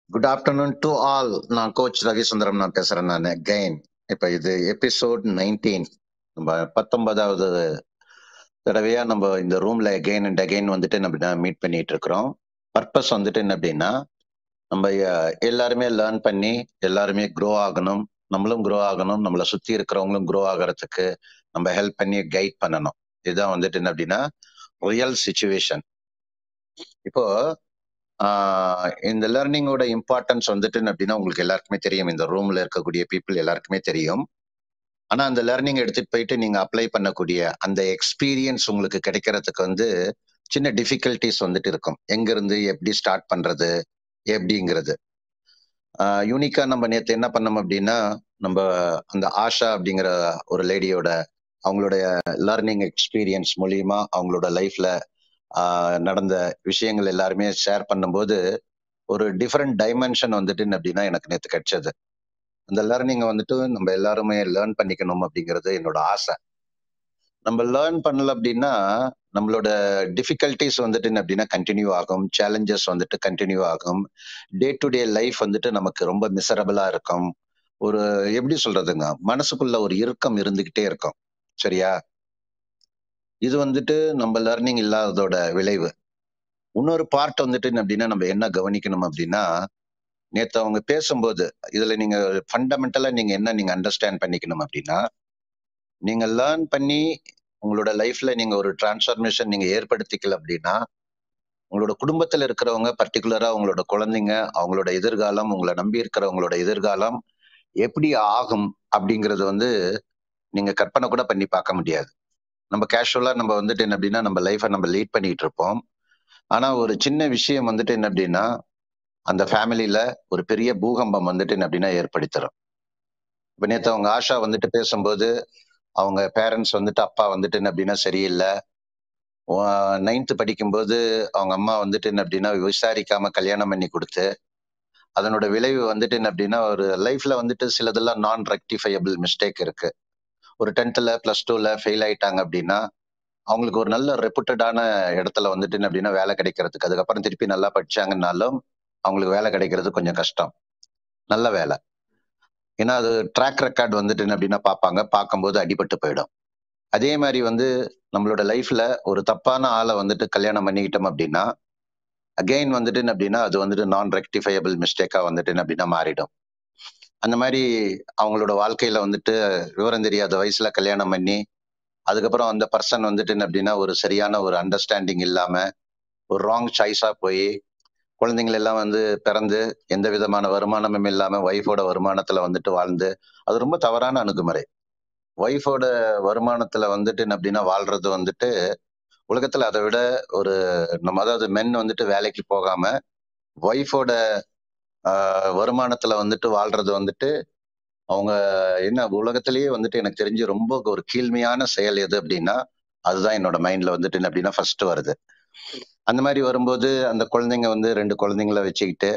Good afternoon to all நான் coach Ravisundaram நான் பேசுறேன் நான் அகைன் இப்ப இது எபிசோட் நைன்டீன் நம்ம பத்தொன்பதாவது தடவையா நம்ம இந்த ரூம்ல அகைன் அண்ட் அகைன் வந்துட்டு நம்ம மீட் பண்ணிட்டு இருக்கிறோம் பர்பஸ் வந்துட்டு என்ன அப்படின்னா நம்ம அஹ், எல்லாருமே லேர்ன் பண்ணி எல்லாருமே க்ரோ ஆகணும் நம்மளும் க்ரோ ஆகணும் நம்மளை சுத்தி இருக்கிறவங்களும் க்ரோ ஆகிறதுக்கு நம்ம ஹெல்ப் பண்ணி கைட் பண்ணணும் இதுதான் வந்துட்டு என்ன அப்படின்னா ரியல் சுச்சுவேஷன் இப்போ ஆஹ் இந்த லேர்னிங்கோட இம்பார்ட்டன்ஸ் வந்துட்டு என்ன அப்படின்னா உங்களுக்கு எல்லாருக்குமே தெரியும் இந்த ரூம்ல இருக்கக்கூடிய பீப்புள் எல்லாருக்குமே தெரியும் ஆனா அந்த லேர்னிங் எடுத்துட்டு போயிட்டு நீங்க அப்ளை பண்ணக்கூடிய அந்த எக்ஸ்பீரியன்ஸ் உங்களுக்கு கிடைக்கிறதுக்கு வந்து சின்ன டிஃபிகல்டிஸ் வந்துட்டு இருக்கும் எங்க இருந்து எப்படி ஸ்டார்ட் பண்றது எப்படிங்கிறது யூனிக்கா நம்ம நேத்து என்ன பண்ணோம் அப்படின்னா நம்ம அந்த ஆஷா அப்படிங்கிற ஒரு லேடியோட அவங்களுடைய லேர்னிங் எக்ஸ்பீரியன்ஸ் மூலியமா அவங்களோட லைஃப்ல நடந்த விஷயங்கள் எல்லாருமே ஷேர் பண்ணும்போது ஒரு டிஃப்ரெண்ட் டைமென்ஷன் வந்துட்டு என்ன அப்படின்னா எனக்கு நேத்து கிடைச்சது அந்த லேர்னிங்கை வந்துட்டு நம்ம எல்லாருமே லேர்ன் பண்ணிக்கணும் அப்படிங்கிறது என்னோட ஆசை நம்ம லேர்ன் பண்ணல அப்படின்னா நம்மளோட டிஃபிகல்டிஸ் வந்துட்டு என்ன அப்படின்னா கண்டினியூ ஆகும் சேலஞ்சஸ் வந்துட்டு கண்டினியூ ஆகும் டே டு டே லைஃப் வந்துட்டு நமக்கு ரொம்ப மிசரபிளா இருக்கும் ஒரு எப்படி சொல்றதுங்க மனசுக்குள்ள ஒரு இறுக்கம் இருந்துகிட்டே இருக்கும் சரியா இது வந்துட்டு நம்ம லேர்னிங் இல்லாததோட விளைவு இன்னொரு பார்ட் வந்துட்டு என்ன அப்படின்னா நம்ம என்ன கவனிக்கணும் அப்படின்னா நேத்து அவங்க பேசும்போது இதுல நீங்க ஃபண்டமெண்டலா நீங்க என்ன நீங்க அண்டர்ஸ்டாண்ட் பண்ணிக்கணும் அப்படின்னா நீங்க லேர்ன் பண்ணி உங்களோட லைஃப்ல நீங்க ஒரு டிரான்ஸ்ஃபர்மேஷன் நீங்க ஏற்படுத்திக்கல அப்படின்னா உங்களோட குடும்பத்துல இருக்கிறவங்க பர்டிகுலரா உங்களோட குழந்தைங்க அவங்களோட எதிர்காலம் உங்களை நம்பி இருக்கிறவங்களோட எதிர்காலம் எப்படி ஆகும் அப்படிங்கறது வந்து நீங்க கற்பனை கூட பண்ணி பார்க்க முடியாது நம்ம கேஷுவலா நம்ம வந்துட்டு என்ன அப்படின்னா நம்ம லைஃபை நம்ம லீட் பண்ணிட்டு இருப்போம் ஆனா ஒரு சின்ன விஷயம் வந்துட்டு என்ன அப்படின்னா அந்த ஃபேமிலியில ஒரு பெரிய பூகம்பம் வந்துட்டு என்ன அப்படின்னா ஏற்படுத்திடும் இப்ப நேத்து அவங்க ஆஷா வந்துட்டு பேசும்போது அவங்க பேரண்ட்ஸ் வந்துட்டு அப்பா வந்துட்டு என்ன அப்படின்னா சரியில்லை நைன்த்து படிக்கும்போது அவங்க அம்மா வந்துட்டு என்ன அப்படின்னா விசாரிக்காம கல்யாணம் பண்ணி கொடுத்து அதனோட விளைவு வந்துட்டு என்ன அப்படின்னா ஒரு லைஃப்ல வந்துட்டு சிலதெல்லாம் நான் ரெக்டிஃபையபிள் மிஸ்டேக் இருக்கு ஒரு டென்த்ல பிளஸ் டூல ஃபெயில் ஆயிட்டாங்க அப்படின்னா அவங்களுக்கு ஒரு நல்ல ரெப்புட்டடான இடத்துல வந்துட்டு என்ன அப்படின்னா வேலை கிடைக்கிறதுக்கு அதுக்கப்புறம் திருப்பி நல்லா படிச்சாங்கன்னாலும் அவங்களுக்கு வேலை கிடைக்கிறது கொஞ்சம் கஷ்டம் நல்ல வேலை ஏன்னா அது ட்ராக் ரெக்கார்ட் வந்துட்டு என்ன அப்படின்னா பார்ப்பாங்க பார்க்கும்போது அடிபட்டு போயிடும் அதே மாதிரி வந்து நம்மளோட லைஃப்ல ஒரு தப்பான ஆளை வந்துட்டு கல்யாணம் பண்ணிக்கிட்டோம் அப்படின்னா அகெயின் வந்துட்டு என்ன அப்படின்னா அது வந்துட்டு நான் ரெக்டிஃபையபிள் மிஸ்டேக்கா வந்துட்டு என்ன அப்படின்னா மாறிடும் அந்த மாதிரி அவங்களோட வாழ்க்கையில வந்துட்டு விவரம் தெரியாத வயசுல கல்யாணம் பண்ணி அதுக்கப்புறம் அந்த பர்சன் வந்துட்டு என்ன அப்படின்னா ஒரு சரியான ஒரு அண்டர்ஸ்டாண்டிங் இல்லாம ஒரு ராங் சாய்ஸா போய் குழந்தைங்கள் எல்லாம் வந்து பிறந்து எந்த விதமான வருமானமும் இல்லாம ஒய்ஃபோட வருமானத்துல வந்துட்டு வாழ்ந்து அது ரொம்ப தவறான அணுகுமுறை ஒய்ஃபோட வருமானத்துல வந்துட்டு என்ன அப்படின்னா வாழ்றது வந்துட்டு உலகத்துல அதை விட ஒரு நம்ம அதாவது மென் வந்துட்டு வேலைக்கு போகாம ஒய்ஃபோட வருமானத்துல வந்துட்டு வாழ்றது வந்துட்டு அவங்க என்ன உலகத்திலேயே வந்துட்டு எனக்கு தெரிஞ்சு ரொம்ப ஒரு கீழ்மையான செயல் எது அப்படின்னா அதுதான் என்னோட மைண்ட்ல வந்துட்டு என்ன அப்படின்னா ஃபர்ஸ்ட் வருது அந்த மாதிரி வரும்போது அந்த குழந்தைங்க வந்து ரெண்டு குழந்தைங்கள வச்சுக்கிட்டு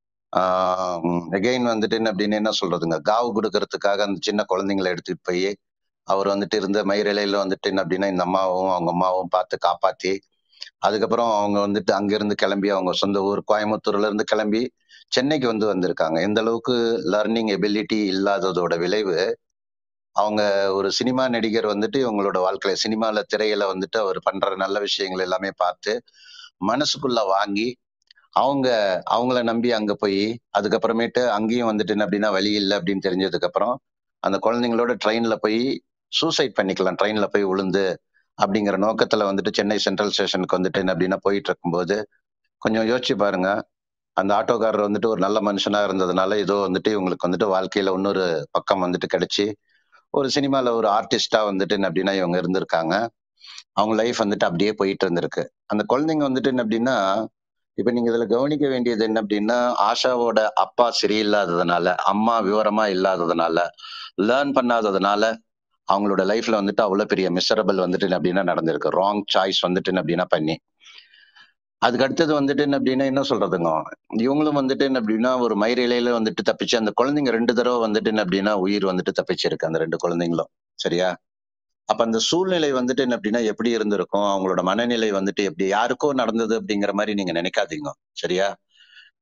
எகெயின் வந்துட்டு என்ன அப்படின்னு என்ன சொல்றதுங்க காவு கொடுக்கறதுக்காக அந்த சின்ன குழந்தைங்களை எடுத்துட்டு போய் அவர் வந்துட்டு இருந்த மயிரிலையில வந்துட்டு என்ன அப்படின்னா இந்த அம்மாவும் அவங்க அம்மாவும் பார்த்து காப்பாத்தி அதுக்கப்புறம் அவங்க வந்துட்டு அங்கிருந்து கிளம்பி அவங்க சொந்த ஊர் கோயம்புத்தூர்ல இருந்து கிளம்பி சென்னைக்கு வந்து வந்திருக்காங்க எந்த அளவுக்கு லேர்னிங் எபிலிட்டி இல்லாததோட விளைவு அவங்க ஒரு சினிமா நடிகர் வந்துட்டு இவங்களோட வாழ்க்கையில சினிமால திரையில வந்துட்டு அவர் பண்ற நல்ல விஷயங்கள் எல்லாமே பார்த்து மனசுக்குள்ள வாங்கி அவங்க அவங்கள நம்பி அங்க போய் அதுக்கப்புறமேட்டு அங்கேயும் வந்துட்டு என்ன அப்படின்னா வழி இல்லை அப்படின்னு தெரிஞ்சதுக்கு அப்புறம் அந்த குழந்தைங்களோட ட்ரெயின்ல போய் சூசைட் பண்ணிக்கலாம் ட்ரெயின்ல போய் விழுந்து அப்படிங்கிற நோக்கத்துல வந்துட்டு சென்னை சென்ட்ரல் ஸ்டேஷனுக்கு வந்துட்டு என்ன அப்படின்னா போயிட்டு இருக்கும்போது கொஞ்சம் யோசிச்சு பாருங்க அந்த ஆட்டோக்காரர் வந்துட்டு ஒரு நல்ல மனுஷனா இருந்ததுனால ஏதோ வந்துட்டு இவங்களுக்கு வந்துட்டு வாழ்க்கையில இன்னொரு பக்கம் வந்துட்டு கிடைச்சி ஒரு சினிமால ஒரு ஆர்டிஸ்டா வந்துட்டு என்ன அப்படின்னா இவங்க இருந்திருக்காங்க அவங்க லைஃப் வந்துட்டு அப்படியே போயிட்டு இருந்திருக்கு அந்த குழந்தைங்க வந்துட்டு என்ன அப்படின்னா இப்ப நீங்க இதுல கவனிக்க வேண்டியது என்ன அப்படின்னா ஆஷாவோட அப்பா சரியில்லாததுனால அம்மா விவரமா இல்லாததுனால லேர்ன் பண்ணாததுனால அவங்களோட லைஃப்ல வந்துட்டு அவ்வளவு பெரிய மிசரபிள் வந்துட்டு என்ன அப்படின்னா நடந்திருக்கு ராங் சாய்ஸ் வந்துட்டு என்ன அப்படின்னா பண்ணி அதுக்கு அடுத்தது வந்துட்டு என்ன அப்படின்னா என்ன சொல்றதுங்க இவங்களும் வந்துட்டு என்ன அப்படின்னா ஒரு மயிரிலையில வந்துட்டு தப்பிச்சு அந்த குழந்தைங்க ரெண்டு தடவை வந்துட்டு என்ன அப்படின்னா உயிர் வந்துட்டு தப்பிச்சிருக்கு அந்த ரெண்டு குழந்தைங்களும் சரியா அப்ப அந்த சூழ்நிலை வந்துட்டு என்ன அப்படின்னா எப்படி இருந்திருக்கும் அவங்களோட மனநிலை வந்துட்டு எப்படி யாருக்கோ நடந்தது அப்படிங்கிற மாதிரி நீங்க நினைக்காதீங்க சரியா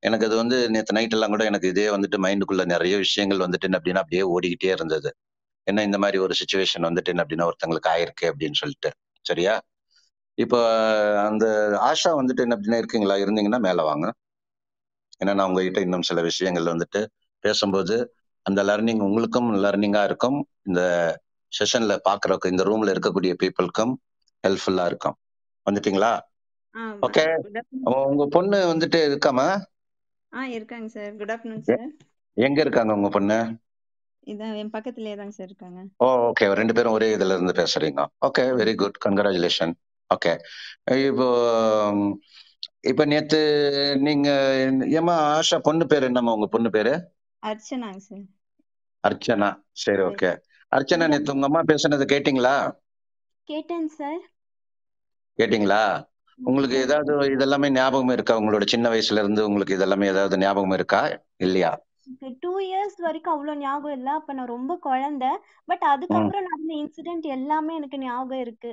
எனக்கு அது வந்து நேத்து நைட் எல்லாம் கூட எனக்கு இதே வந்துட்டு மைண்டுக்குள்ள நிறைய விஷயங்கள் வந்துட்டு என்ன அப்படின்னா அப்படியே ஓடிக்கிட்டே இருந்தது என்ன இந்த மாதிரி ஒரு சுச்சுவேஷன் வந்துட்டு என்ன அப்படின்னா ஒருத்தங்களுக்கு ஆயிருக்கு அப்படின்னு சொல்லிட்டு சரியா இப்போ அந்த ஆஷா வந்துட்டு என்ன அப்படின்னா இருக்கீங்களா இருந்தீங்கன்னா மேல வாங்க ஏன்னா நான் உங்ககிட்ட இன்னும் சில விஷயங்கள் வந்துட்டு பேசும்போது அந்த லர்னிங் உங்களுக்கும் லர்னிங்கா இருக்கும் இந்த செஷன்ல பாக்குறக்கு இந்த ரூம்ல இருக்கக்கூடிய பீப்புளுக்கும் ஹெல்ப்ஃபுல்லா இருக்கும் வந்துட்டீங்களா ஆ ஓகே குட் ஆஃப்டர்நூன் உங்க பொண்ணு வந்துட்டு இருக்காமா ஆ இருக்காங்க சார் குட் ஆஃப்டர்நூன் சார் எங்க இருக்காங்க உங்க பொண்ணு இதான் என் பக்கத்துலயே தாங்க சார் இருக்காங்க ஓ ஓகே ரெண்டு பேரும் ஒரே இதுல இருந்து பேசுறீங்க okay very good congratulation okay இப்போ ம், இப்ப நேத்து நீங்க ஏமா ஆஷா பொண்ணு பேரு என்னம்மா உங்க பொண்ணு பேரு அர்ச்சனாங்க சார் அர்ச்சனா சரி ஓகே அர்ச்சனா குட் நேத்து உங்க அம்மா பேசுனது கேட்டிங்களா கேட்டேன் சார் கேட்டிங்களா உங்களுக்கு ஏதாவது இதெல்லாமே ஞாபகம் இருக்கா உங்களோட சின்ன வயசுல இருந்து உங்களுக்கு இதெல்லாமே ஏதாவது ஞாபகம் இருக்கா இல்லையா டூ இயர்ஸ் வரைக்கும் அவ்வளோ ஞாபகம் இல்லை அப்ப நான் ரொம்ப குழந்தை பட் அதுக்கப்புறம் நடந்த இன்சிடென்ட் எல்லாமே எனக்கு ஞாபகம் இருக்கு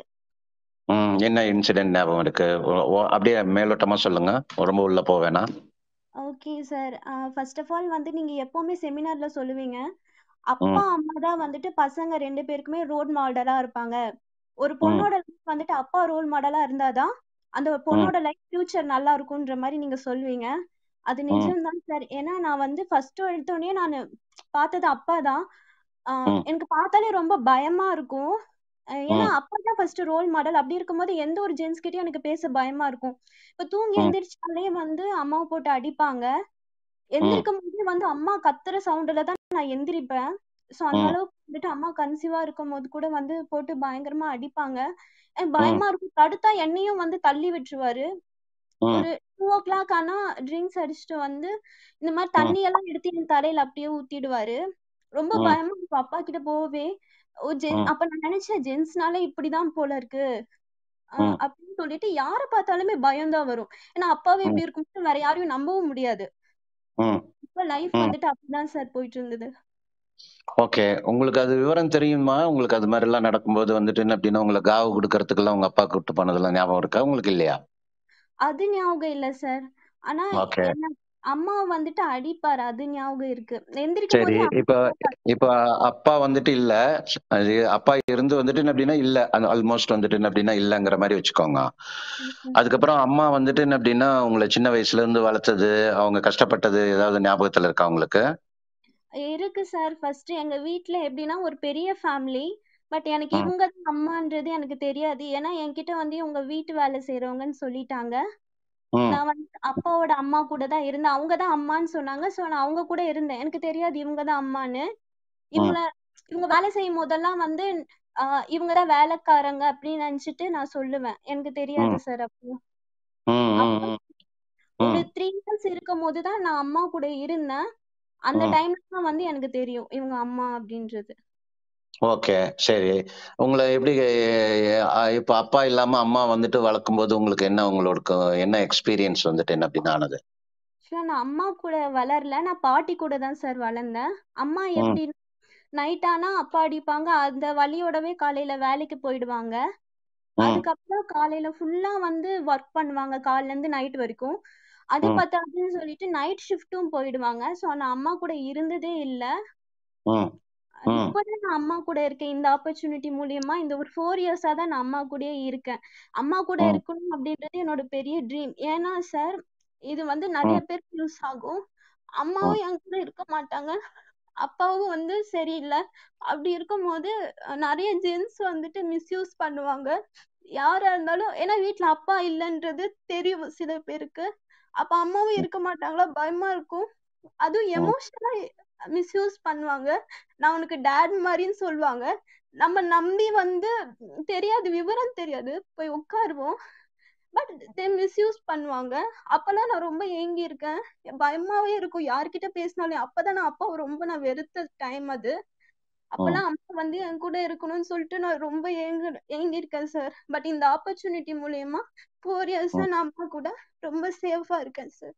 ம் என்ன இன்சிடென்ட் ஞாபகம் இருக்கு ஓ- ஓ, அப்படியே மேலோட்டமா சொல்லுங்க ரொம்ப உள்ள போவேனா okay sir first of all வந்து நீங்க எப்பவுமே செமினார்ல சொல்லுவீங்க அப்பா அம்மா தான் வந்துட்டு பசங்க ரெண்டு பேருக்குமே ரோல் மாடலா இருப்பாங்க ஒரு பொண்ணோட life வந்துட்டு அப்பா ரோல் மாடலா இருந்தாதான் அந்த பொண்ணோட லைஃப் ஃபியூச்சர் நல்லா இருக்கும்ன்ற மாதிரி நீங்க சொல்லுவீங்க அது நிஜம்தான் சார் ஏன்னா நான் வந்து ஃபர்ஸ்ட் எடுத்தோடனே நான் பார்த்தது அப்பா தான் ம். எனக்கு பார்த்தாலே ரொம்ப பயமா இருக்கும் அஹ் ஏன்னா ம். அப்பா தான் ஃபர்ஸ்ட் ரோல் மாடல் அப்படி இருக்கும்போது எந்த ஒரு ஜென்ஸ் கிட்டயும் எனக்கு பேச பயமா இருக்கும் இப்ப தூங்கி ம். எந்திரிச்சாலே வந்து அம்மாவை போட்டு அடிப்பாங்க எந்திரிக்கும் போதே வந்து அம்மா கத்துற சவுண்ட்ல தான் நான் எந்திரிப்பேன் சோ அந்த ம். அளவுக்கு வந்துட்டு அம்மா கன்சீவா இருக்கும் போது கூட வந்து போட்டு பயங்கரமா அடிப்பாங்க எனக்கு பயமா இருக்கும் தடுத்தா என்னையும் வந்து தள்ளி விட்டுருவாரு ம். ஒரு டூ ஓ கிளாக் ஆனா ட்ரிங்க்ஸ் அடிச்சுட்டு வந்து இந்த மாதிரி தண்ணி எல்லாம் எடுத்து என் தலையில அப்படியே ஊத்திடுவாரு ரொம்ப ம். பயமா இருக்கும் அப்பா கிட்ட போவே ஓ ஜென் ம். அப்ப நான் நினைச்சேன் ஜென்ஸ்னால இப்படிதான் போல இருக்கு அஹ் ம். அப்படின்னு சொல்லிட்டு யாரை பார்த்தாலுமே பயம் தான் வரும் ஏன்னா அப்பாவே ம். இப்படி இருக்கும்போது வேற யாரையும் நம்பவும் முடியாது ம். இப்ப லைஃப் ம். வந்துட்டு அப்படிதான் சார் போயிட்டு இருந்தது ஓகே உங்களுக்கு அது விவரம் தெரியுமா உங்களுக்கு அது மாதிரி எல்லாம் நடக்கும்போது வந்துட்டு என்ன அப்படின்னா உங்களை காவு கொடுக்கறதுக்கு எல்லாம் உங்க அப்பா கூப்பிட்டு போனதெல்லாம் ஞாபகம் இருக்கா உங்களுக்கு இல்லையா அது ஞாபகம் இல்ல சார் ஆனா ஓகே என்ன அம்மா வந்துட்டு அடிப்பாரு அது ஞாபகம் இருக்கு எந்திரிக்கும் சரி போதே இப்ப அம்மா இப்ப அப்பா வந்துட்டு இல்ல அது அப்பா இருந்து வந்துட்டு என்ன அப்படின்னா இல்ல ஆல்மோஸ்ட் வந்துட்டு என்ன அப்படின்னா இல்லங்கிற மாதிரி வச்சுக்கோங்க அதுக்கப்புறம் அம்மா வந்துட்டு என்ன அப்படின்னா உங்களை சின்ன வயசுல இருந்து வளர்த்தது அவங்க கஷ்டப்பட்டது ஏதாவது ஞாபகத்துல இருக்கா உங்களுக்கு இருக்கு சார் ஃபர்ஸ்ட் எங்க வீட்ல எப்படின்னா ஒரு பெரிய ஃபேமிலி பட் எனக்கு ம். இவங்க தான் அம்மான்றது எனக்கு தெரியாது ஏன்னா என்கிட்ட வந்து இவங்க வீட்டு வேலை செய்யறவங்கன்னு சொல்லிட்டாங்க ம். நான் வந்து அப்பாவோட அம்மா கூட தான் இருந்தேன் அவங்க தான் அம்மான்னு சொன்னாங்க சோ நான் அவங்க கூட இருந்தேன் எனக்கு தெரியாது இவங்க தான் அம்மான்னு ம். இவங்கள இவங்க வேலை செய்யும் போதெல்லாம் வந்து ஆஹ் இவங்க தான் வேலைக்காரங்க அப்படின்னு நினைச்சிட்டு நான் சொல்லுவேன் எனக்கு தெரியாது ம். சார் அப்போ ம். ம். அப்போ ம். ஒரு ம். த்ரீ இயர்ஸ் இருக்கும் போது தான் நான் அம்மா கூட இருந்தேன் அந்த ம். டைம்ல தான் வந்து எனக்கு தெரியும் இவங்க அம்மா அப்படின்றது ஓகே சரி உங்களை எப்படி அஹ், இப்ப அப்பா இல்லாம அம்மா வந்துட்டு வளர்க்கும் போது உங்களுக்கு என்ன உங்களோட என்ன எக்ஸ்பீரியன்ஸ் வந்துட்டு என்ன அப்படின்னு ஆனது ஆக்சுவலா நான் அம்மா கூட வளரல நான் பாட்டி கூட தான் சார் வளர்ந்தேன் அம்மா ம். எப்படி நைட் ஆனா அப்பா அடிப்பாங்க அந்த வலியோடவே காலையில வேலைக்கு போயிடுவாங்க ம். அதுக்கப்புறம் காலையில ஃபுல்லா வந்து ஒர்க் பண்ணுவாங்க காலையில இருந்து நைட் வரைக்கும் அது ம். பத்தாதுன்னு சொல்லிட்டு நைட் ஷிஃப்ட்டும் போயிடுவாங்க சோ நான் அம்மா கூட இருந்ததே இல்ல ம். ம். இப்பதான் நான் அம்மா கூட இருக்கேன் இந்த ஆப்பர்ச்சுனிட்டி மூலியமா இந்த ஒரு ஃபோர் இயர்ஸா தான் நான் அம்மா கூடயே இருக்கேன் அம்மா கூட ம். இருக்கணும் அப்படின்றது என்னோட பெரிய ட்ரீம் ஏன்னா சார் இது வந்து நிறைய ம். பேருக்கு யூஸ் ஆகும் ம். அம்மாவும் என் கூட இருக்க மாட்டாங்க அப்பாவும் வந்து சரியில்லை அப்படி இருக்கும்போது அஹ், நிறைய ஜென்ஸ் வந்துட்டு மிஸ்யூஸ் பண்ணுவாங்க யாரா இருந்தாலும் ஏன்னா வீட்ல அப்பா இல்லைன்றது தெரியும் சில பேருக்கு அப்ப அம்மாவும் இருக்க மாட்டாங்களா பயமா இருக்கும் அதுவும் ம். எமோஷனலா மிஸ்யூஸ் பண்ணுவாங்க நான் உனக்கு டேட் மாதிரின்னு சொல்லுவாங்க நம்ம நம்பி வந்து உம், தெரியாது விவரம் தெரியாது போய் உட்காருவோம் பட் தே மிஸ்யூஸ் பண்ணுவாங்க அப்பெல்லாம் நான் ரொம்ப ஏங்கி இருக்கேன் பயமாவே இருக்கும் யார்கிட்ட பேசினாலும் அப்பதான் நான் அப்பாவை ரொம்ப நான் வெறுத்த டைம் அது ம். அப்பெல்லாம் அம்மா வந்து என் கூட இருக்கணும்னு சொல்லிட்டு நான் ரொம்ப ஏங்கு ஏங்கி இருக்கேன் சார் பட் இந்த ஆப்பர்ச்சுனிட்டி மூலியமா ஃபோர் இயர்ஸா ம். நான் அம்மா கூட ரொம்ப சேஃபா இருக்கேன் சார்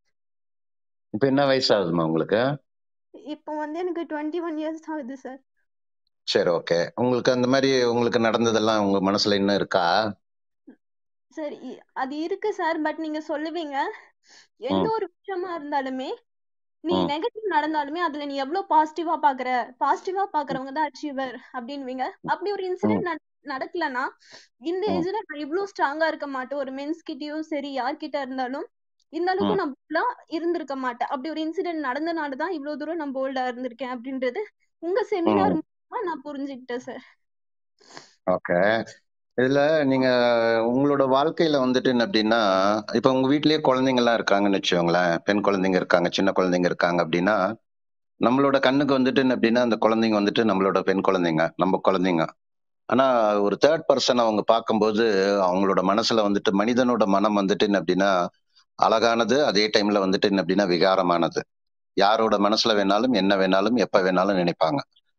இப்ப என்ன வயசு ஆகுதுமா உங்களுக்கு இப்போ வந்து எனக்கு டுவெண்ட்டி ஒன் இயர்ஸ் ஆகுது சார் சரி ஓகே உங்களுக்கு அந்த மாதிரி உங்களுக்கு நடந்ததெல்லாம் உங்க மனசுல இன்னும் இருக்கா சார் இ- அது இருக்கு சார் பட் நீங்க சொல்லுவீங்க எந்த ம் ஒரு விஷயமா இருந்தாலுமே நீ ம் நெகட்டிவ் நடந்தாலுமே அதுல நீ எவ்வளவு பாசிட்டிவா பாக்குற பாசிட்டிவா பாக்குறவங்க தான் அச்சீவர் அப்படின்வீங்க அப்படி ஒரு ம் இன்சிடென்ட் நடக்கலன்னா இந்த ம் ஏஜ்ல நான் இவ்வளவு ஸ்ட்ராங்கா இருக்க மாட்டேன் ஒரு மென்ஸ் கிட்டயும் சரி யார்கிட்ட இருந்தாலும் இந்த அளவுக்கு ம் நான் bold-ஆ இருந்திருக்க மாட்டேன் அப்படி ஒரு இன்சிடென்ட் நடந்தனாலதான் இவ்வளவு தூரம் நான் போல்டா இருந்திருக்கேன் அப்படின்றது உங்க செமினார் ம் மூலமா நான் புரிஞ்சுக்கிட்டேன் சார் ஓகே இதுல நீங்க உங்களோட வாழ்க்கையில வந்துட்டு என்ன அப்படின்னா இப்ப உங்க வீட்லயே குழந்தைங்க எல்லாம் இருக்காங்கன்னு வச்சுக்கோங்களேன் பெண் குழந்தைங்க இருக்காங்க சின்ன குழந்தைங்க இருக்காங்க அப்படின்னா நம்மளோட கண்ணுக்கு வந்துட்டு என்ன அப்படின்னா அந்த குழந்தைங்க வந்துட்டு நம்மளோட பெண் குழந்தைங்க நம்ம குழந்தைங்க ஆனா ஒரு தேர்ட் பர்சன் அவங்க பார்க்கும்போது அவங்களோட மனசுல வந்துட்டு மனிதனோட மனம் வந்துட்டு என்ன அப்படின்னா அழகானது அதே டைம்ல வந்துட்டு என்ன அப்படின்னா விகாரமானது யாரோட மனசுல வேணாலும் என்ன வேணாலும் எப்ப வேணாலும் நினைப்பாங்க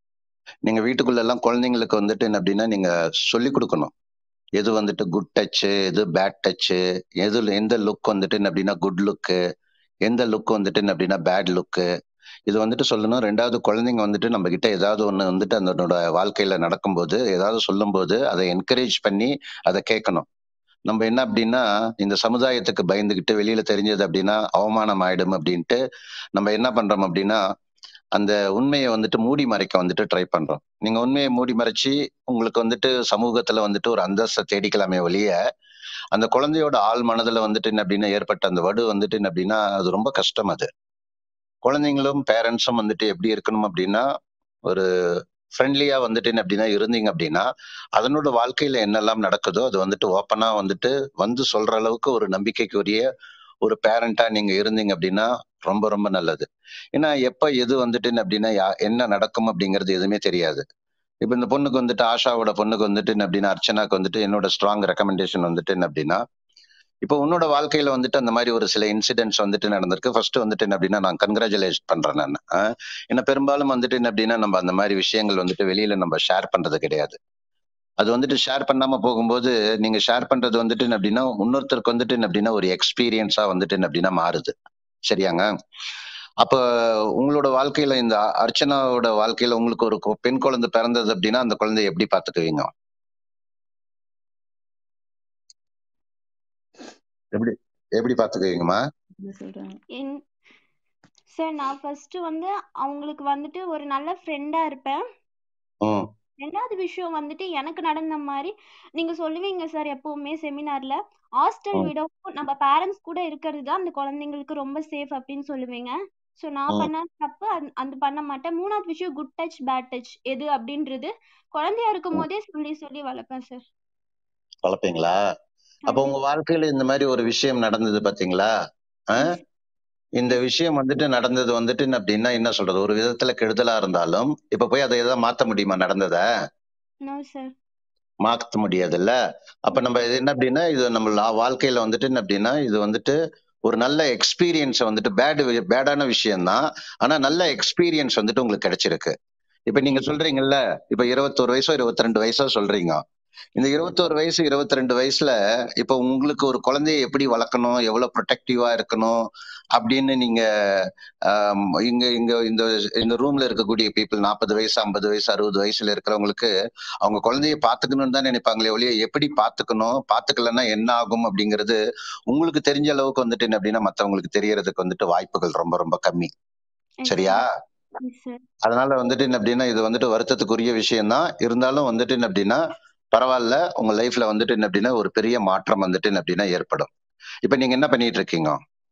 நீங்க வீட்டுக்குள்ள எல்லாம் குழந்தைங்களுக்கு வந்துட்டு என்ன அப்படின்னா நீங்க சொல்லி கொடுக்கணும் எது வந்துட்டு குட் டச்சு எது பேட் டச்சு எது எந்த லுக் வந்துட்டு என்ன அப்படின்னா குட் லுக்கு எந்த லுக் வந்துட்டு என்ன அப்படின்னா பேட் லுக்கு இது வந்துட்டு சொல்லணும் ரெண்டாவது குழந்தைங்க வந்துட்டு நம்ம கிட்ட ஏதாவது ஒண்ணு வந்துட்டு அதனோட வாழ்க்கையில நடக்கும்போது ஏதாவது சொல்லும்போது அதை என்கரேஜ் பண்ணி அதை கேட்கணும் நம்ம என்ன அப்படின்னா இந்த சமுதாயத்துக்கு பயந்துகிட்டு வெளியில தெரிஞ்சது அப்படின்னா அவமானம் ஆயிடும் அப்படின்ட்டு நம்ம என்ன பண்றோம் அப்படின்னா அந்த உண்மையை வந்துட்டு மூடி மறைக்க வந்துட்டு ட்ரை பண்றோம் நீங்க உண்மையை மூடி மறைச்சு உங்களுக்கு வந்துட்டு சமூகத்துல வந்துட்டு ஒரு அந்தஸ்தை தேடிக்கலாமே ஒழிய அந்த குழந்தையோட ஆள் மனதுல வந்துட்டு என்ன அப்படின்னா ஏற்பட்ட அந்த வடு வந்துட்டு என்ன அப்படின்னா அது ரொம்ப கஷ்டம் அது குழந்தைங்களும் பேரண்ட்ஸும் வந்துட்டு எப்படி இருக்கணும் அப்படின்னா ஒரு ஃப்ரெண்ட்லியா வந்துட்டு என்ன அப்படின்னா இருந்தீங்க அப்படின்னா அதனோட வாழ்க்கையில என்னெல்லாம் நடக்குதோ அது வந்துட்டு ஓப்பனா வந்துட்டு வந்து சொல்ற அளவுக்கு ஒரு நம்பிக்கைக்குரிய ஒரு பேரண்டா நீங்க இருந்தீங்க அப்படின்னா ரொம்ப ரொம்ப நல்லது ஏன்னா எப்ப எது வந்துட்டு என்ன அப்படின்னா யா- என்ன நடக்கும் அப்படிங்கிறது எதுவுமே தெரியாது இப்ப இந்த பொண்ணுக்கு வந்துட்டு ஆஷாவோட பொண்ணுக்கு வந்துட்டு என்ன அப்படின்னா அர்ச்சனாக்கு வந்துட்டு என்னோட ஸ்ட்ராங் ரெக்கமெண்டேஷன் வந்துட்டு என்ன அப்படின்னா இப்போ உன்னோட வாழ்க்கையில வந்துட்டு அந்த மாதிரி ஒரு சில இன்சிடென்ட்ஸ் வந்துட்டு நடந்திருக்கு ஃபர்ஸ்ட் வந்துட்டு என்ன அப்படின்னா நான் கங்க்ராச்சுலேட் பண்றேன் நான் ஆஹ் ஏன்னா பெரும்பாலும் வந்துட்டு என்ன அப்படின்னா நம்ம அந்த மாதிரி விஷயங்கள் வந்துட்டு வெளியில நம்ம ஷேர் பண்றது கிடையாது அது வந்துட்டு ஷேர் பண்ணாம போகும்போது நீங்க ஷேர் பண்றது வந்துட்டு என்ன அப்படின்னா இன்னொருத்தருக்கு வந்துட்டு என்ன அப்படின்னா ஒரு எக்ஸ்பீரியன்ஸா வந்துட்டு என்ன அப்படின்னா மாறுது சரியாங்க அப்ப உங்களோட வாழ்க்கையில இந்த அ- அர்ச்சனாவோட வாழ்க்கையில உங்களுக்கு ஒரு கு- பெண் குழந்தை பிறந்தது அப்படின்னா அந்த குழந்தைய எப்படி பாத்துக்குவீங்க எப்படி எப்படி பாத்துக்குவீங்கம்மா சொல்றாங்க என் சார் நான் ஃபர்ஸ்ட் வந்து அவங்களுக்கு வந்துட்டு ஒரு நல்ல ஃப்ரெண்டா இருப்பேன் ம் ரெண்டாவது விஷயம் வந்துட்டு எனக்கு நடந்த மாதிரி நீங்க சொல்லுவீங்க சார் எப்பவுமே செமினார்ல ஹாஸ்டல் ம் விடவும் நம்ம பேரண்ட்ஸ் கூட இருக்கிறது தான் அந்த குழந்தைங்களுக்கு ரொம்ப சேஃப் அப்படின்னு சொல்லுவீங்க ஸோ நான் ம் பண்ண தப்பு அந்த அந்த பண்ண மாட்டேன் மூணாவது விஷயம் குட் டச் பேட் டச் எது அப்படின்றது குழந்தையா இருக்கும் ம். போதே சொல்லி சொல்லி வளர்ப்பேன் சார் வளர்ப்பீங்களா அப்ப உங்க கண்டிப்பா வாழ்க்கையில இந்த மாதிரி ஒரு விஷயம் நடந்தது பாத்தீங்களா ஆஹ் எஸ் இந்த எஸ் விஷயம் வந்துட்டு நடந்தது வந்துட்டு என்ன அப்படின்னா என்ன சொல்றது ஒரு விதத்துல கெடுதலா இருந்தாலும் இப்ப போய் அதை எதாவது மாத்த முடியுமா நடந்தத நோ சார் மாத்த முடியாதுல்ல அப்ப நம்ம இது என்ன அப்படின்னா இது நம்ம லா- வாழ்க்கையில வந்துட்டு என்ன அப்படின்னா இது வந்துட்டு ஒரு நல்ல எக்ஸ்பீரியன்ஸ் வந்துட்டு பேட் பேடான விஷயம் தான் ஆனா நல்ல எக்ஸ்பீரியன்ஸ் வந்துட்டு உங்களுக்கு கிடைச்சிருக்கு இப்ப நீங்க சொல்றீங்கல்ல இப்ப இருபத்தோரு வயசோ இருபத்தி ரெண்டு வயசோ சொல்றீங்க இந்த இருபத்தோரு வயசு இருபத்தி ரெண்டு வயசுல இப்ப உங்களுக்கு ஒரு குழந்தைய எப்படி வளர்க்கணும் எவ்வளவு ப்ரொடெக்டிவா இருக்கணும் அப்படின்னு நீங்க ஆம், இங்க இங்க இந்த இந்த ரூம்ல இருக்கக்கூடிய பீப்புள் நாற்பது வயசு ஐம்பது வயசு அறுபது வயசுல இருக்கிறவங்களுக்கு அவங்க குழந்தைய பாத்துக்கணும்னு தான் நினைப்பாங்களே ஒழிய எப்படி பாத்துக்கணும் பாத்துக்கலன்னா என்ன ஆகும் அப்படிங்கிறது உங்களுக்கு தெரிஞ்ச அளவுக்கு வந்துட்டு என்ன அப்படின்னா மத்தவங்களுக்கு தெரியறதுக்கு வந்துட்டு வாய்ப்புகள் ரொம்ப ரொம்ப கம்மி சரியா எஸ் சார் அதனால வந்துட்டு என்ன அப்படின்னா இது வந்துட்டு வருத்தத்துக்குரிய விஷயம் தான் இருந்தாலும் வந்துட்டு என்ன அப்படின்னா பரவாயில்ல உங்க லைஃப்ல வந்துட்டு என்ன அப்படின்னா ஒரு பெரிய மாற்றம் வந்துட்டு என்ன அப்படின்னா ஏற்படும் இப்ப நீங்க என்ன பண்ணிட்டு இருக்கீங்க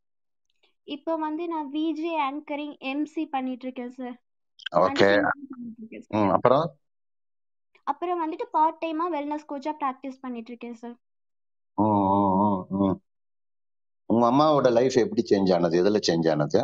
இப்போ வந்து நான் விஜே ஆங்கரிங் எம்சி பண்ணிட்டு இருக்கேன் சார் ஓகே பண்ணிட்டு இருக்கேன் சார் ம் அப்புறம் அப்புறம் வந்துட்டு பார்ட் டைமா வெல்னஸ் கோச்சா ப்ராக்டிஸ் பண்ணிட்டு இருக்கேன் சார் ம், ம், ம், ம். உங்க அம்மாவோட லைஃப் எப்படி சேஞ்ச் ஆனது எதுல சேஞ்ச் ஆனது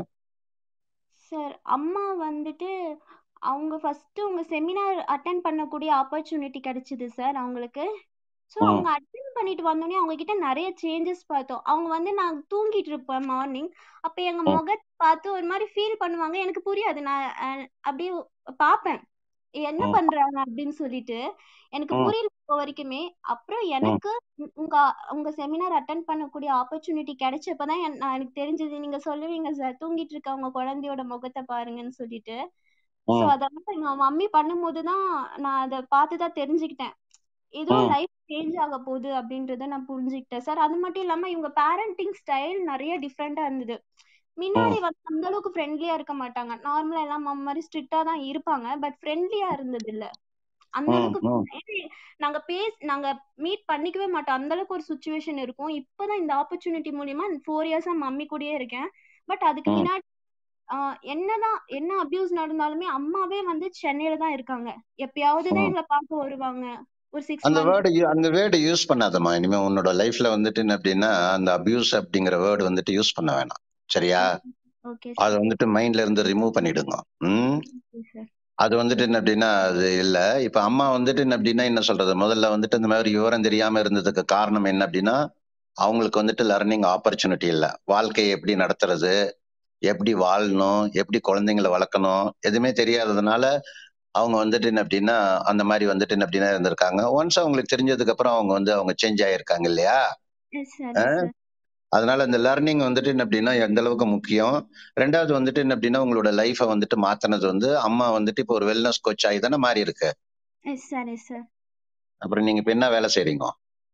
சார் அம்மா வந்துட்டு அவங்க ஃபர்ஸ்ட் உங்க செமினார் அட்டென்ட் பண்ணக்கூடிய ஆப்பர்ச்சுனிட்டி கிடைச்சது சார் அவங்களுக்கு ஸோ ம் அவங்க அட்டென்ட் பண்ணிட்டு வந்தோடனே அவங்க கிட்ட நிறைய சேஞ்சஸ் பார்த்தோம் அவங்க வந்து நான் தூங்கிட்டு இருப்பேன் மார்னிங் அப்போ எங்க ம் முகத்தை பார்த்து ஒரு மாதிரி ஃபீல் பண்ணுவாங்க எனக்கு புரியாது நான் அஹ், அப்படியே பார்ப்பேன் என்ன ம் பண்றாங்க அப்படின்னு சொல்லிட்டு எனக்கு ம் புரியல இப்போ வரைக்குமே அப்புறம் ம் எனக்கு உ- உங்க உங்க செமினார் அட்டென்ட் பண்ணக்கூடிய ஆப்பர்ச்சுனிட்டி கிடைச்சப்பதான் என்- நான் எனக்கு தெரிஞ்சது நீங்க சொல்லுவீங்க சார் தூங்கிட்டு இருக்க உங்க குழந்தையோட முகத்தை பாருங்கன்னு சொல்லிட்டு ஸோ ம் அதை வந்து எங்க மம்மி பண்ணும்போது தான் நான் அதை பார்த்து தான் தெரிஞ்சுக்கிட்டேன் ஏதோ ம் லைஃப் சேஞ்ச் ஆக போகுது அப்படின்றத நான் புரிஞ்சுக்கிட்டேன் சார் அது மட்டும் இல்லாம இவங்க பேரண்டிங் ஸ்டைல் நிறைய டிஃப்ரெண்டா இருந்தது முன்னாடி ம் வந்து அந்த அளவுக்கு ஃப்ரெண்ட்லியா இருக்க மாட்டாங்க நார்மலா எல்லாம் மம் மாதிரி ஸ்ட்ரிக்டா தான் இருப்பாங்க பட் ஃப்ரெண்ட்லியா இருந்தது இல்ல அந்த ம் அளவுக்கு ம் ஏன்னா, நாங்க பேச நாங்க மீட் பண்ணிக்கவே மாட்டோம் அந்த அளவுக்கு ஒரு சுச்சுவேஷன் இருக்கும் இப்பதான் இந்த ஆப்பர்ச்சுனிட்டி மூலியமா ஃபோர் இயர்ஸா மம்மி கூடயே இருக்கேன் பட் அதுக்கு ம் முன்னாடி ஆஹ் என்னதான் என்ன அபியூஸ் நடந்தாலுமே அம்மாவே வந்து சென்னையில தான் இருக்காங்க எப்பயாவது தான் ம் எங்களை பார்க்க வருவாங்க ஒரு சிக்ஸ் அந்த மந்த் வேர்டு அந்த வேர்டு யூஸ் பண்ணாதம்மா இனிமே உன்னோட லைஃப்ல வந்துட்டு என்ன அப்படின்னா அந்த அபியூஸ் அப்படிங்கிற வேர்டு வந்துட்டு யூஸ் பண்ண வேணாம் சரியா ஓகே அதை சார் வந்துட்டு மைண்ட்ல இருந்து ரிமூவ் பண்ணிடுங்க ம் ஓகே சார் அது வந்துட்டு என்ன அப்படின்னா அது இல்ல இப்ப அம்மா வந்துட்டு என்ன அப்படின்னா என்ன சொல்றது முதல்ல வந்துட்டு இந்த மாதிரி விவரம் தெரியாம இருந்ததுக்கு காரணம் என்ன அப்படின்னா அவங்களுக்கு வந்துட்டு லர்னிங் ஆப்பர்ச்சுனிட்டி இல்ல வாழ்க்கையை எப்படி நடத்துறது எப்படி வாழணும் எப்படி குழந்தைங்களை வளர்க்கணும் எதுவுமே தெரியாததுனால அவங்க வந்துட்டு என்ன அப்படின்னா அந்த மாதிரி வந்துட்டு என்ன அப்படின்னா இருந்திருக்காங்க ஒன்ஸ் அவங்களுக்கு தெரிஞ்சதுக்கு அப்புறம் அவங்க வந்து அவங்க சேஞ்ச் ஆயிருக்காங்க இல்லையா எஸ் சார் எஸ் சார் அதனால இந்த லேர்னிங் வந்துட்டு என்ன அப்படின்னா எந்த அளவுக்கு முக்கியம் ரெண்டாவது வந்துட்டு என்ன அப்படின்னா உங்களோட லைஃபை வந்துட்டு மாத்தினது வந்து அம்மா வந்துட்டு இப்போ ஒரு வெல்னஸ் கோச் ஆகி தானே மாறி இருக்கு எஸ் சார் எஸ் சார் அப்புறம் நீங்க இப்ப என்ன வேலை செய்றீங்க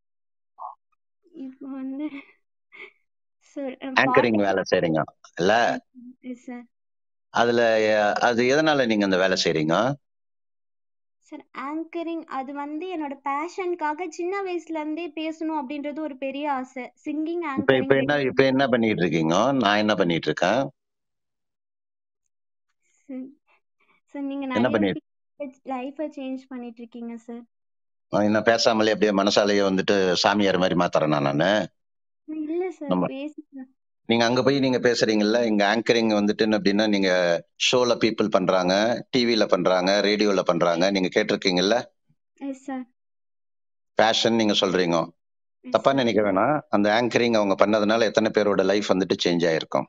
இப்போ வந்து சார் ஆங்கரிங் வேலை செய்றீங்க இல்ல எஸ் சார் அதுல அஹ், அது எதனால நீங்க அந்த வேலை செய்றீங்க சார் ஆங்கரிங் அது வந்து என்னோட பேஷனுக்காக சின்ன வயசுல இருந்தே பேசணும் அப்படின்றது ஒரு பெரிய ஆசை சிங்கிங் இப்ப இப்ப என்ன ஆங்கரிங் இப்ப என்ன பண்ணிட்டு இருக்கீங்க நான் என்ன பண்ணிட்டு இருக்கேன் சார் நீங்க என்ன நிறைய பண்ணி லைஃபை சேஞ்ச் பண்ணிட்டு இருக்கீங்க சார் நான் என்ன பேசாமலே அப்படியே மனசாலேயே வந்துட்டு சாமியார் மாதிரி மாத்துறேனா நானு இல்ல சார் நம்ம பேசுங்க நீங்க அங்க போய் நீங்க பேசுறீங்கல்ல இங்க ஆங்கரிங் வந்துட்டு என்ன அப்படின்னா நீங்க ஷோல பீப்புள் பண்றாங்க டிவில பண்றாங்க ரேடியோல பண்றாங்க நீங்க கேட்டிருக்கீங்கல்ல எஸ் சார் பேஷன் நீங்க சொல்றீங்க எஸ் தப்பா சார் நினைக்க வேணாம் அந்த ஆங்கரிங் அவங்க பண்ணதுனால எத்தனை பேரோட லைஃப் வந்துட்டு சேஞ்ச் ஆயிருக்கும்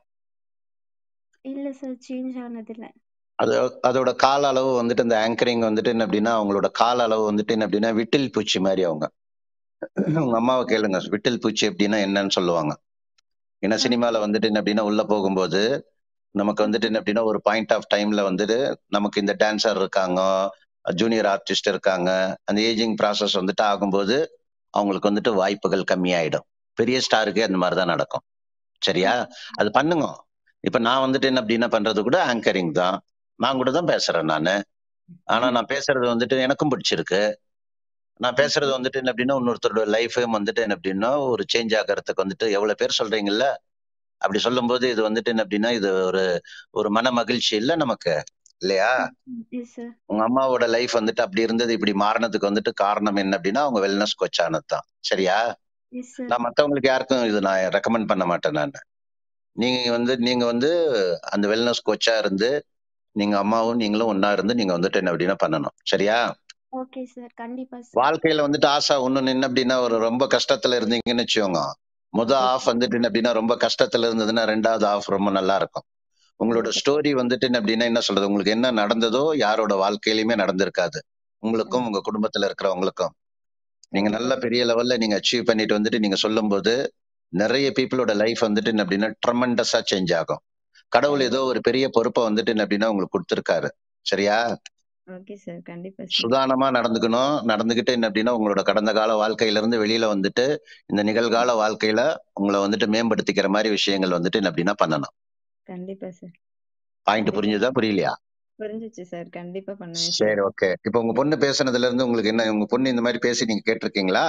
இல்ல சார் சேஞ்ச் ஆனது இல்ல அது அதோட கால அளவு வந்துட்டு இந்த ஆங்கரிங் வந்துட்டு என்ன அப்படின்னா அவங்களோட கால அளவு வந்துட்டு என்ன அப்படின்னா விட்டில் பூச்சி மாதிரி அவங்க உங்க அம்மாவை கேளுங்க விட்டில் பூச்சி அப்படின்னா என்னன்னு சொல்லுவாங்க ஏன்னா சினிமால வந்துட்டு என்ன அப்படின்னா உள்ள போகும்போது நமக்கு வந்துட்டு என்ன அப்படின்னா ஒரு பாயிண்ட் ஆஃப் டைம்ல வந்துட்டு நமக்கு இந்த டான்சர் இருக்காங்க ஜூனியர் ஆர்டிஸ்ட் இருக்காங்க அந்த ஏஜிங் ப்ராசஸ் வந்துட்டு ஆகும்போது அவங்களுக்கு வந்துட்டு வாய்ப்புகள் கம்மியாயிடும் பெரிய ஸ்டாருக்கே அந்த மாதிரி தான் நடக்கும் சரியா அது பண்ணுங்க இப்ப நான் வந்துட்டு என்ன அப்படின்னா பண்றது கூட ஆங்கரிங் தான் நான் கூட தான் பேசுறேன் நானு ஆனா நான் பேசுறது வந்துட்டு எனக்கும் பிடிச்சிருக்கு நான் பேசுறது வந்துட்டு என்ன அப்படின்னா இன்னொருத்தரோட லைஃபையும் வந்துட்டு என்ன அப்படின்னா ஒரு சேஞ்ச் ஆகிறதுக்கு வந்துட்டு எவ்வளவு பேர் சொல்றீங்கல்ல அப்படி சொல்லும்போது இது வந்துட்டு என்ன அப்படின்னா இது ஒரு ஒரு மன மகிழ்ச்சி இல்ல நமக்கு இல்லையா எஸ் சார் உங்க அம்மாவோட லைஃப் வந்துட்டு அப்படி இருந்தது இப்படி மாறினதுக்கு வந்துட்டு காரணம் என்ன அப்படின்னா அவங்க வெல்னஸ் கோச் ஆனது தான் சரியா எஸ் சார் நான் மத்தவங்களுக்கு யாருக்கும் இது நான் ரெக்கமெண்ட் பண்ண மாட்டேன் நான் நீங்க வந்து நீங்க வந்து அந்த வெல்னஸ் கோச்சா இருந்து நீங்க அம்மாவும் நீங்களும் ஒன்னா இருந்து நீங்க வந்துட்டு என்ன அப்படின்னா பண்ணணும் சரியா ஓகே சார் கண்டிப்பா சார் வாழ்க்கையில வந்துட்டு ஆசை ஒண்ணு என்ன அப்படின்னா ஒரு ரொம்ப கஷ்டத்துல இருந்தீங்கன்னு வச்சுக்கோங்க முத ஆஃப் வந்துட்டு என்ன அப்படின்னா ரொம்ப கஷ்டத்துல இருந்ததுன்னா ரெண்டாவது ஆஃப் ரொம்ப நல்லா இருக்கும் உங்களோட ஸ்டோரி வந்துட்டு என்ன அப்படின்னா என்ன சொல்றது உங்களுக்கு என்ன நடந்ததோ யாரோட வாழ்க்கையிலுமே நடந்திருக்காது உங்களுக்கும் உங்க குடும்பத்துல இருக்கிறவங்களுக்கும் நீங்க நல்ல பெரிய லெவல்ல நீங்க அச்சீவ் பண்ணிட்டு வந்துட்டு நீங்க சொல்லும்போது நிறைய பீப்புளோட லைஃப் வந்துட்டு என்ன அப்படின்னா ட்ரமெண்டஸா சேஞ்ச் ஆகும் கடவுள் ஏதோ ஒரு பெரிய பொறுப்பை வந்துட்டு என்ன அப்படின்னா உங்களுக்கு கொடுத்துருக்காரு சரியா ஓகே சார் கண்டிப்பா சார் சுதானமா நடந்துக்கணும் நடந்துகிட்டு என்ன அப்படின்னா உங்களோட கடந்த கால வாழ்க்கையில இருந்து வெளியில வந்துட்டு இந்த நிகழ்கால வாழ்க்கையில உங்களை வந்துட்டு மேம்படுத்திக்கிற மாதிரி விஷயங்கள் வந்துட்டு என்ன அப்படின்னா பண்ணணும் கண்டிப்பா சார் பாயிண்ட் புரிஞ்சுதா புரியலையா புரிஞ்சிச்சு சார் கண்டிப்பா பண்ணுவேன் சார் சரி ஓகே இப்போ உங்க பொண்ணு பேசுனதுல இருந்து உங்களுக்கு என்ன உங்க பொண்ணு இந்த மாதிரி பேசி நீங்க கேட்டிருக்கீங்களா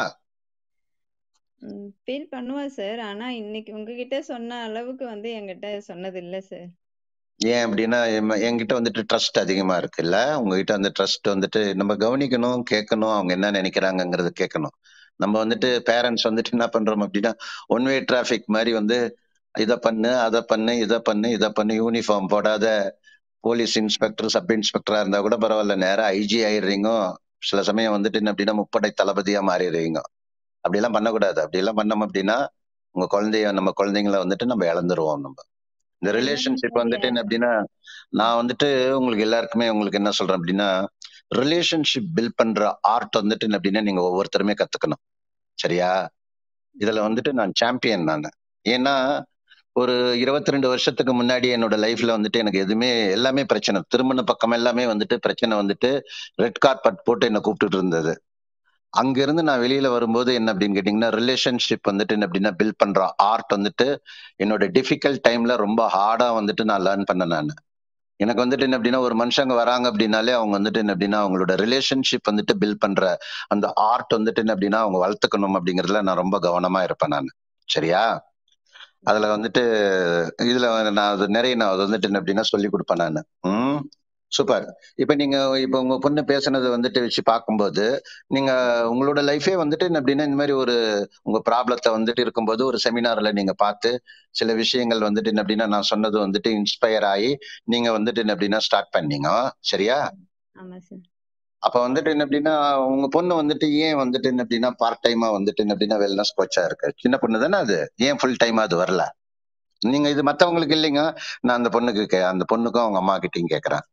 ஃபீல் பண்ணுவா சார் ஆனா இன்னைக்கு உங்ககிட்ட சொன்ன அளவுக்கு வந்து என்கிட்ட சொன்னது இல்ல சார் ஏன் அப்படின்னா எம்ம- என்கிட்ட வந்துட்டு ட்ரஸ்ட் அதிகமா இருக்குல்ல உங்ககிட்ட அந்த ட்ரஸ்ட் வந்துட்டு நம்ம கவனிக்கணும் கேட்கணும் அவங்க என்ன நினைக்கிறாங்கங்கிறது கேட்கணும் நம்ம வந்துட்டு பேரண்ட்ஸ் வந்துட்டு என்ன பண்றோம் அப்படின்னா ஒன் வே டிராபிக் மாதிரி வந்து இதை பண்ணு அதை பண்ணு இதை பண்ணு இதை பண்ணு யூனிஃபார்ம் போடாத போலீஸ் இன்ஸ்பெக்டர் சப் இன்ஸ்பெக்டரா இருந்தா கூட பரவாயில்ல நேரா ஐஜி ஆயிடுறீங்க சில சமயம் வந்துட்டு என்ன அப்படின்னா முப்படை தளபதியா மாறிடுறீங்க அப்படியெல்லாம் பண்ணக்கூடாது அப்படியெல்லாம் பண்ணோம் அப்படின்னா உங்க குழந்தைய நம்ம குழந்தைங்கள வந்துட்டு நம்ம இழந்துருவோம் நம்ம இந்த ரிலேஷன்ஷிப் வந்துட்டு என்ன அப்படின்னா நான் வந்துட்டு உங்களுக்கு எல்லாருக்குமே உங்களுக்கு என்ன சொல்றேன் அப்படின்னா ரிலேஷன்ஷிப் பில்ட் பண்ற ஆர்ட் வந்துட்டு என்ன அப்படின்னா நீங்க ஒவ்வொருத்தருமே கத்துக்கணும் சரியா இதுல வந்துட்டு நான் சாம்பியன் நான் ஏன்னா ஒரு இருபத்தி ரெண்டு வருஷத்துக்கு முன்னாடி என்னோட லைஃப்ல வந்துட்டு எனக்கு எதுவுமே எல்லாமே பிரச்சனை திருமண பக்கம் எல்லாமே வந்துட்டு பிரச்சனை வந்துட்டு ரெட் கார்பெட் போட்டு என்ன கூப்பிட்டுட்டு இருந்தது அங்க இருந்து நான் வெளியில வரும்போது என்ன அப்படின்னு கேட்டீங்கன்னா ரிலேஷன்ஷிப் வந்துட்டு என்ன அப்படின்னா பில்ட் பண்ற ஆர்ட் வந்துட்டு என்னோட டிஃபிகல்ட் டைம்ல ரொம்ப ஹார்டா வந்துட்டு நான் லேர்ன் பண்ணேன் நான் எனக்கு வந்துட்டு என்ன அப்படின்னா ஒரு மனுஷங்க வராங்க அப்படின்னாலே அவங்க வந்துட்டு என்ன அப்படின்னா அவங்களோட ரிலேஷன்ஷிப் வந்துட்டு பில்ட் பண்ற அந்த ஆர்ட் வந்துட்டு என்ன அப்படின்னா அவங்க வளர்த்துக்கணும் அப்படிங்கறதுல நான் ரொம்ப கவனமா இருப்பேன் நான் சரியா அதுல வந்துட்டு இதுல நான் அது நிறைய நான் அது வந்துட்டு என்ன அப்படின்னா சொல்லி கொடுப்பேன் நான் ம் சூப்பர் இப்ப நீங்க இப்ப உங்க பொண்ணு பேசுனது வந்துட்டு வச்சு பார்க்கும்போது நீங்க உங்களோட லைஃபே வந்துட்டு என்ன அப்படின்னா இந்த மாதிரி ஒரு உங்க ப்ராப்ளத்தை வந்துட்டு இருக்கும்போது ஒரு செமினார்ல நீங்க பார்த்து சில விஷயங்கள் வந்துட்டு என்ன அப்படின்னா நான் சொன்னது வந்துட்டு இன்ஸ்பயர் ஆகி நீங்க வந்துட்டு என்ன அப்படின்னா ஸ்டார்ட் பண்ணீங்க சரியா ஆமா சார் அப்ப வந்துட்டு என்ன அப்படின்னா உங்க பொண்ணு வந்துட்டு ஏன் வந்துட்டு என்ன அப்படின்னா பார்ட் டைமா வந்துட்டு என்ன அப்படின்னா வெல்னஸ் கோச்சா இருக்கு சின்ன பொண்ணு தானே அது ஏன் ஃபுல் டைமா அது வரல நீங்க இது மத்தவங்களுக்கு இல்லைங்க நான் அந்த பொண்ணுக்கு கே- அந்த பொண்ணுக்கும் அவங்க அம்மா கிட்டயும் கேக்குறேன்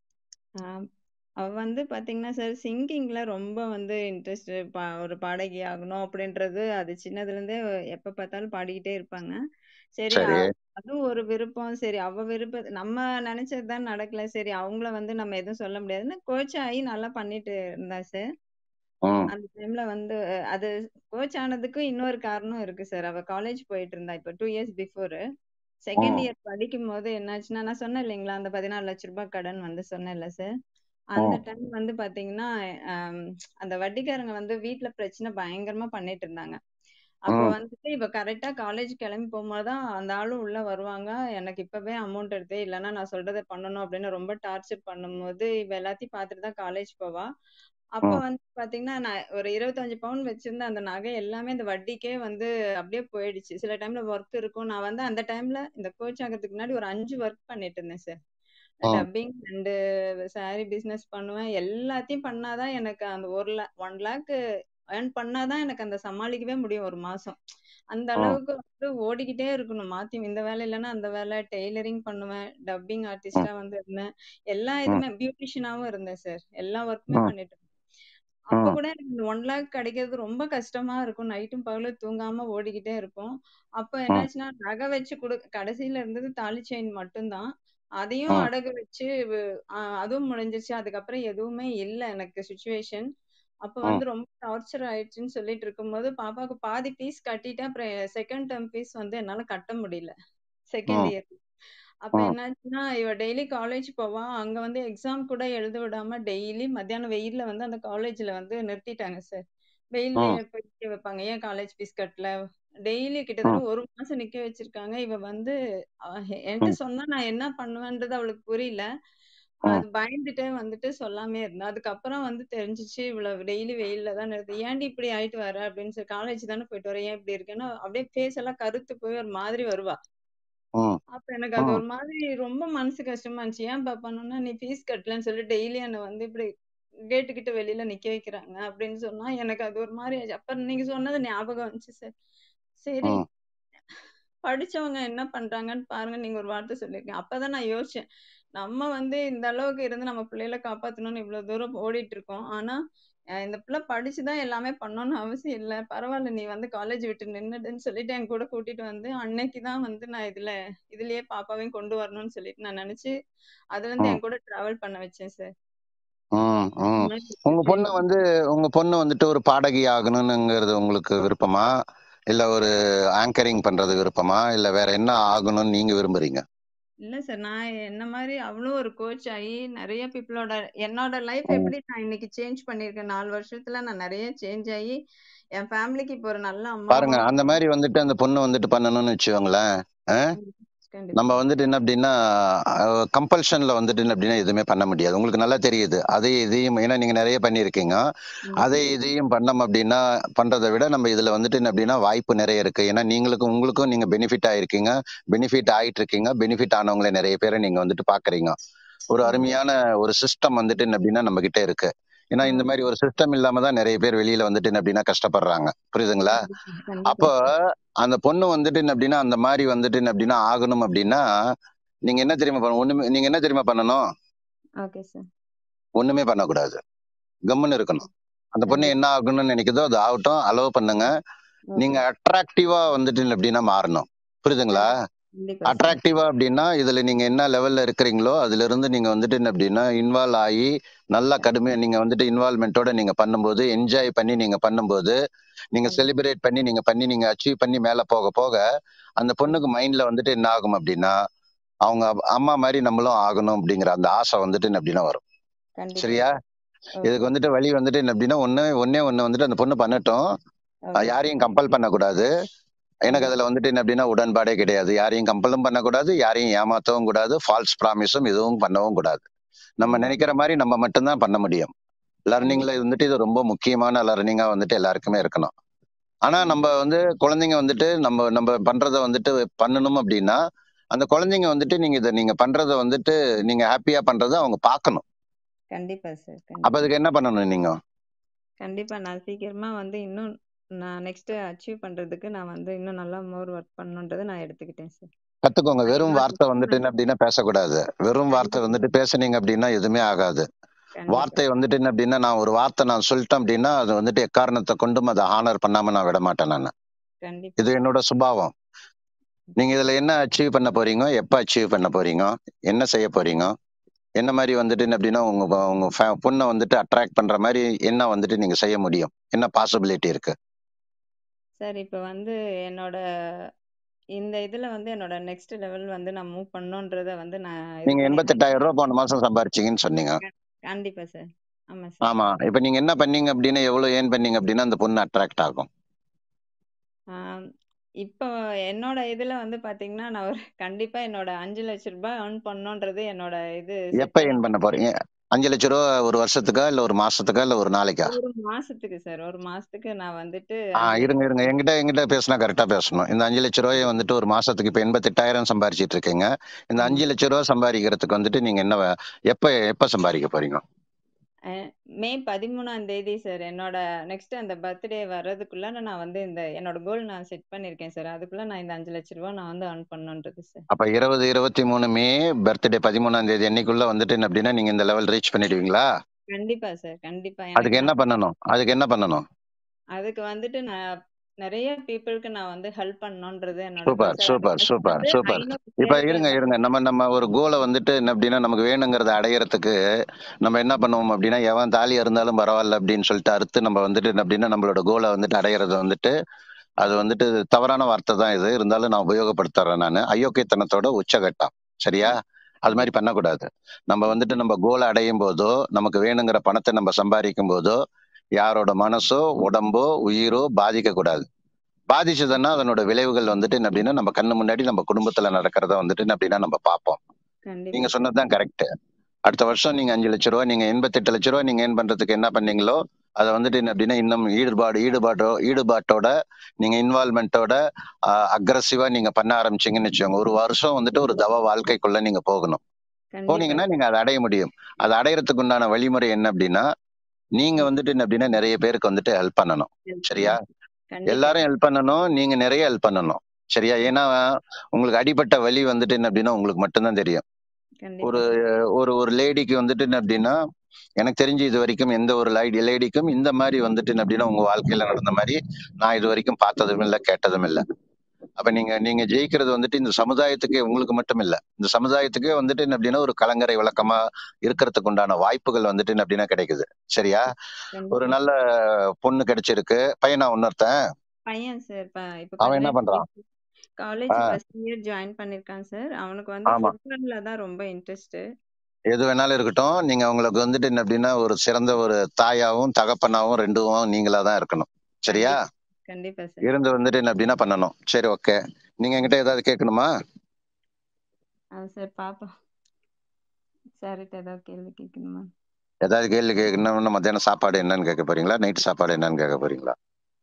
ஆஹ் அவ வந்து பாத்தீங்கன்னா சார் சிங்கிங்ல ரொம்ப வந்து இன்ட்ரெஸ்ட் ஒரு பாடகி ஆகணும் அப்படின்றது அது சின்னதுல இருந்தே எப்ப பார்த்தாலும் பாடிக்கிட்டே இருப்பாங்க சரி சரி அ- அதுவும் ஒரு விருப்பம் சரி அவ விருப்ப நம்ம நினைச்சதுதான் நடக்கல சரி அவங்கள வந்து நம்ம எதுவும் சொல்ல முடியாதுன்னு கோச் ஆகி நல்லா பண்ணிட்டு இருந்தா சார் ம் அந்த டைம்ல வந்து அஹ், அது கோச் ஆனதுக்கு இன்னொரு காரணம் இருக்கு சார் அவ காலேஜ் போயிட்டு இருந்தா இப்ப டூ இயர்ஸ் பிஃபோர் செகண்ட் ம் இயர் படிக்கும் போது என்னாச்சுன்னா நான் சொன்னேன் இல்லைங்களா அந்த பதினாலு லட்ச ரூபாய் கடன் வந்து சொன்னேன்ல சார் அந்த ம் டைம் வந்து பாத்தீங்கன்னா ஆம், அந்த வட்டிக்காரங்க வந்து வீட்ல பிரச்சனை பயங்கரமா பண்ணிட்டு இருந்தாங்க அப்போ ம் வந்துட்டு இவ கரெக்டா காலேஜ் கிளம்பி போகும்போதுதான் அந்த ஆளும் உள்ள வருவாங்க எனக்கு இப்பவே அமௌண்ட் எடுத்து இல்லைன்னா நான் சொல்றதை பண்ணணும் அப்படின்னு ரொம்ப டார்ச்சர் பண்ணும்போது இவ எல்லாத்தையும் பார்த்துட்டு தான் காலேஜ் போவா அப்ப ம் வந்து பாத்தீங்கன்னா நான் ஒரு இருபத்தஞ்சு பவுன் வச்சிருந்த அந்த நகை எல்லாமே இந்த வட்டிக்கே வந்து அப்படியே போயிடுச்சு சில டைம்ல ஒர்க் இருக்கும் நான் வந்து அந்த டைம்ல இந்த கோச் ஆகிறதுக்கு முன்னாடி ஒரு அஞ்சு ஒர்க் பண்ணிட்டு இருந்தேன் சார் ம் டப்பிங் அண்டு சாரி பிசினஸ் பண்ணுவேன் எல்லாத்தையும் பண்ணாதான் எனக்கு அந்த ஒரு லே ஒன் லேக் ஏர்ன் பண்ணாதான் எனக்கு அந்த சமாளிக்கவே முடியும் ஒரு மாசம் அந்த ம் அளவுக்கு வந்து ஓடிக்கிட்டே இருக்கணும் மாத்தி இந்த வேலை இல்லைன்னா அந்த வேலை டெய்லரிங் பண்ணுவேன் டப்பிங் ம் ஆர்டிஸ்டா வந்து இருந்தேன் எல்லா ம் இதுமே பியூட்டிஷியனாவும் இருந்தேன் சார் எல்லா ஒர்க்குமே ம் பண்ணிட்டு இருந்தேன் அப்ப ம் கூட எனக்கு இந்த ஒன் லேக் கிடைக்கிறது ரொம்ப கஷ்டமா இருக்கும் நைட்டும் பகலும் தூங்காம ஓடிக்கிட்டே இருக்கும் அப்ப ம் என்னாச்சுன்னா நகை வச்சு கொடு கடைசியில இருந்தது தாலி செயின் மட்டும்தான் அதையும் ம் அடகு வச்சு வு- ஆஹ் அதுவும் முடிஞ்சிருச்சு அதுக்கப்புறம் எதுவுமே இல்லை எனக்கு சுச்சுவேஷன் அப்ப ம் வந்து ரொம்ப டார்ச்சர் ஆயிடுச்சுன்னு சொல்லிட்டு இருக்கும்போது பாப்பாவுக்கு பாதி ஃபீஸ் கட்டிட்டு அப்புறம் செகண்ட் டேர்ம் ஃபீஸ் வந்து என்னால கட்ட முடியல செகண்ட் ம் இயர் அப்ப ம் என்னாச்சுன்னா இவ டெய்லி காலேஜ் போவா அங்க வந்து எக்ஸாம் கூட எழுத விடாம டெய்லி மத்தியானம் வெயில்ல வந்து அந்த காலேஜ்ல வந்து நிறுத்திட்டாங்க சார் வெயில்லயே ம் போய் நிக்க வைப்பாங்க ஏன் காலேஜ் ஃபீஸ் கட்டல டெய்லி கிட்டத்தட்ட ம் ஒரு மாசம் நிக்க வச்சிருக்காங்க இவ வந்து அஹ் என்கிட்ட ம் சொன்னா நான் என்ன பண்ணுவேன்றது அவளுக்கு புரியல ம் அது பயந்துட்டே வந்துட்டு சொல்லாமே இருந்தா அதுக்கப்புறம் வந்து தெரிஞ்சுச்சு இவ்வளவு டெய்லி வெயில்ல தான் நிறுத்து ஏன்டி இப்படி ஆயிட்டு வர அப்படின்னு சொல்லி காலேஜ் தானே போயிட்டு வர ஏன் இப்படி இருக்கேன்னா அப்படியே ஃபேஸ் எல்லாம் கருத்து போய் ஒரு மாதிரி வருவா ம் அப்ப எனக்கு அது ம் ஒரு மாதிரி ரொம்ப மனசு கஷ்டமா இருந்துச்சு ஏன் பாப்பான்னா நீ ஃபீஸ் கட்டலன்னு சொல்லி டெய்லி என்ன வந்து இப்படி கேட்டுக்கிட்டு வெளியில நிக்க வைக்கிறாங்க அப்படின்னு சொன்னா எனக்கு அது ஒரு மாதிரி ஆச்சு அப்ப நீங்க சொன்னது ஞாபகம் வந்துச்சு சார் சரி ம் படிச்சவங்க என்ன பண்றாங்கன்னு பாருங்க நீங்க ஒரு வார்த்தை சொல்லிருக்கீங்க அப்பதான் நான் யோசிச்சேன் நம்ம வந்து இந்த அளவுக்கு இருந்து நம்ம பிள்ளைகளை காப்பாத்தணும்னு இவ்வளவு தூரம் ஓடிட்டு இருக்கோம் ஆனா அஹ் இந்த பிள்ளை படிச்சுதான் எல்லாமே பண்ணணும்னு அவசியம் இல்ல பரவாயில்ல நீ வந்து காலேஜ் விட்டு நின்னுடுன்னு சொல்லிட்டு என் கூட கூட்டிட்டு வந்து அன்னைக்குதான் வந்து நான் இதுல இதுலயே பாப்பாவையும் கொண்டு வரணும்னு சொல்லிட்டு நான் நினைச்சு அதுல இருந்து ம் என் கூட டிராவல் பண்ண வச்சேன் சார் ம் இந்த ம் மாதிரி உங்க பொண்ணு சுச்சுவேஷன் வந்து உங்க பொண்ணு வந்துட்டு ஒரு பாடகி ஆகணும்னுங்கிறது உங்களுக்கு விருப்பமா இல்ல ஒரு ஆங்கரிங் பண்றது விருப்பமா இல்ல வேற என்ன ஆகணும்னு நீங்க விரும்புறீங்க இல்ல சார் நான் என்ன மாதிரி அவளும் ஒரு கோச் ஆகி நிறைய பீப்புளோட என்னோட லைஃப் ம். எப்படி நான் இன்னைக்கு சேஞ்ச் பண்ணிருக்கேன் நாலு வருஷத்துல நான் நிறைய சேஞ்ச் ஆகி என் ஃபேமிலிக்கு இப்போ ஒரு நல்ல பாருங்க அம்மாவா அந்த மாதிரி வந்துட்டு அந்த பொண்ணு வந்துட்டு பண்ணணும்னு வச்சுக்கோங்களேன் ஆ? ம், கண்டிப்பா நம்ம வந்துட்டு என்ன அப்படின்னா கம்பல்ஷன்ல வந்துட்டு என்ன அப்படின்னா எதுவுமே பண்ண முடியாது உங்களுக்கு நல்லா தெரியுது அதை இதையும் ஏன்னா நீங்க நிறைய பண்ணியிருக்கீங்க ம், அதை இதையும் பண்ணோம் அப்படின்னா பண்றதை விட நம்ம இதுல வந்துட்டு என்ன அப்படின்னா வாய்ப்பு நிறைய இருக்கு ஏன்னா நீங்களுக்கும் உங்களுக்கும் நீங்க பெனிஃபிட் ஆயிருக்கீங்க பெனிஃபிட் ஆயிட்டு இருக்கீங்க பெனிஃபிட் ஆனவங்களை நிறைய பேரை நீங்க வந்துட்டு பாக்குறீங்க ஒரு ம், அருமையான ஒரு சிஸ்டம் வந்துட்டு என்ன அப்படின்னா நம்ம கிட்ட இருக்கு ஏன்னா இந்த ம். மாதிரி ஒரு சிஸ்டம் இல்லாம தான் நிறைய பேர் வெளியில வந்துட்டு என்ன அப்படின்னா கஷ்டப்படுறாங்க புரியுதுங்களா கண்டிப்பா அப்போ கண்டிப்பா அந்த பொண்ணு வந்துட்டு என்ன அப்படின்னா அந்த மாதிரி வந்துட்டு என்ன அப்படின்னா ஆகணும் அப்படின்னா நீங்க என்ன தெரியுமா பண்ணணும் ஒண்ணுமே நீங்க என்ன தெரியுமா பண்ணணும் ஓகே சார் ஒண்ணுமே பண்ணக்கூடாது கம்முன்னு இருக்கணும் அந்த பொண்ணு கண்டிப்பா என்ன ஆகணும்னு நினைக்குதோ அது ஆகட்டும் அலோவ் பண்ணுங்க ஓகே நீங்க அட்ராக்டிவா வந்துட்டு என்ன அப்படின்னா மாறணும் புரியுதுங்களா கண்டிப்பா சார் அட்ராக்டிவா அப்படின்னா இதுல நீங்க என்ன லெவல்ல இருக்கிறீங்களோ அதுல இருந்து நீங்க வந்துட்டு என்ன அப்படின்னா இன்வால்வ் ஆகி நல்லா கடுமையா நீங்க வந்துட்டு இன்வால்மெண்ட்டோட நீங்க பண்ணும்போது என்ஜாய் பண்ணி நீங்க பண்ணும்போது நீங்க கண்டிப்பா செலிப்ரேட் பண்ணி நீங்க பண்ணி நீங்க அச்சீவ் பண்ணி மேல போக போக அந்த பொண்ணுக்கு மைண்ட்ல வந்துட்டு என்ன ஆகும் அப்படின்னா அவங்க அம்மா மாதிரி நம்மளும் ஆகணும் அப்படிங்கிற அந்த ஆசை வந்துட்டு என்ன அப்படின்னா வரும் கண்டிப்பா சரியா சார் இதுக்கு ஓகே வந்துட்டு வழி வந்துட்டு என்ன அப்படின்னா ஒண்ணு ஒன்னே ஒண்ணு வந்துட்டு அந்த பொண்ணு பண்ணட்டும் அஹ் ஓகே யாரையும் கம்பல் பண்ணக்கூடாது எனக்கு கண்டிப்பா அதுல வந்துட்டு என்ன அப்படின்னா உடன்பாடே கிடையாது யாரையும் கம்பலும் பண்ணக்கூடாது யாரையும் ஏமாத்தவும் கூடாது ஃபால்ஸ் ப்ராமிஸும் எதுவும் பண்ணவும் கூடாது நம்ம கண்டிப்பா நினைக்கிற மாதிரி நம்ம மட்டும்தான் பண்ண முடியும் லர்னிங்ல கண்டிப்பா வந்துட்டு இது ரொம்ப முக்கியமான லர்னிங்கா வந்துட்டு எல்லாருக்குமே இருக்கணும் ஆனா நம்ம கண்டிப்பா வந்து குழந்தைங்க வந்துட்டு நம்ம நம்ம பண்றத வந்துட்டு பண்ணணும் அப்படின்னா அந்த குழந்தைங்க வந்துட்டு நீங்க இதை நீங்க பண்றத வந்துட்டு நீங்க ஹாப்பியா பண்றத அவங்க பார்க்கணும் கண்டிப்பா சார் அப்ப கண்டிப்பா அதுக்கு என்ன பண்ணணும் நீங்க கண்டிப்பா நான் சீக்கிரமா வந்து இன்னும் நான் நெக்ஸ்ட் அச்சீவ் பண்றதுக்கு நான் வந்து இன்னும் நல்லா மோர் ஒர்க் பண்ணணுன்றதை நான் எடுத்துக்கிட்டேன் சார் கத்துக்கோங்க நான் வெறும் என்னோட வார்த்தை வந்துட்டு என்ன அப்படின்னா பேசக்கூடாது வெறும் வார்த்தை கண்டிப்பா வந்துட்டு பேசுனீங்க அப்படின்னா எதுவுமே ஆகாது கண்டிப்பா வார்த்தை வந்துட்டு என்ன அப்படின்னா நான் ஒரு வார்த்தை நான் சொல்லிட்டேன் அப்படின்னா அது வந்துட்டு எக்காரணத்தை கொண்டும் அதை ஹானர் பண்ணாம நான் விட மாட்டேன் நான் கண்டிப்பா இது என்னோட சுபாவம் நீங்க இதுல என்ன அச்சீவ் பண்ண போறீங்க எப்ப அச்சீவ் பண்ண போறீங்க என்ன செய்ய போறீங்க என்ன மாதிரி வந்துட்டு என்ன அப்படின்னா உங்க உங்க fa- பொண்ணை வந்துட்டு அட்ராக்ட் பண்ற மாதிரி என்ன வந்துட்டு நீங்க செய்ய முடியும் என்ன பாசிபிலிட்டி இருக்கு சார் இப்போ வந்து என்னோட இந்த இதுல வந்து என்னோட நெக்ஸ்ட் லெவல் வந்து நான் மூவ் பண்ணணுன்றத வந்து நான் இது நீங்க பண்ணி எண்பத்தெட்டாயிரம் ரூபாய் போன மாசம் சம்பாரிச்சீங்கன்னு சொன்னீங்க கண்டிப்பா சார் ஆமா சார் ஆமா இப்ப நீங்க என்ன பண்ணீங்க அப்படின்னா எவ்வளவு ஏன் பண்ணீங்க அப்படின்னா அந்த பொண்ணு அட்ராக்ட் ஆகும் ஆம், இப்போ என்னோட இதுல வந்து பாத்தீங்கன்னா நான் ஒரு கண்டிப்பா என்னோட அஞ்சு லட்ச ரூபாய் earn பண்ணணுன்றது என்னோட இது செட் எப்ப பண்ணி ஏன் பண்ண போறீங்க அஞ்சு லட்ச ரூபா ஒரு வருஷத்துக்கா இல்ல ஒரு மாசத்துக்கா இல்ல ஒரு நாளைக்கா ஒரு மாசத்துக்கு சார் ஒரு மாசத்துக்கு நான் வந்துட்டு ஆ அஞ்சு இருங்க லட்சம் இருங்க என்கிட்ட என்கிட்ட பேசினா கரெக்டா பேசணும் இந்த அஞ்சு லட்ச ரூபாய் வந்துட்டு ஒரு மாசத்துக்கு இப்ப எண்பத்தெட்டாயிரம் சம்பாரிச்சிட்டு இருக்கீங்க இந்த ஆமா அஞ்சு லட்ச ரூபாய் சம்பாதிக்கிறதுக்கு வந்துட்டு நீங்க என்ன வே- எப்ப எப்ப சம்பாதிக்க போறீங்க அஹ் மே பதிமூணாம் தேதி சார் என்னோட நெக்ஸ்ட் அந்த பர்த்டே வர்றதுக்குள்ள நான் வந்து இந்த என்னோட கோல் நான் செட் பண்ணிருக்கேன் சார் அதுக்குள்ள நான் இந்த அஞ்சு லட்ச ரூபாய் நான் வந்து earn பண்ணணுன்றது சார் அப்ப இருபது இருபத்தி மூணு மே பர்த்டே பதிமூணாம் தேதி அன்னைக்குள்ள வந்துட்டு என்ன அப்படின்னா நீங்க இந்த லெவல் ரீச் பண்ணிடுவீங்களா கண்டிப்பா சார் கண்டிப்பா அதுக்கு எனக்கு என்ன நான் பண்ணணும் அதுக்கு என்ன பண்ணணும் அதுக்கு வந்துட்டு நான் நிறைய பீப்புளுக்கு நான் வந்து ஹெல்ப் பண்ணணுன்றது என்னோட சூப்பர் கோல் சார் சூப்பர் அது first சூப்பர் வந்து சூப்பர் ஐநூறு இப்ப பேருக்கு இருங்க இருங்க நம்ம நம்ம ஒரு கோலை வந்துட்டு என்ன அப்படின்னா நமக்கு வேணுங்கிறத அடையறதுக்கு நம்ம என்ன பண்ணுவோம் அப்படின்னா எவன் தாலியா இருந்தாலும் பரவாயில்ல அப்படின்னு சொல்லிட்டு அறுத்து நம்ம வந்துட்டு என்ன அப்படின்னா நம்மளோட கோலை வந்துட்டு அடையிறது வந்துட்டு அது வந்துட்டு தவறான வார்த்தை தான் இது இருந்தாலும் நான் உபயோகப்படுத்துறேன் நான் அயோக்கியத்தனத்தோட உச்சகட்டம் சரியா அது மாதிரி பண்ணக்கூடாது நம்ம வந்துட்டு நம்ம கோலை அடையும் போதோ நமக்கு வேணுங்கிற பணத்தை நம்ம சம்பாதிக்கும் போதோ யாரோட மனசோ உடம்போ உயிரோ பாதிக்க கூடாது பாதிச்சதுன்னா அதனோட விளைவுகள் வந்துட்டு என்ன அப்படின்னா நம்ம கண்ணு முன்னாடி நம்ம குடும்பத்துல நடக்கிறத வந்துட்டு என்ன அப்படின்னா நம்ம பார்ப்போம் கண்டிப்பா நீங்க சார் சொன்னதுதான் கரெக்ட் அடுத்த வருஷம் நீங்க அஞ்சு லட்ச ரூபா நீங்க எண்பத்தெட்டு லட்ச ரூபா நீங்க ஏன் பண்றதுக்கு என்ன பண்ணீங்களோ அதை வந்துட்டு என்ன அப்படின்னா இன்னும் ஈடுபாடு ஈடுபாடோ ஈடுபாட்டோட நீங்க இன்வால்மெண்ட்டோட அக்ரஸிவா நீங்க பண்ண ஆரம்பிச்சீங்கன்னு வச்சுக்கோங்க ஒரு வருஷம் வந்துட்டு ஒரு தவ வாழ்க்கைக்குள்ள நீங்க போகணும் கண்டிப்பா போனீங்கன்னா நீங்க அதை அடைய முடியும் அதை அடையறதுக்கு உண்டான வழிமுறை என்ன அப்படின்னா நீங்க வந்துட்டு என்ன அப்படின்னா நிறைய பேருக்கு வந்துட்டு ஹெல்ப் பண்ணணும் ஹெல்ப் சரியா பண்ணணும் கண்டிப்பா எல்லாரும் சார் ஹெல்ப் பண்ணணும் நீங்க நிறைய ஹெல்ப் பண்ணணும் சரியா ஏன்னா உங்களுக்கு அடிபட்ட வலி வந்துட்டு என்ன அப்படின்னா உங்களுக்கு மட்டும்தான் தெரியும் கண்டிப்பா ஒரு சார் ஒரு ஒரு லேடிக்கு வந்துட்டு என்ன அப்படின்னா எனக்கு தெரிஞ்சு இது வரைக்கும் எந்த ஒரு லைடி லேடிக்கும் இந்த மாதிரி வந்துட்டு என்ன அப்படின்னா உங்க வாழ்க்கையில நடந்த மாதிரி நான் இது வரைக்கும் பார்த்ததும் இல்லை கேட்டதும் இல்லை அப்ப நீங்க நீங்க ஜெயிக்கிறது வந்துட்டு இந்த சமுதாயத்துக்கே உங்களுக்கு மட்டும் இல்ல இந்த சமுதாயத்துக்கே வந்துட்டு என்ன அப்படின்னா ஒரு கலங்கரை விளக்கமா இருக்கிறதுக்கு உண்டான வாய்ப்புகள் வந்துட்டு என்ன அப்படின்னா கிடைக்குது சரியா ஒரு கண்டிப்பா நல்ல பொண்ணு கிடைச்சிருக்கு பையனா இன்னொருத்தன் பையன் சார் இப்ப அவன் என்ன பதினெட்டு பண்றான் வயசு காலேஜ் ஆஹ் ஃபர்ஸ்ட் இயர் ஜாயின் பண்ணிருக்கான் சார் அவனுக்கு வந்து ஆமா ஃபுட்பால்ல தான் ரொம்ப இன்ட்ரெஸ்ட் எது வேணாலும் இருக்கட்டும் நீங்க உங்களுக்கு வந்துட்டு என்ன அப்படின்னா ஒரு சிறந்த ஒரு தாயாவும் தகப்பனாவும் ரெண்டும் நீங்களா தான் இருக்கணும் சரியா கண்டிப்பா கண்டிப்பா சார் இருந்து வந்துட்டு என்ன அப்படின்னா பண்ணணும் சரி ஓகே நீங்க என்கிட்ட ஏதாவது கேட்கணுமா ஆ சார் பாப்போம் சார்கிட்ட ஏதாவது கேள்வி கேட்கணுமா ஏதாவது கேள்வி கேட்கணும்னா மத்தியானம் சாப்பாடு என்னன்னு கேட்க போறீங்களா நைட் சாப்பாடு என்னன்னு கேட்க போறீங்களா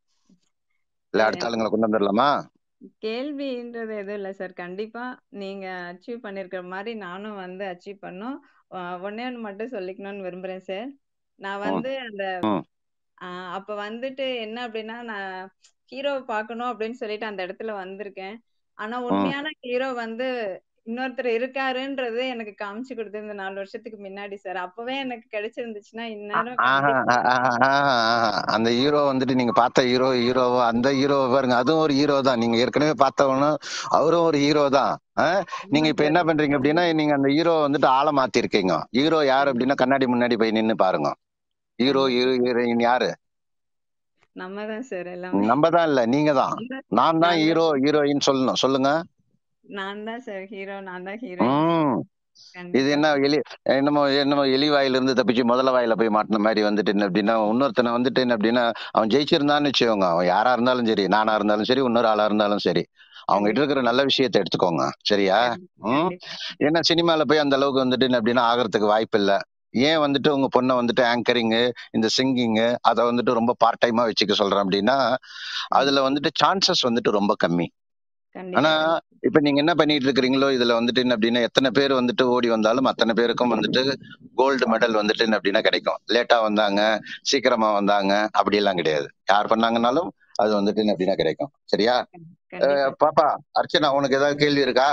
இல்ல சார் அடுத்த எனக்கு ஆளுங்களை கொண்டு வந்துடலாமா கேள்வின்றது எதுவும் இல்லை சார் கண்டிப்பா நீங்க அச்சீவ் பண்ணிருக்கிற மாதிரி நானும் வந்து அச்சீவ் பண்ணும் ஆஹ் ஒண்ணே ஒன்று மட்டும் சொல்லிக்கணும்னு விரும்புறேன் சார் நான் ம், வந்து அந்த ம், ஆஹ் அப்ப வந்துட்டு என்ன அப்படின்னா நான் ஹீரோவை பார்க்கணும் அப்படின்னு சொல்லிட்டு அந்த இடத்துல வந்திருக்கேன் ஆனா ம், உண்மையான ஹீரோ வந்து இன்னொருத்தர் இருக்காருன்றது எனக்கு காமிச்சு கொடுத்தது இந்த நாலு வருஷத்துக்கு முன்னாடி சார் அப்பவே எனக்கு கிடைச்சிருந்துச்சுன்னா இந்நேரம் ஆஹா, கண்டிப்பா ஆஹா, ஆஹா, ஆஹா. அந்த ஹீரோ வந்துட்டு நீங்க பார்த்த ஹீரோ ஹீரோவோ அந்த ஹீரோ பாருங்க அதுவும் ஒரு ஹீரோ தான் நீங்க ஏற்கனவே பார்த்தவனும் அவரும் ஒரு ஹீரோ தான் ஆ? நீங்க ஆமா இப்ப சார் என்ன பண்றீங்க அப்படின்னா நீங்க அந்த ஹீரோ வந்துட்டு ஆளை மாத்திருக்கீங்க ஹீரோ யாரு அப்படின்னா கண்ணாடி முன்னாடி போய் நின்னு பாருங்க ஹீரோ கண்டிப்பா ஹீரோ ஹீரோயின் யாரு நம்ம தான் சார் எல்லாமே நம்ம தான் இல்ல நீங்க தான் நான் தான் நான் தான் நான் தான் ஹீரோ ஹீரோயின் சொல்லணும் சொல்லுங்க நான் தான் சார் ஹீரோ நான் தான் ஹீரோயின் ம் இது கண்டிப்பா என்ன சார் எலி என்னமோ என்னமோ எலி வாயில இருந்து தப்பிச்சு முதல்ல வாயில போய் மாட்டின மாதிரி வந்துட்டு என்ன அப்படின்னா இன்னொருத்தனை வந்துட்டு என்ன அப்படின்னா அவன் ஜெயிச்சிருந்தான்னு வச்சுக்கோங்க அவன் யாரா இருந்தாலும் சரி நானா இருந்தாலும் சரி இன்னொரு ஆளா இருந்தாலும் சரி அவங்க கிட்ட கண்டிப்பா இருக்கிற நல்ல விஷயத்தை எடுத்துக்கோங்க சரியா கண்டிப்பா ம் கண்டிப்பா சார் ஏன்னா சினிமால போய் அந்த அளவுக்கு வந்துட்டு என்ன அப்படின்னா ஆகிறதுக்கு வாய்ப்பு இல்ல ஏன் வந்துட்டு உங்க பொண்ணை வந்துட்டு ஆங்கரிங்கு இந்த சிங்கிங்கு அதை வந்துட்டு ரொம்ப பார்ட் டைமா வச்சுக்க சொல்றேன் அப்படின்னா அதுல கண்டிப்பா வந்துட்டு சான்சஸ் வந்துட்டு ரொம்ப கம்மி ஆனா கண்டிப்பா கண்டிப்பா இப்ப நீங்க என்ன பண்ணிட்டு இருக்கிறீங்களோ இதுல வந்துட்டு என்ன அப்படின்னா எத்தனை பேர் வந்துட்டு ஓடி வந்தாலும் அத்தனை பேருக்கும் வந்துட்டு கோல்டு மெடல் வந்துட்டு என்ன அப்படின்னா கிடைக்கும் லேட்டா வந்தாங்க சீக்கிரமா வந்தாங்க அப்படி எல்லாம் கிடையாது யார் பண்ணாங்கன்னாலும் அது வந்துட்டு என்ன அப்படின்னா கிடைக்கும் சரியா கண்டிப்பா அஹ் சார் பாப்பா அர்ச்சனா உனக்கு ஏதாவது கேள்வி இருக்கா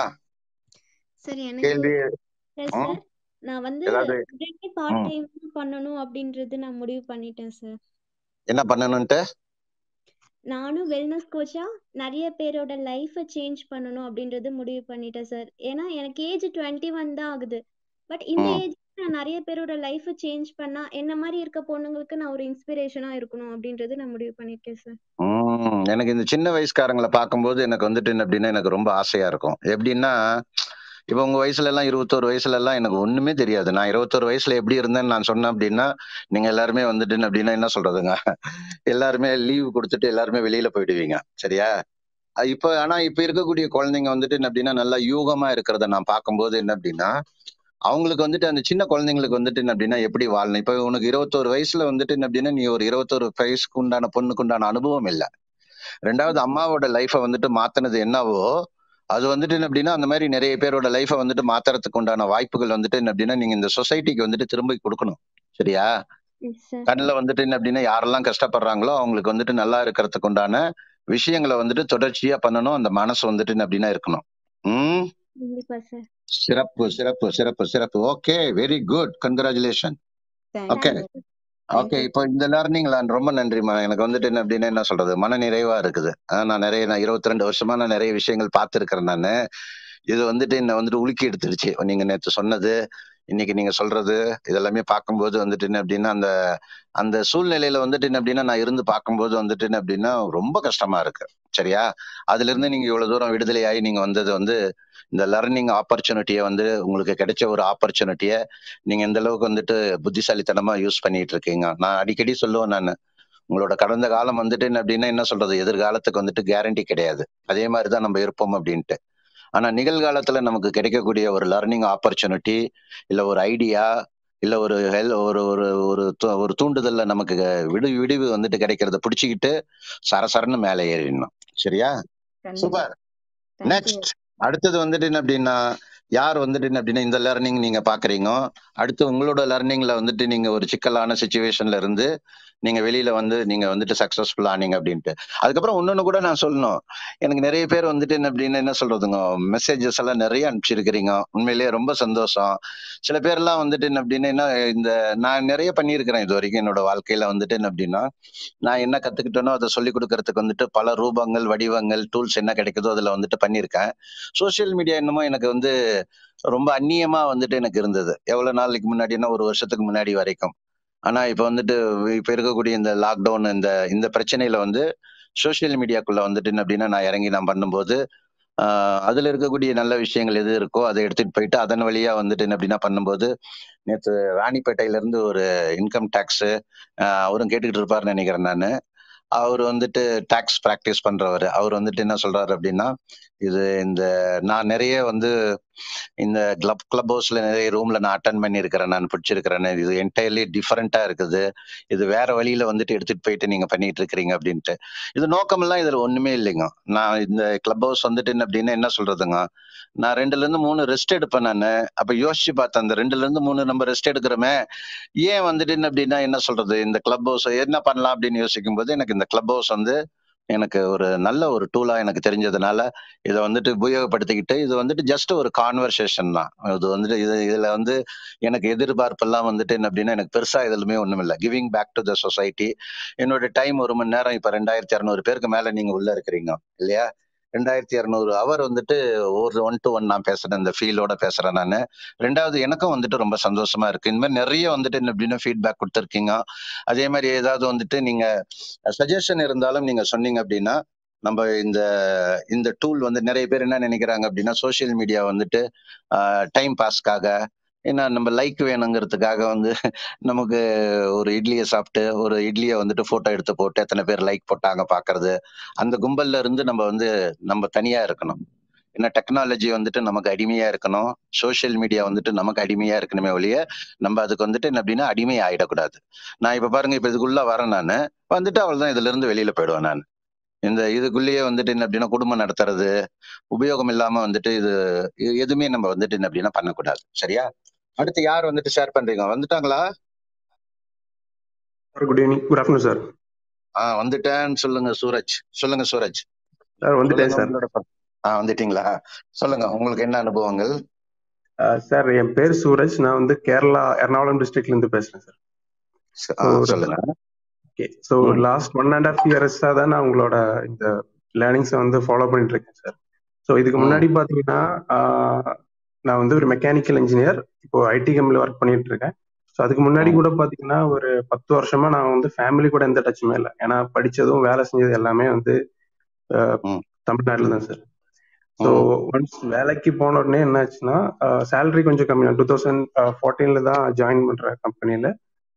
சார் எனக்கு கேள்வி எஸ் ம், சார் நான் வந்து ஏதாவது ரெண்டே பார்ட் ம், டைம் பண்ணணும் அப்படின்றது நான் முடிவு பண்ணிட்டேன் சார் என்ன பண்ணணும்ட்டு நானும் வெல்னஸ் கோச்சா நிறைய பேரோட லைஃப்பை சேஞ்ச் பண்ணணும் அப்படின்றது முடிவு பண்ணிட்டேன் சார் ஏன்னா எனக்கு ஏஜ் டுவெண்ட்டி ஒன் தான் ஆகுது பட் இந்த ம், ஏஜ் நான் நிறைய பேரோட லைஃப்பை சேஞ்ச் பண்ணா என்ன மாதிரி இருக்க பொண்ணுங்களுக்கு நான் ஒரு இன்ஸ்பிரேஷனா இருக்கணும் அப்படின்றது நான் முடிவு பண்ணிருக்கேன் சார் ம். எனக்கு இந்த சின்ன வயசுக்காரங்களை பார்க்கும்போது எனக்கு வந்துட்டு என்ன அப்படின்னா எனக்கு ரொம்ப ஆசையா இருக்கும் எப்படின்னா இப்ப உங்க வயசுல எல்லாம் இருபத்தோரு வயசுல எல்லாம் எனக்கு ஒண்ணுமே தெரியாது நான் இருபத்தோரு வயசுல எப்படி இருந்தேன்னு நான் சொன்னேன் அப்படின்னா நீங்க எல்லாருமே வந்துட்டு என்ன அப்படின்னா என்ன சொல்றதுங்க எல்லாருமே லீவு கொடுத்துட்டு எல்லாருமே வெளியில போயிடுவீங்க சரியா அஹ் இப்ப ஆனா இப்ப இருக்கக்கூடிய குழந்தைங்க வந்துட்டு என்ன அப்படின்னா நல்லா யூகமா இருக்கிறத நான் பார்க்கும்போது என்ன அப்படின்னா அவங்களுக்கு வந்துட்டு அந்த சின்ன குழந்தைங்களுக்கு வந்துட்டு என்ன அப்படின்னா எப்படி வாழணும் இப்ப உனக்கு இருபத்தோரு வயசுல வந்துட்டு என்ன அப்படின்னா நீ ஒரு இருபத்தோரு வயசுக்கு உண்டான பொண்ணுக்கு உண்டான அனுபவம் இல்லை ரெண்டாவது அம்மாவோட லைஃபை வந்துட்டு மாத்தினது என்னவோ அது வந்துட்டு என்ன அப்படின்னா அந்த மாதிரி நிறைய பேரோட லைஃபை வந்துட்டு மாத்துறதுக்கு உண்டான வாய்ப்புகள் வந்துட்டு என்ன அப்படின்னா நீங்க இந்த சொசைட்டிக்கு வந்துட்டு திரும்ப கொடுக்கணும் சரியா எஸ் சார் கண்ணில் வந்துட்டு என்ன அப்படின்னா யாரெல்லாம் கஷ்டப்படுறாங்களோ அவங்களுக்கு வந்துட்டு நல்லா இருக்கிறதுக்கு உண்டான விஷயங்களை வந்துட்டு தொடர்ச்சியா பண்ணணும் அந்த மனசு வந்துட்டு என்ன அப்படின்னா இருக்கணும் ம் கண்டிப்பா சார் சிறப்பு சிறப்பு சிறப்பு சிறப்பு okay very good congratulation okay thank you thank you okay thank you இப்போ இந்த லேர்னிங்ல ரொம்ப நன்றிம்மா எனக்கு வந்துட்டு என்ன அப்படின்னா என்ன சொல்றது மன நிறைவா இருக்குது ஆஹ் நான் நிறைய நான் இருபத்தி ரெண்டு வருஷமா நான் நிறைய விஷயங்கள் பார்த்துருக்கிறேன் நான் இது வந்துட்டு என்ன வந்துட்டு உலுக்கி எடுத்துருச்சு நீங்க நேற்று சொன்னது இன்னைக்கு நீங்க சொல்றது இதெல்லாமே பார்க்கும்போது வந்துட்டு என்ன அப்படின்னா அந்த அந்த சூழ்நிலையில வந்துட்டு என்ன அப்படின்னா நான் இருந்து பார்க்கும்போது வந்துட்டு என்ன அப்படின்னா ரொம்ப கஷ்டமா இருக்கு சரியா அதுல இருந்து நீங்க இவ்வளவு தூரம் விடுதலையாகி நீங்க வந்தது வந்து இந்த லர்னிங் ஆப்பர்ச்சுனிட்டியை வந்து உங்களுக்கு கிடைச்ச ஒரு ஆப்பர்ச்சுனிட்டியை நீங்க எந்த அளவுக்கு வந்துட்டு புத்திசாலித்தனமா யூஸ் பண்ணிட்டு இருக்கீங்க நான் அடிக்கடி சொல்லுவேன் நான் உங்களோட கடந்த காலம் வந்துட்டு என்ன அப்படின்னா என்ன சொல்றது எதிர்காலத்துக்கு வந்துட்டு கேரண்டி கிடையாது அதே மாதிரி தான் நம்ம இருப்போம் அப்படின்ட்டு ஆனா நிகழ்காலத்துல நமக்கு கிடைக்கக்கூடிய ஒரு லர்னிங் ஆப்பர்ச்சுனிட்டி இல்ல ஒரு ஐடியா இல்ல ஒரு ஹெல் ஒரு ஒரு ஒரு து- ஒரு தூண்டுதல்ல நமக்கு விடு விடிவு வந்துட்டு கிடைக்கிறத பிடிச்சிக்கிட்டு சரசரன்னு மேலே ஏறிடணும் சரியா கண்டிப்பா சூப்பர் தேங்க்யூ நெக்ஸ்ட் அடுத்தது வந்துட்டு என்ன அப்படின்னா யார் வந்துட்டு என்ன அப்படின்னா இந்த லேர்னிங் நீங்க பாக்குறீங்க அடுத்து உங்களோட லேர்னிங்ல வந்துட்டு நீங்க ஒரு சிக்கலான சுச்சுவேஷன்ல இருந்து நீங்க வெளியில வந்து நீங்க வந்துட்டு சக்சஸ்ஃபுல் ஆனீங்க அப்படின்ட்டு அதுக்கப்புறம் இன்னொன்னு கூட நான் சொல்லணும் எனக்கு நிறைய பேர் வந்துட்டு என்ன அப்படின்னு என்ன சொல்றதுங்க மெசேஜஸ் எல்லாம் நிறைய அனுப்பிச்சிருக்கிறீங்க உண்மையிலேயே ரொம்ப சந்தோஷம் சில பேர்லாம் வந்துட்டு என்ன அப்படின்னா என்ன இந்த நான் நிறைய பண்ணியிருக்கிறேன் இது வரைக்கும் என்னோட வாழ்க்கையில வந்துட்டு என்ன அப்படின்னா நான் என்ன கத்துக்கிட்டேனோ அதை சொல்லி கொடுக்கறதுக்கு வந்துட்டு பல ரூபங்கள் வடிவங்கள் டூல்ஸ் என்ன கிடைக்குதோ அதுல வந்துட்டு பண்ணியிருக்கேன் சோஷியல் மீடியா என்னமோ எனக்கு வந்து ரொம்ப அந்நியமா வந்துட்டு எனக்கு இருந்தது எவ்வளவு நாளைக்கு முன்னாடின்னா ஒரு வருஷத்துக்கு முன்னாடி வரைக்கும் ஆனா இப்ப வந்துட்டு இப்ப இருக்கக்கூடிய இந்த லாக்டவுன் இந்த இந்த பிரச்சனையில வந்து சோஷியல் மீடியாக்குள்ள வந்துட்டு என்ன அப்படின்னா நான் இறங்கி நான் பண்ணும்போது ஆஹ் அதுல இருக்கக்கூடிய நல்ல விஷயங்கள் எது இருக்கோ அதை எடுத்துட்டு போயிட்டு அதன் வழியா வந்துட்டு என்ன அப்படின்னா பண்ணும்போது நேற்று ராணிப்பேட்டையில இருந்து ஒரு இன்கம் டேக்ஸ் அவரும் கேட்டுக்கிட்டு இருப்பாருன்னு நினைக்கிறேன் நான் அவர் வந்துட்டு டாக்ஸ் ப்ராக்டிஸ் பண்றவர் அவர் வந்துட்டு என்ன சொல்றாரு அப்படின்னா இது இந்த நான் நிறைய வந்து இந்த கிளப் கிளப் ஹவுஸ்ல நிறைய ரூம்ல நான் அட்டன் பண்ணியிருக்கிறேன் நான் பிடிச்சிருக்கிறேன் இது என்டையர்லி டிஃபரெண்டா இருக்குது இது வேற வழியில வந்துட்டு எடுத்துட்டு போயிட்டு நீங்க பண்ணிட்டு இருக்கிறீங்க அப்படின்ட்டு இது நோக்கமெல்லாம் இதுல ஒண்ணுமே இல்லைங்க நான் இந்த கிளப் ஹவுஸ் வந்துட்டு என்ன அப்படின்னா என்ன சொல்றதுங்க நான் ரெண்டுல இருந்து மூணு ரெஸ்ட் எடுப்பேன் நான் அப்ப யோசிச்சு பார்த்தேன் அந்த ரெண்டுல இருந்து மூணு நம்ம ரெஸ்ட் எடுக்கிறோமே ஏன் வந்துட்டு என்ன அப்படின்னா என்ன சொல்றது இந்த கிளப் ஹவுஸ் என்ன பண்ணலாம் அப்படின்னு யோசிக்கும் போது எனக்கு இந்த கிளப் ஹவுஸ் வந்து எனக்கு ஒரு நல்ல ஒரு டூலா எனக்கு தெரிஞ்சதுனால இதை வந்துட்டு உபயோகப்படுத்திக்கிட்டு இது வந்துட்டு ஜஸ்ட் ஒரு கான்வர்சேஷன் தான் இது வந்துட்டு இது இதுல வந்து எனக்கு எதிர்பார்ப்பெல்லாம் வந்துட்டு என்ன அப்படின்னா எனக்கு பெருசா எதுலுமே ஒண்ணும் இல்லை giving back to the society என்னோட டைம் ஒரு மணி நேரம் இப்ப ரெண்டாயிரத்தி இரநூறு பேருக்கு மேல நீங்க உள்ள இருக்கிறீங்க இல்லையா ரெண்டாயிரத்தி இரநூறு அவர் வந்துட்டு ஒரு ஒன் டு ஒன் நான் பேசுறேன் இந்த ஃபீலோட பேசுறேன் நான் ரெண்டாவது எனக்கும் வந்துட்டு ரொம்ப சந்தோஷமா இருக்கு இந்த மாதிரி நிறைய வந்துட்டு என்ன அப்படின்னா ஃபீட்பேக் கொடுத்துருக்கீங்க அதே மாதிரி ஏதாவது வந்துட்டு நீங்க சஜஷன் இருந்தாலும் நீங்க சொன்னீங்க அப்படின்னா நம்ம இந்த இந்த டூல் வந்து நிறைய பேர் என்ன நினைக்கிறாங்க அப்படின்னா சோஷியல் மீடியா வந்துட்டு டைம் பாஸ்க்காக ஏன்னா நம்ம லைக் வேணுங்கிறதுக்காக வந்து நமக்கு ஒரு இட்லியை சாப்பிட்டு ஒரு இட்லியை வந்துட்டு போட்டோ எடுத்து போட்டு எத்தனை பேர் லைக் போட்டாங்க பாக்குறது அந்த கும்பல்ல இருந்து நம்ம வந்து நம்ம தனியா இருக்கணும் ஏன்னா டெக்னாலஜி வந்துட்டு நமக்கு அடிமையா இருக்கணும் சோஷியல் மீடியா வந்துட்டு நமக்கு அடிமையா இருக்கணுமே ஒழிய நம்ம அதுக்கு வந்துட்டு என்ன அப்படின்னா அடிமை ஆயிடக்கூடாது நான் இப்ப பாருங்க இப்ப இதுக்குள்ள வரேன் நான் வந்துட்டு அவள் தான் இதுல இருந்து வெளியில போயிடுவேன் நான் இந்த இதுக்குள்ளேயே வந்துட்டு என்ன அப்படின்னா குடும்பம் நடத்துறது உபயோகம் இல்லாம வந்துட்டு இது இது எதுவுமே நம்ம வந்துட்டு என்ன அப்படின்னா பண்ணக்கூடாது சரியா அடுத்து யார் வந்துட்டு ஷேர் பண்றீங்க வந்துட்டாங்களா sir good evening good afternoon sir ஆ வந்துட்டேன்னு சொல்லுங்க சூரஜ் சொல்லுங்க சூரஜ் சார் வந்துட்டேன் சொல்லுங்க சார் உங்களோட ப- ஆ வந்துட்டீங்களா சொல்லுங்க உங்களுக்கு என்ன அனுபவங்கள் சார் என் பேர் சூரஜ் நான் வந்து கேரளா எர்ணாகுளம் டிஸ்ட்ரிக்ட்ல இருந்து பேசுறேன் சார் ச- ஆ, ஒரு சொல்லுங்க ஓகே ஸோ ம், லாஸ்ட் ஒன் அண்ட் ஆஃப் இயர்ஸாக தான் நான் உங்களோட இந்த லேர்னிங்ஸை வந்து ஃபாலோ பண்ணிட்டு இருக்கேன் சார் ஸோ இதுக்கு ம், முன்னாடி பார்த்தீங்கன்னா ஆஹ், நான் வந்து ஒரு மெக்கானிக்கல் இன்ஜினியர் இப்போ ஐடி கம்பெனியில் ஒர்க் பண்ணிட்டு இருக்கேன் ஸோ அதுக்கு முன்னாடி ம், கூட பார்த்தீங்கன்னா ஒரு பத்து வருஷமா நான் வந்து ஃபேமிலி கூட எந்த டச்சுமே இல்லை ஏன்னா படிச்சதும் வேலை செஞ்சது எல்லாமே வந்து ம், தமிழ்நாட்டில் தான் சார் ஸோ ம், ஒன்ஸ் வேலைக்கு போன உடனே என்ன ஆச்சுன்னா சேலரி கொஞ்சம் கம்மி டூ தௌசண்ட் ஃபோர்டீன்ல தான் ஜாயின் பண்ற கம்பெனியில்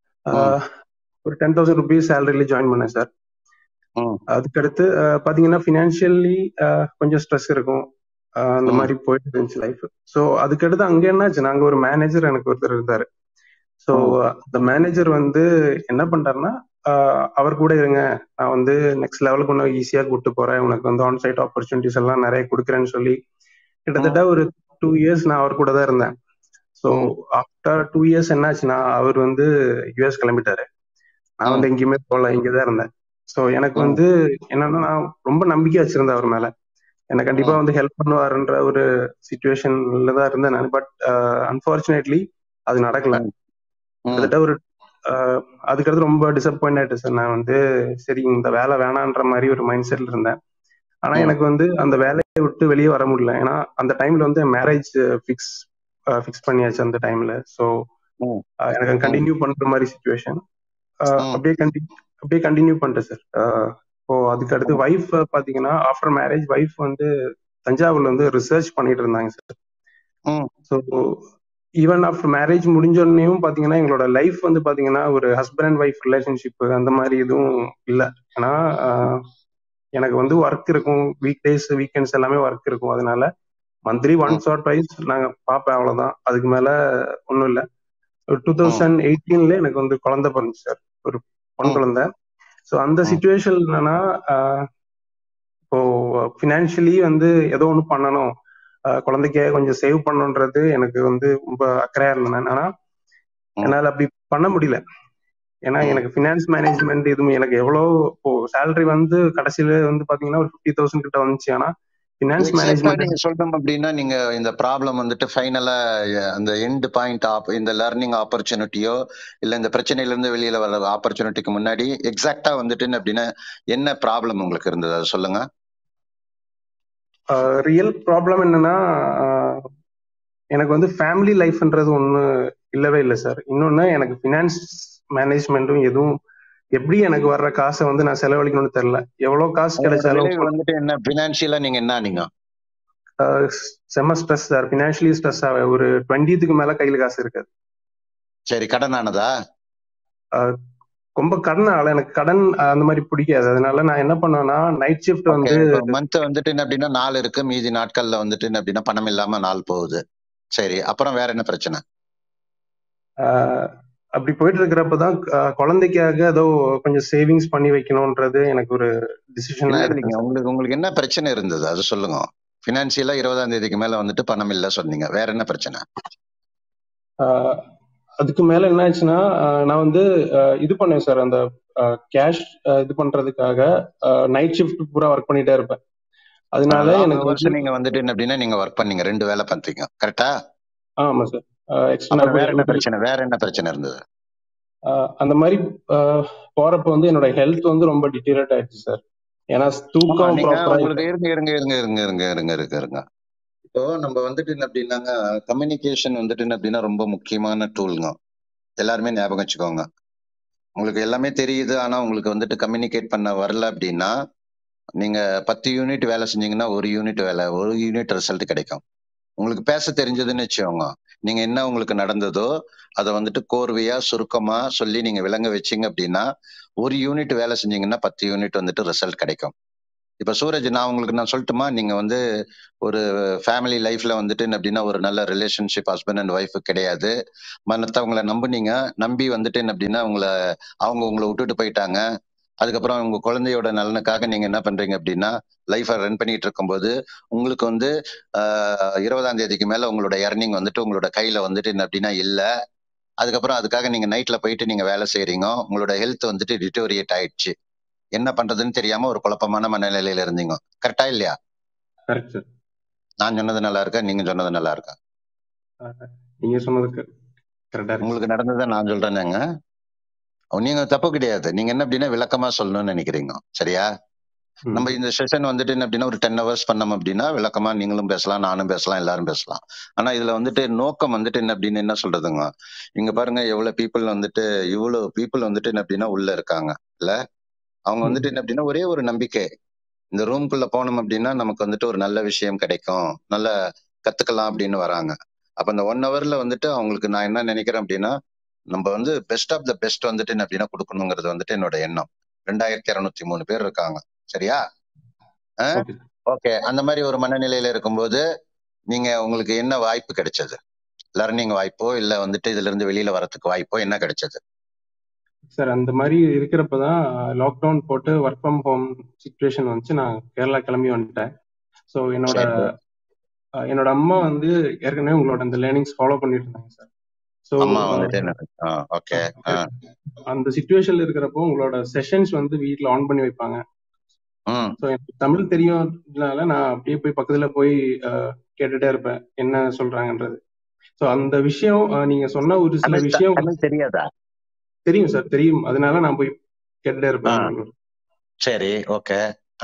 ம், ஒரு டென் தௌசண்ட் ருபீஸ் சேலரியில ஜாயின் பண்ணேன் சார் ம், அதுக்கடுத்து அஹ், பாத்தீங்கன்னா ஃபினான்ஷியலி கொஞ்சம் ஸ்ட்ரெஸ் இருக்கும் அஹ், அந்த ம், மாதிரி போயிட்டு இருந்துச்சு லைஃப் ஸோ அதுக்கடுத்து அங்க என்னாச்சு நாங்க ஒரு மேனேஜர் எனக்கு ஒருத்தர் இருந்தாரு ஸோ ம், அந்த மேனேஜர் வந்து என்ன பண்றாருன்னா அஹ், அவர் கூட இருங்க நான் வந்து நெக்ஸ்ட் லெவலுக்கு இன்னும் ஈஸியா கூட்டு போறேன் உனக்கு வந்து ஆன் சைட் ஆப்பர்ச்சுனிட்டிஸ் எல்லாம் நிறைய கொடுக்குறேன்னு சொல்லி கிட்டத்தட்ட ம், ஒரு டூ இயர்ஸ் நான் அவர் கூட தான் இருந்தேன் ஸோ ம், ஆஃப்டர் டூ இயர்ஸ் என்னாச்சுன்னா அவர் வந்து யூஎஸ் கிளம்பிட்டாரு நான் ம், வந்து எங்கேயுமே போகல இங்கே தான் இருந்தேன் ஸோ எனக்கு ம், வந்து என்னன்னா நான் ரொம்ப நம்பிக்கை வச்சிருந்தேன் அவர் மேல எனக்கு கண்டிப்பா ம், வந்து ஹெல்ப் பண்ணுவாருன்ற ஒரு சுச்சுவேஷன்ல தான் இருந்தேன் நான் பட் அன்பார்ச்சுனேட்லி அது நடக்கல ம், ம், கிட்டத்தட்ட ஒரு ஆஹ், அதுக்கடுத்து ரொம்ப டிசப்பாயிண்ட் ஆயிட்டு சார் நான் வந்து சரி இந்த வேலை வேணான்ற மாதிரி ஒரு மைண்ட் செட்ல இருந்தேன் ஆனா ம், எனக்கு வந்து அந்த வேலையை விட்டு வெளியே வர முடியல ஏன்னா அந்த டைம்ல வந்து மேரேஜ் ஃபிக்ஸ் ஃபிக்ஸ் பண்ணியாச்சு அந்த டைம்ல ஸோ ம், எனக்கு ம், கண்டினியூ பண்ற மாதிரி சுச்சுவேஷன் ம், அப்படியே கண்டி அப்படியே கண்டினியூ பண்ணிட்டேன் சார் இப்போ அதுக்கு அடுத்து ம், ஒய்ஃப் பாத்தீங்கன்னா ஆஃப்டர் மேரேஜ் ஒய்ஃப் வந்து தஞ்சாவூர்ல வந்து ரிசர்ச் பண்ணிட்டு இருந்தாங்க சார் ம், ஸோ ஈவன் ஆஃப்டர் மேரேஜ் முடிஞ்சோடனேயும் பாத்தீங்கன்னா எங்களோட லைஃப் வந்து பாத்தீங்கன்னா ஒரு ஹஸ்பண்ட் அண்ட் ஒய்ஃப் ரிலேஷன்ஷிப் அந்த மாதிரி எதுவும் இல்லை ஏன்னா ஆஹ், எனக்கு வந்து ஒர்க் இருக்கும் வீக் டேஸ் வீக்கெண்ட்ஸ் எல்லாமே ஒர்க் இருக்கும் அதனால மந்த்லி ம், ஒன்ஸ் ஆர் ட்வைஸ் நாங்க பார்ப்பேன் அவ்வளவுதான் அதுக்கு மேல ஒன்றும் இல்லை டூ ம், தௌசண்ட் எயிட்டீன்ல எனக்கு வந்து குழந்தை பிறந்துச்சு சார் ஒரு பொன் ம், குழந்தை ஸோ அந்த ம், சுச்சுவேஷன் என்னன்னா ஆஹ், இப்போ ஃபினான்ஷியலி வந்து ஏதோ ஒன்று பண்ணணும் ஆஹ், குழந்தைக்கு கொஞ்சம் சேவ் பண்ணணுன்றது எனக்கு வந்து ரொம்ப அக்கறையா இருந்தேன் ஆனா ம், என்னால் அப்படி பண்ண முடியல ஏன்னா ம். எனக்கு ஃபினான்ஸ் மேனேஜ்மெண்ட் எதுவும் எனக்கு எவ்வளோ இப்போ சேலரி வந்து கடைசியில வந்து பாத்தீங்கன்னா ஒரு ஃபிஃப்டி தௌசண்ட் கிட்ட வந்துச்சு ஆனா ஃபினான்ஸ் எக்ஸாக்டா மேனேஜ்மெண்ட் நீங்க சொல்லணும் அப்படின்னா நீங்க இந்த ப்ராப்ளம் வந்துட்டு ஃபைனலா அந்த எண்ட் பாயிண்ட் ஆப் இந்த லேர்னிங் ஆப்பர்ச்சுனிட்டியோ இல்ல இந்த பிரச்சனையில இருந்து வெளியில வர ஆப்பர்ச்சுனிட்டிக்கு முன்னாடி எக்ஸாக்டா வந்துட்டு என்ன அப்படின்னா என்ன ப்ராப்ளம் உங்களுக்கு இருந்தது அதை சொல்லுங்க ரியல் ப்ராப்ளம் என்னன்னா ஆஹ், எனக்கு வந்து ஃபேமிலி லைஃப்ன்றது ஒண்ணு இல்லவே இல்லை சார் இன்னொன்னு எனக்கு ஃபினான்ஸ் மேனேஜ்மெண்ட்டும் எதுவும் எப்படி எனக்கு வர்ற காசை வந்து நான் செலவழிக்கணும்னு தெரியல எவ்வளவு காசு அதோட கிடைச்சாலும் விளைவு வந்துட்டு என்ன பினான்சியலா நீங்க என்ன நீங்க ஆஹ், செம ஸ்ட்ரெஸ் சார் ஃபினான்ஷியலி ஸ்ட்ரெஸ் ஆக ஒரு டுவெண்ட்டிக்கு மேல கையில காசு இருக்காது சரி கடன் ஆனதா ஆஹ், ரொம்ப கடன் ஆள எனக்கு கடன் ஆஹ், அந்த மாதிரி பிடிக்காது அதனால நான் என்ன பண்ணுவேன்னா நைட் ஷிஃப்ட் ஓகே வந்து இப்போ மந்த் வந்துட்டு என்ன அப்படின்னா நாள் இருக்கு மீதி நாட்கள்ல வந்துட்டு என்ன அப்படின்னா பணம் இல்லாம நாள் போகுது சரி அப்புறம் வேற என்ன பிரச்சனை ஆஹ், அப்படி போயிட்டு இருக்கிறப்ப தான் குழந்தைக்காக ஏதோ கொஞ்சம் சேவிங்ஸ் பண்ணி வைக்கணும்ன்றது எனக்கு ஒரு டிசிஷனா இல்ல எடுத்தேன் இல்லைங்க சார் உங்களுக்கு உங்களுக்கு என்ன பிரச்சனை இருந்தது அது சொல்லுங்க பினான்சியலா இருபதாம் தேதிக்கு மேல வந்துட்டு பணம் இல்ல சொன்னீங்க வேற என்ன பிரச்சனை ஆஹ் அதுக்கு மேல என்ன ஆச்சுன்னா ஆஹ் நான் வந்து ஆஹ் இது பண்ணேன் சார் அந்த கேஷ் இது பண்றதுக்காக நைட் ஷிஃப்ட் பூரா ஒர்க் பண்ணிட்டே இருப்பேன் அதனால லாங் எனக்கு ஹவர்ஸ் வந்து நீங்க வந்துட்டு என்ன அப்படின்னா நீங்க ஒர்க் பண்ணீங்க ரெண்டு வேலை பண்றீங்க கரெக்டா ஆமா சார் எக்ஸ்ட்ரா அப்புறம் வேற என்ன பிரச்சனை வேற என்ன பிரச்சனை இருந்தது அந்த மாதிரி ஆஹ் போறப்ப வந்து என்னோட ஹெல்த் வந்து ரொம்ப டிட்டீரியேட் ஆயிடுச்சு சார் ஏன்னா ஆமா தூக்கம் நீங்க ப்ராப்பரா உங்களுக்கு இருங்க இருங்க இருங்க இருங்க இருங்க இருங்க இருங்க இருங்க இப்போ நம்ம வந்துட்டு என்ன அப்படின்னாங்க கம்யூனிகேஷன் வந்துட்டு என்ன அப்படின்னா ரொம்ப முக்கியமான டூலுங்க எல்லாருமே ஞாபகம் வச்சுக்கோங்க உங்களுக்கு எல்லாமே தெரியுது ஆனா உங்களுக்கு வந்துட்டு கம்யூனிகேட் பண்ண வரல அப்படின்னா நீங்க பத்து யூனிட் வேலை செஞ்சீங்கன்னா ஒரு யூனிட் வேலை ஒரு யூனிட் ரிசல்ட் கிடைக்கும் உங்களுக்கு பேச தெரிஞ்சதுன்னு வச்சுக்கோங்க நீங்க என்ன உங்களுக்கு நடந்ததோ அதை வந்துட்டு கோர்வையா சுருக்கமா சொல்லி நீங்க விளங்க வச்சீங்க அப்படின்னா ஒரு யூனிட் வேலை செஞ்சீங்கன்னா பத்து யூனிட் வந்துட்டு ரிசல்ட் கிடைக்கும் இப்ப சூரஜ் நான் உங்களுக்கு நான் சொல்லட்டுமா நீங்க வந்து ஒரு ஃபேமிலி லைஃப்ல வந்துட்டு என்ன அப்படின்னா ஒரு நல்ல ரிலேஷன்ஷிப் ஹஸ்பண்ட் அண்ட் ஒய்ஃப் கிடையாது மற்றவங்களை நம்புனீங்க நம்பி வந்துட்டு என்ன அப்படின்னா உங்களை அவங்க உங்களை விட்டுட்டு போயிட்டாங்க அதுக்கப்புறம் உங்க குழந்தையோட நலனுக்காக நீங்க என்ன பண்றீங்க அப்படின்னா லைஃபை ரன் பண்ணிட்டு இருக்கும்போது உங்களுக்கு வந்து ஆஹ், இருபதாம் தேதிக்கு மேல உங்களோட எர்னிங் வந்துட்டு உங்களோட கையில வந்துட்டு என்ன அப்படின்னா இல்ல அதுக்கப்புறம் அதுக்காக நீங்க நைட்ல போயிட்டு நீங்க வேலை செய்றீங்க உங்களோட ஹெல்த் வந்துட்டு டிட்டோரியேட் ஆயிடுச்சு என்ன பண்றதுன்னு தெரியாம ஒரு குழப்பமான மனநிலையில இருந்தீங்க கரெக்டா இல்லையா கரெக்ட் சார் நான் சொன்னது நல்லா இருக்கா நீங்க சொன்னது நல்லா இருக்கா நீங்க சொன்னதுக்கு கரெக்டா இருக்கு உங்களுக்கு நடந்ததை நான் சொல்றேனுங்க நீங்க தப்பு கிடையாது நீங்க என்ன அப்படின்னா விளக்கமா சொல்லணும்னு நினைக்கிறீங்க சரியா ம். நம்ம இந்த செஷன் வந்துட்டு என்ன அப்படின்னா ஒரு டென் ஹவர்ஸ் பண்ணோம் அப்படின்னா விளக்கமா நீங்களும் பேசலாம் நானும் பேசலாம் எல்லாரும் பேசலாம் ஆனா இதுல வந்துட்டு நோக்கம் வந்துட்டு என்ன அப்படின்னு என்ன சொல்றதுங்க இங்க பாருங்க எவ்வளவு பீப்புள் வந்துட்டு இவ்வளவு பீப்புள் வந்துட்டு என்ன அப்படின்னா உள்ள இருக்காங்க இல்ல அவங்க ம். வந்துட்டு என்ன அப்படின்னா ஒரே ஒரு நம்பிக்கை இந்த ரூம்குள்ள போனோம் அப்படின்னா நமக்கு வந்துட்டு ஒரு நல்ல விஷயம் கிடைக்கும் நல்ல கத்துக்கலாம் அப்படின்னு வராங்க அப்ப இந்த ஒன் ஹவர்ல வந்துட்டு அவங்களுக்கு நான் என்ன நினைக்கிறேன் அப்படின்னா நம்ம வந்து பெஸ்ட் ஆஃப் த பெஸ்ட் வந்துட்டு என்ன அப்படின்னா கொடுக்கணுங்கிறது வந்துட்டு என்னோட எண்ணம் ரெண்டாயிரத்தி இருநூத்தி மூணு பேர் இருக்காங்க சரியா ஓகே ஓகே அந்த மாதிரி ஒரு மனநிலையில இருக்கும்போது நீங்க உங்களுக்கு என்ன வாய்ப்பு கிடைச்சது லர்னிங் வாய்ப்போ இல்ல வந்துட்டு இதுல இருந்து வெளியில வரதுக்கு வாய்ப்போ என்ன கிடைச்சது சார் அந்த மாதிரி இருக்கிறப்பதான் லாக்டவுன் போட்டு ஒர்க் ஃப்ரம் ஹோம் சுச்சுவேஷன் வந்துச்சு நான் கேரளா கிளம்பி வந்துட்டேன் ஸோ என்னோட சரி அஹ், என்னோட அம்மா வந்து ஏற்கனவே உங்களோட அந்த லேர்னிங்ஸ் ஃபாலோ பண்ணிட்டு இருந்தாங்க சார் ஸோ அம்மா வந்துட்டு என்ன ஓகே அந்த சுச்சுவேஷன்ல இருக்கிறப்போ உங்களோட செஷன்ஸ் வந்து வீட்ல ஆன் பண்ணி வைப்பாங்க ம் ஸோ எனக்கு தமிழ் தெரியும்னால நான் அப்படியே போய் பக்கத்துல போய் அஹ், கேட்டுட்டே இருப்பேன் என்ன சொல்றாங்கன்றது ஸோ அந்த விஷயம் அஹ், நீங்க சொன்ன ஒரு சில தமிழ் த- விஷயம் தமிழ் தெரியாதா தெரியும் சார் தெரியும் அதனால நான் போய் கேட்டுட்டே ஆ இருப்பேன் சரி ஓகே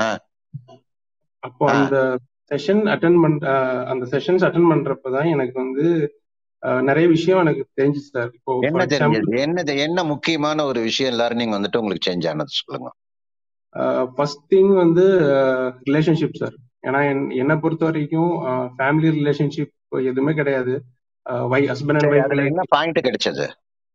அப்போ ஆ அந்த செஷன் அட்டன் பண் அஹ், அந்த செஷன்ஸ் அட்டன் பண்றப்பதான் எனக்கு வந்து அஹ், நிறைய விஷயம் எனக்கு தெரிஞ்சுச்சு சார் இப்போ என்ன ஃபார் எக்ஸாம்பிள் தெரிஞ்சது என்ன என்ன முக்கியமான ஒரு விஷயம் லர்னிங் வந்துட்டு உங்களுக்கு சேஞ்ச் ஆனது சொல்லுங்க ஃபர்ஸ்ட் திங் வந்து ரிலேஷன்ஷிப் சார் ஏன்னா என்- என்னை பொறுத்த வரைக்கும் ஃபேமிலி ரிலேஷன்ஷிப் எதுவுமே கிடையாது வை ஹஸ்பண்ட் அண்ட் சரி ஒய்ஃப் அதுல என்ன பாயிண்ட் கிடைச்சது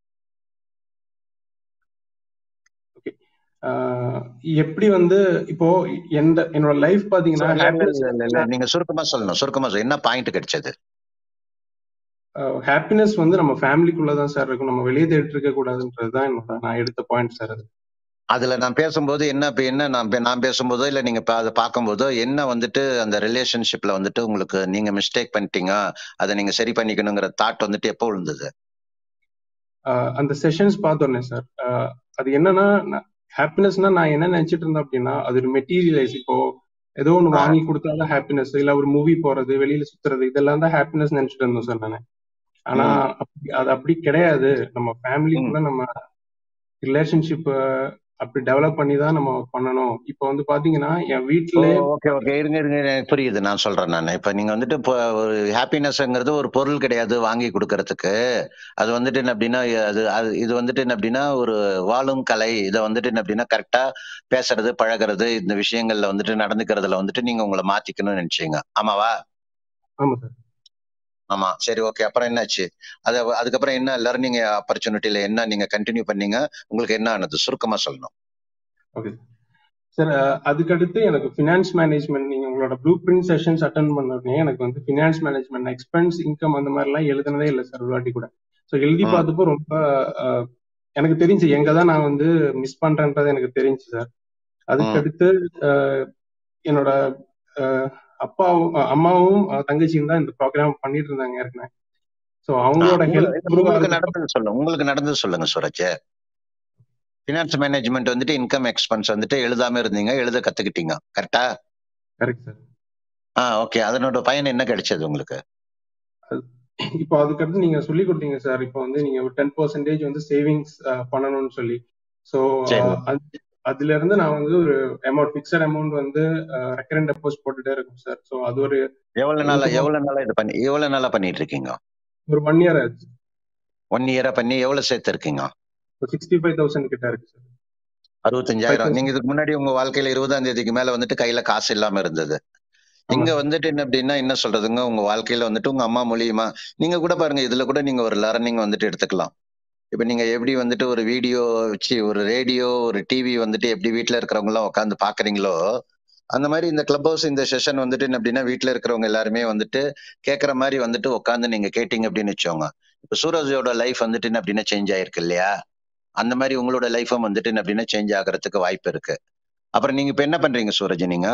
எப்படி வந்து இப்போ எந்த என்னோட லைஃப் So, பாத்தீங்கன்னா இல்ல இல்ல ஹாப்பினஸ் இல்ல இல்ல இல்ல நீங்க சுருக்கமா சொல்லணும் சுருக்கமா சொல்லணும் என்ன பாயிண்ட் கிடைச்சது ஹாப்பினஸ் வந்து நம்ம ஃபேமிலிக்குள்ளதான் சார் இருக்கும் நம்ம வெளியே தேடிட்டு இருக்க கூடாதுன்றது தான் என்னோட நான் எடுத்த பாயிண்ட் சார் அது அதுல நான் பேசும்போது என்ன இப்ப என்ன நான் பே- நான் பேசும்போதோ இல்ல நீங்க பா- அதை பார்க்கும்போதோ என்ன வந்துட்டு அந்த ரிலேஷன்ஷிப்ல வந்துட்டு உங்களுக்கு நீங்க மிஸ்டேக் பண்ணிட்டீங்க அதை நீங்க சரி பண்ணிக்கணுங்கிற தாட் வந்துட்டு எப்போ விழுந்தது அஹ் அந்த செஷன்ஸ் பார்த்தோன்னே சார் அது என்னன்னா ஹாப்பினஸ்னா நான் என்ன நினைச்சிட்டு இருந்தேன் அப்படின்னா அது ஒரு மெட்டீரியலைஸ் இப்போ ஏதோ ஒன்று ஆ, வாங்கி கொடுத்தாதான் ஹாப்பினஸ் இல்ல ஒரு மூவி போறது வெளியில சுத்துறது இதெல்லாம் தான் ஹாப்பினஸ் நினைச்சிட்டு இருந்தோம் சார் நான் ஆனா ம், அப்படி- அது அப்படி கிடையாது நம்ம ம். ஃபேமிலிக்குள்ள நம்ம ரிலேஷன்ஷிப் அப்படி டெவலப் பண்ணி தான் நம்ம பண்ணணும் இப்போ வந்து பாத்தீங்கன்னா என் ஓ வீட்டிலே ஓகே ஓகே இருங்க இருங்க எனக்கு புரியுது நான் சொல்றேன் நான் இப்ப நீங்க வந்துட்டு இப்போ ஒரு ஹாப்பினஸ்ங்கிறது ஒரு பொருள் கிடையாது வாங்கி கொடுக்கறதுக்கு அது வந்துட்டு என்ன அப்படின்னா அது அது இது வந்துட்டு என்ன அப்படின்னா ஒரு வாழும் கலை இதை வந்துட்டு என்ன அப்படின்னா கரெக்டா பேசுறது பழகுறது இந்த விஷயங்கள்ல வந்துட்டு நடந்துக்கிறதுல வந்துட்டு நீங்க உங்களை மாத்திக்கணும்னு நினைச்சீங்க ஆமாவா ஆமா சார் ஆமா சரி ஓகே அப்புறம் என்னாச்சு அது அதுக்கப்புறம் என்ன லர்னிங் ஆப்பர்ச்சுனிட்டியில என்ன நீங்க கண்டினியூ பண்ணீங்க உங்களுக்கு என்ன ஆனது சுருக்கமா சொல்லணும் ஓகே சார் அதுக்கடுத்து எனக்கு ஃபினான்ஸ் மேனேஜ்மெண்ட் நீங்க உங்களோட ப்ளூ பிரிண்ட் செஷன்ஸ் அட்டன் பண்ண உடனே எனக்கு வந்து ஃபினான்ஸ் மேனேஜ்மெண்ட் எக்ஸ்பென்ஸ் இன்கம் அந்த மாதிரிலாம் எழுதுனதே இல்லை சார் ஒரு வாட்டி கூட ஸோ எழுதி ம் பார்த்தப்போ ரொம்ப அஹ், எனக்கு தெரிஞ்சு எங்க தான் நான் வந்து மிஸ் பண்றேன்றது எனக்கு தெரிஞ்சு சார் அதுக்கு ம் அடுத்து அஹ், என்னோட அஹ், அப்பாவும் அஹ், அம்மாவும் அஹ், தங்கச்சியும் தான் இந்த ப்ரோக்ராம் பண்ணிட்டு இருந்தாங்க ஏற்கனவே ஸோ அவங்களோட உங்க- ஹெல்த் இல்ல, இம்ப்ரூவ் உங்களுக்கு ஆகுது நடந்தது சொல்லுங்க உங்களுக்கு நடந்தது சொல்லுங்க சூரஜ் ஃபினான்ஸ் மேனேஜ்மெண்ட் வந்துட்டு இன்கம் எக்ஸ்பென்ஸ் வந்துட்டு எழுதாம இருந்தீங்க எழுத கத்துக்கிட்டீங்க கரெக்டா கரெக்ட் சார் ஆ ஓகே அதனோட பயன் என்ன கிடைச்சது உங்களுக்கு இப்போ அதுக்கடுத்து நீங்க சொல்லி கொடுத்தீங்க சார் இப்போ வந்து நீங்க ஒரு டென் பர்சன்டேஜ் வந்து சேவிங்ஸ் பண்ணணும்னு சொல்லி ஸோ சரி அதுல இருந்து நான் வந்து ஒரு அமௌண்ட் ஃபிக்ஸட் அமௌண்ட் வந்து ரெக்கரண்ட் டெபாசிட் போட்டுட்டே இருக்கும் சார் ஸோ அது ஒரு எவ்வளவு நாளா ரெண்டு எவ்வளவு நாளா இது பண்ணி எவ்வளவு நாளா பண்ணிட்டு இருக்கீங்க ஒரு ஒன் இயர் ஆச்சு ஒன் இயரா பண்ணி எவ்வளவு சேர்த்து இருக்கீங்க சிக்ஸ்டி ஃபைவ் தௌசண்ட் கிட்ட இருக்கு சார் ஃபைவ் அறுபத்தஞ்சாயிரம் நீங்க தௌசண்ட் இதுக்கு முன்னாடி உங்க வாழ்க்கையில இருபதாம் தேதிக்கு மேல வந்துட்டு கையில காசு இல்லாம இருந்தது ஆமா இங்க சார் வந்துட்டு என்ன அப்படின்னா என்ன சொல்றதுங்க உங்க வாழ்க்கையில வந்துட்டு உங்க அம்மா மூலியமா நீங்க கூட பாருங்க இதுல கூட நீங்க ஒரு லேர்னிங் வந்துட்டு எடுத்துக்கலாம் இப்ப நீங்க எப்படி வந்துட்டு ஒரு வீடியோ வச்சு ஒரு ரேடியோ ஒரு டிவி வந்துட்டு எப்படி வீட்ல இருக்கிறவங்க எல்லாம் உட்காந்து பாக்குறீங்களோ அந்த மாதிரி இந்த கிளப் ஹவுஸ் இந்த செஷன் வந்துட்டு என்ன அப்படின்னா வீட்ல இருக்கிறவங்க எல்லாருமே வந்துட்டு கேட்கற மாதிரி வந்துட்டு உட்காந்து நீங்க கேட்டீங்க அப்படின்னு வச்சோங்க இப்ப சூரஜோட லைஃப் வந்துட்டு என்ன அப்படின்னா சேஞ்ச் ஆயிருக்கு இல்லையா அந்த மாதிரி உங்களோட லைஃபும் வந்துட்டு என்ன அப்படின்னா சேஞ்ச் ஆகிறதுக்கு வாய்ப்பு இருக்கு அப்புறம் நீங்க இப்ப என்ன பண்றீங்க சூரஜ் நீங்க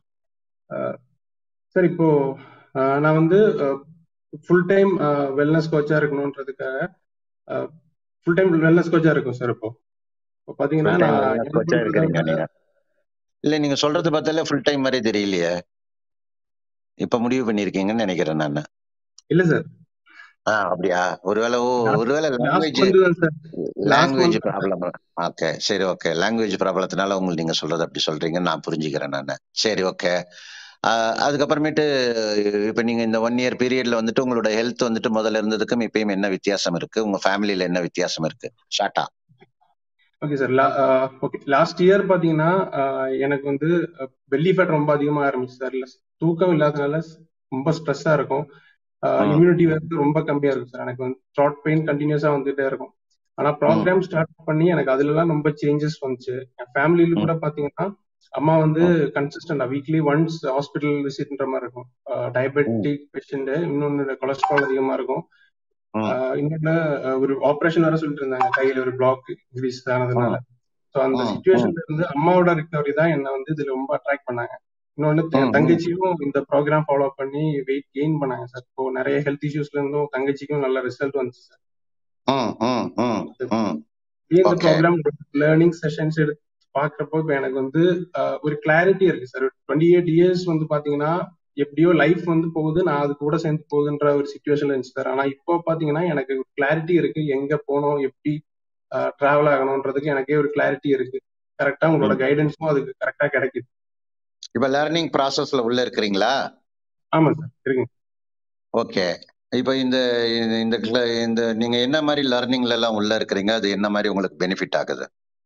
சார் இப்போ அஹ், நான் வந்து ஃபுல் டைம் வெல்னஸ் கோச்சா இருக்கணுன்றதுக்காக ஃபுல் டைம் வெல்னஸ் கோச்சா இருக்கும் சார் இப்போ இப்போ பாத்தீங்கன்னா ஃபுல் டைம் நான் வெல்னஸ் என்ன கோச்சா இருக்கிறீங்க பண்றதுன்னா நீங்க இல்ல நீங்க சொல்றது பார்த்தாலே ஃபுல் டைம் மாதிரி தெரியலையே இப்ப முடிவு பண்ணிருக்கீங்கன்னு நினைக்கிறேன் நான் இல்ல சார் ஆ அப்படியா ஒருவேளை ஓ லாஸ்ட் ஒருவேளை லாஸ்ட் லாங்குவேஜ் மந்த் தான் sir last language month problem okay சரி ஓகே லாங்குவேஜ் ப்ராப்ளத்தினால உங்களுக்கு நீங்க சொல்றது அப்படி சொல்றீங்கன்னு நான் புரிஞ்சுக்கிறேன் நான் சரி ஓகே அதுக்கப்புறமேட்டு இப்ப நீங்க இந்த ஒன் இயர் பீரியட்ல வந்துட்டு உங்களோட ஹெல்த் வந்துட்டு முதல்ல இருந்ததுக்கும் இப்பயும் என்ன வித்தியாசம் இருக்கு உங்க ஃபேமிலியில என்ன வித்தியாசம் இருக்கு ஷார்ட்டா okay sir okay last year பாத்தீங்கன்னா அஹ், எனக்கு வந்து பெல்லி ஃபேட் ரொம்ப அதிகமா ஆரம்பிச்சு சார் இல்ல தூக்கம் இல்லாதனால ரொம்ப ஸ்ட்ரெஸ்ஸா இருக்கும் ம் இம்யூனிட்டி வந்து ரொம்ப கம்மியா இருக்கும் சார் எனக்கு வந்து த்ராட் பெயின் கண்டினியூஸா வந்துட்டே இருக்கும் ஆனா ம் ப்ரோக்ராம் ஸ்டார்ட் பண்ணி எனக்கு அதுலலாம் ரொம்ப சேஞ்சஸ் வந்துச்சு என் ஃபேமிலியில ம் கூட பாத்தீங்கன்னா அம்மா வந்து ம் கன்சிஸ்டன்டா வீக்லி ஒன்ஸ் ஹாஸ்பிட்டல் விசிட்ன்ற மாதிரி இருக்கும் ம் டயபெட்டிக் பேஷண்ட் இன்னொன்னு கொலஸ்ட்ரால் அதிகமா இருக்கும் ம் ஆஹ் இன்னொன்னு அஹ் ஒரு ஆபரேஷன் வேற சொல்லிட்டு இருந்தாங்க கையில ஒரு பிளாக் இன்க்ரீஸ் ஆனதுனால ம் ஸோ அந்த ம் ம் சுச்சுவேஷன்ல இருந்து அம்மாவோட ரிகவரி தான் என்ன வந்து இதுல ரொம்ப அட்ராக்ட் பண்ணாங்க இன்னொன்னு என் ம் ம் தங்கச்சியும் இந்த ப்ரோக்ராம் ஃபாலோ பண்ணி வெயிட் கெயின் பண்ணாங்க சார் இப்போ நிறைய ஹெல்த் இஷ்யூஸ்ல இருந்தும் தங்கச்சிக்கும் நல்ல ரிசல்ட் வந்துச்சு சார் ம் ம் ம் ம் இந்த ஓகே ப்ரோக்ராம் லேர்னிங் செஷன்ஸ் எடுத்து பாக்குறப்போ இப்போ எனக்கு வந்து ஆஹ் ஒரு கிளாரிட்டி இருக்கு சார் டுவெண்ட்டி எயிட் இயர்ஸ் வந்து பாத்தீங்கன்னா எப்படியோ லைஃப் வந்து போகுது நான் அது கூட சேர்ந்து போகுதுன்ற ஒரு சுச்சுவேஷன்ல இருந்துச்சு சார் ஆனா இப்போ பாத்தீங்கன்னா எனக்கு கிளாரிட்டி இருக்கு எங்க போகணும் எப்படி டிராவல் ஆகணும்ன்றதுக்கு எனக்கே ஒரு கிளாரிட்டி இருக்கு கரெக்டா உங்களோட ம். கைடன்ஸும் அதுக்கு கரெக்டா கிடைக்குது இப்ப லேர்னிங் ப்ராசஸ்ல உள்ள இருக்கிறீங்களா ஆமா சார் இருக்குங்க ஓகே இப்போ இந்த இந்த- இந்த cla- இந்த நீங்க என்ன மாதிரி லேர்னிங்ல எல்லாம் உள்ள இருக்கிறீங்க அது என்ன மாதிரி உங்களுக்கு பெனிஃபிட் ஆகுது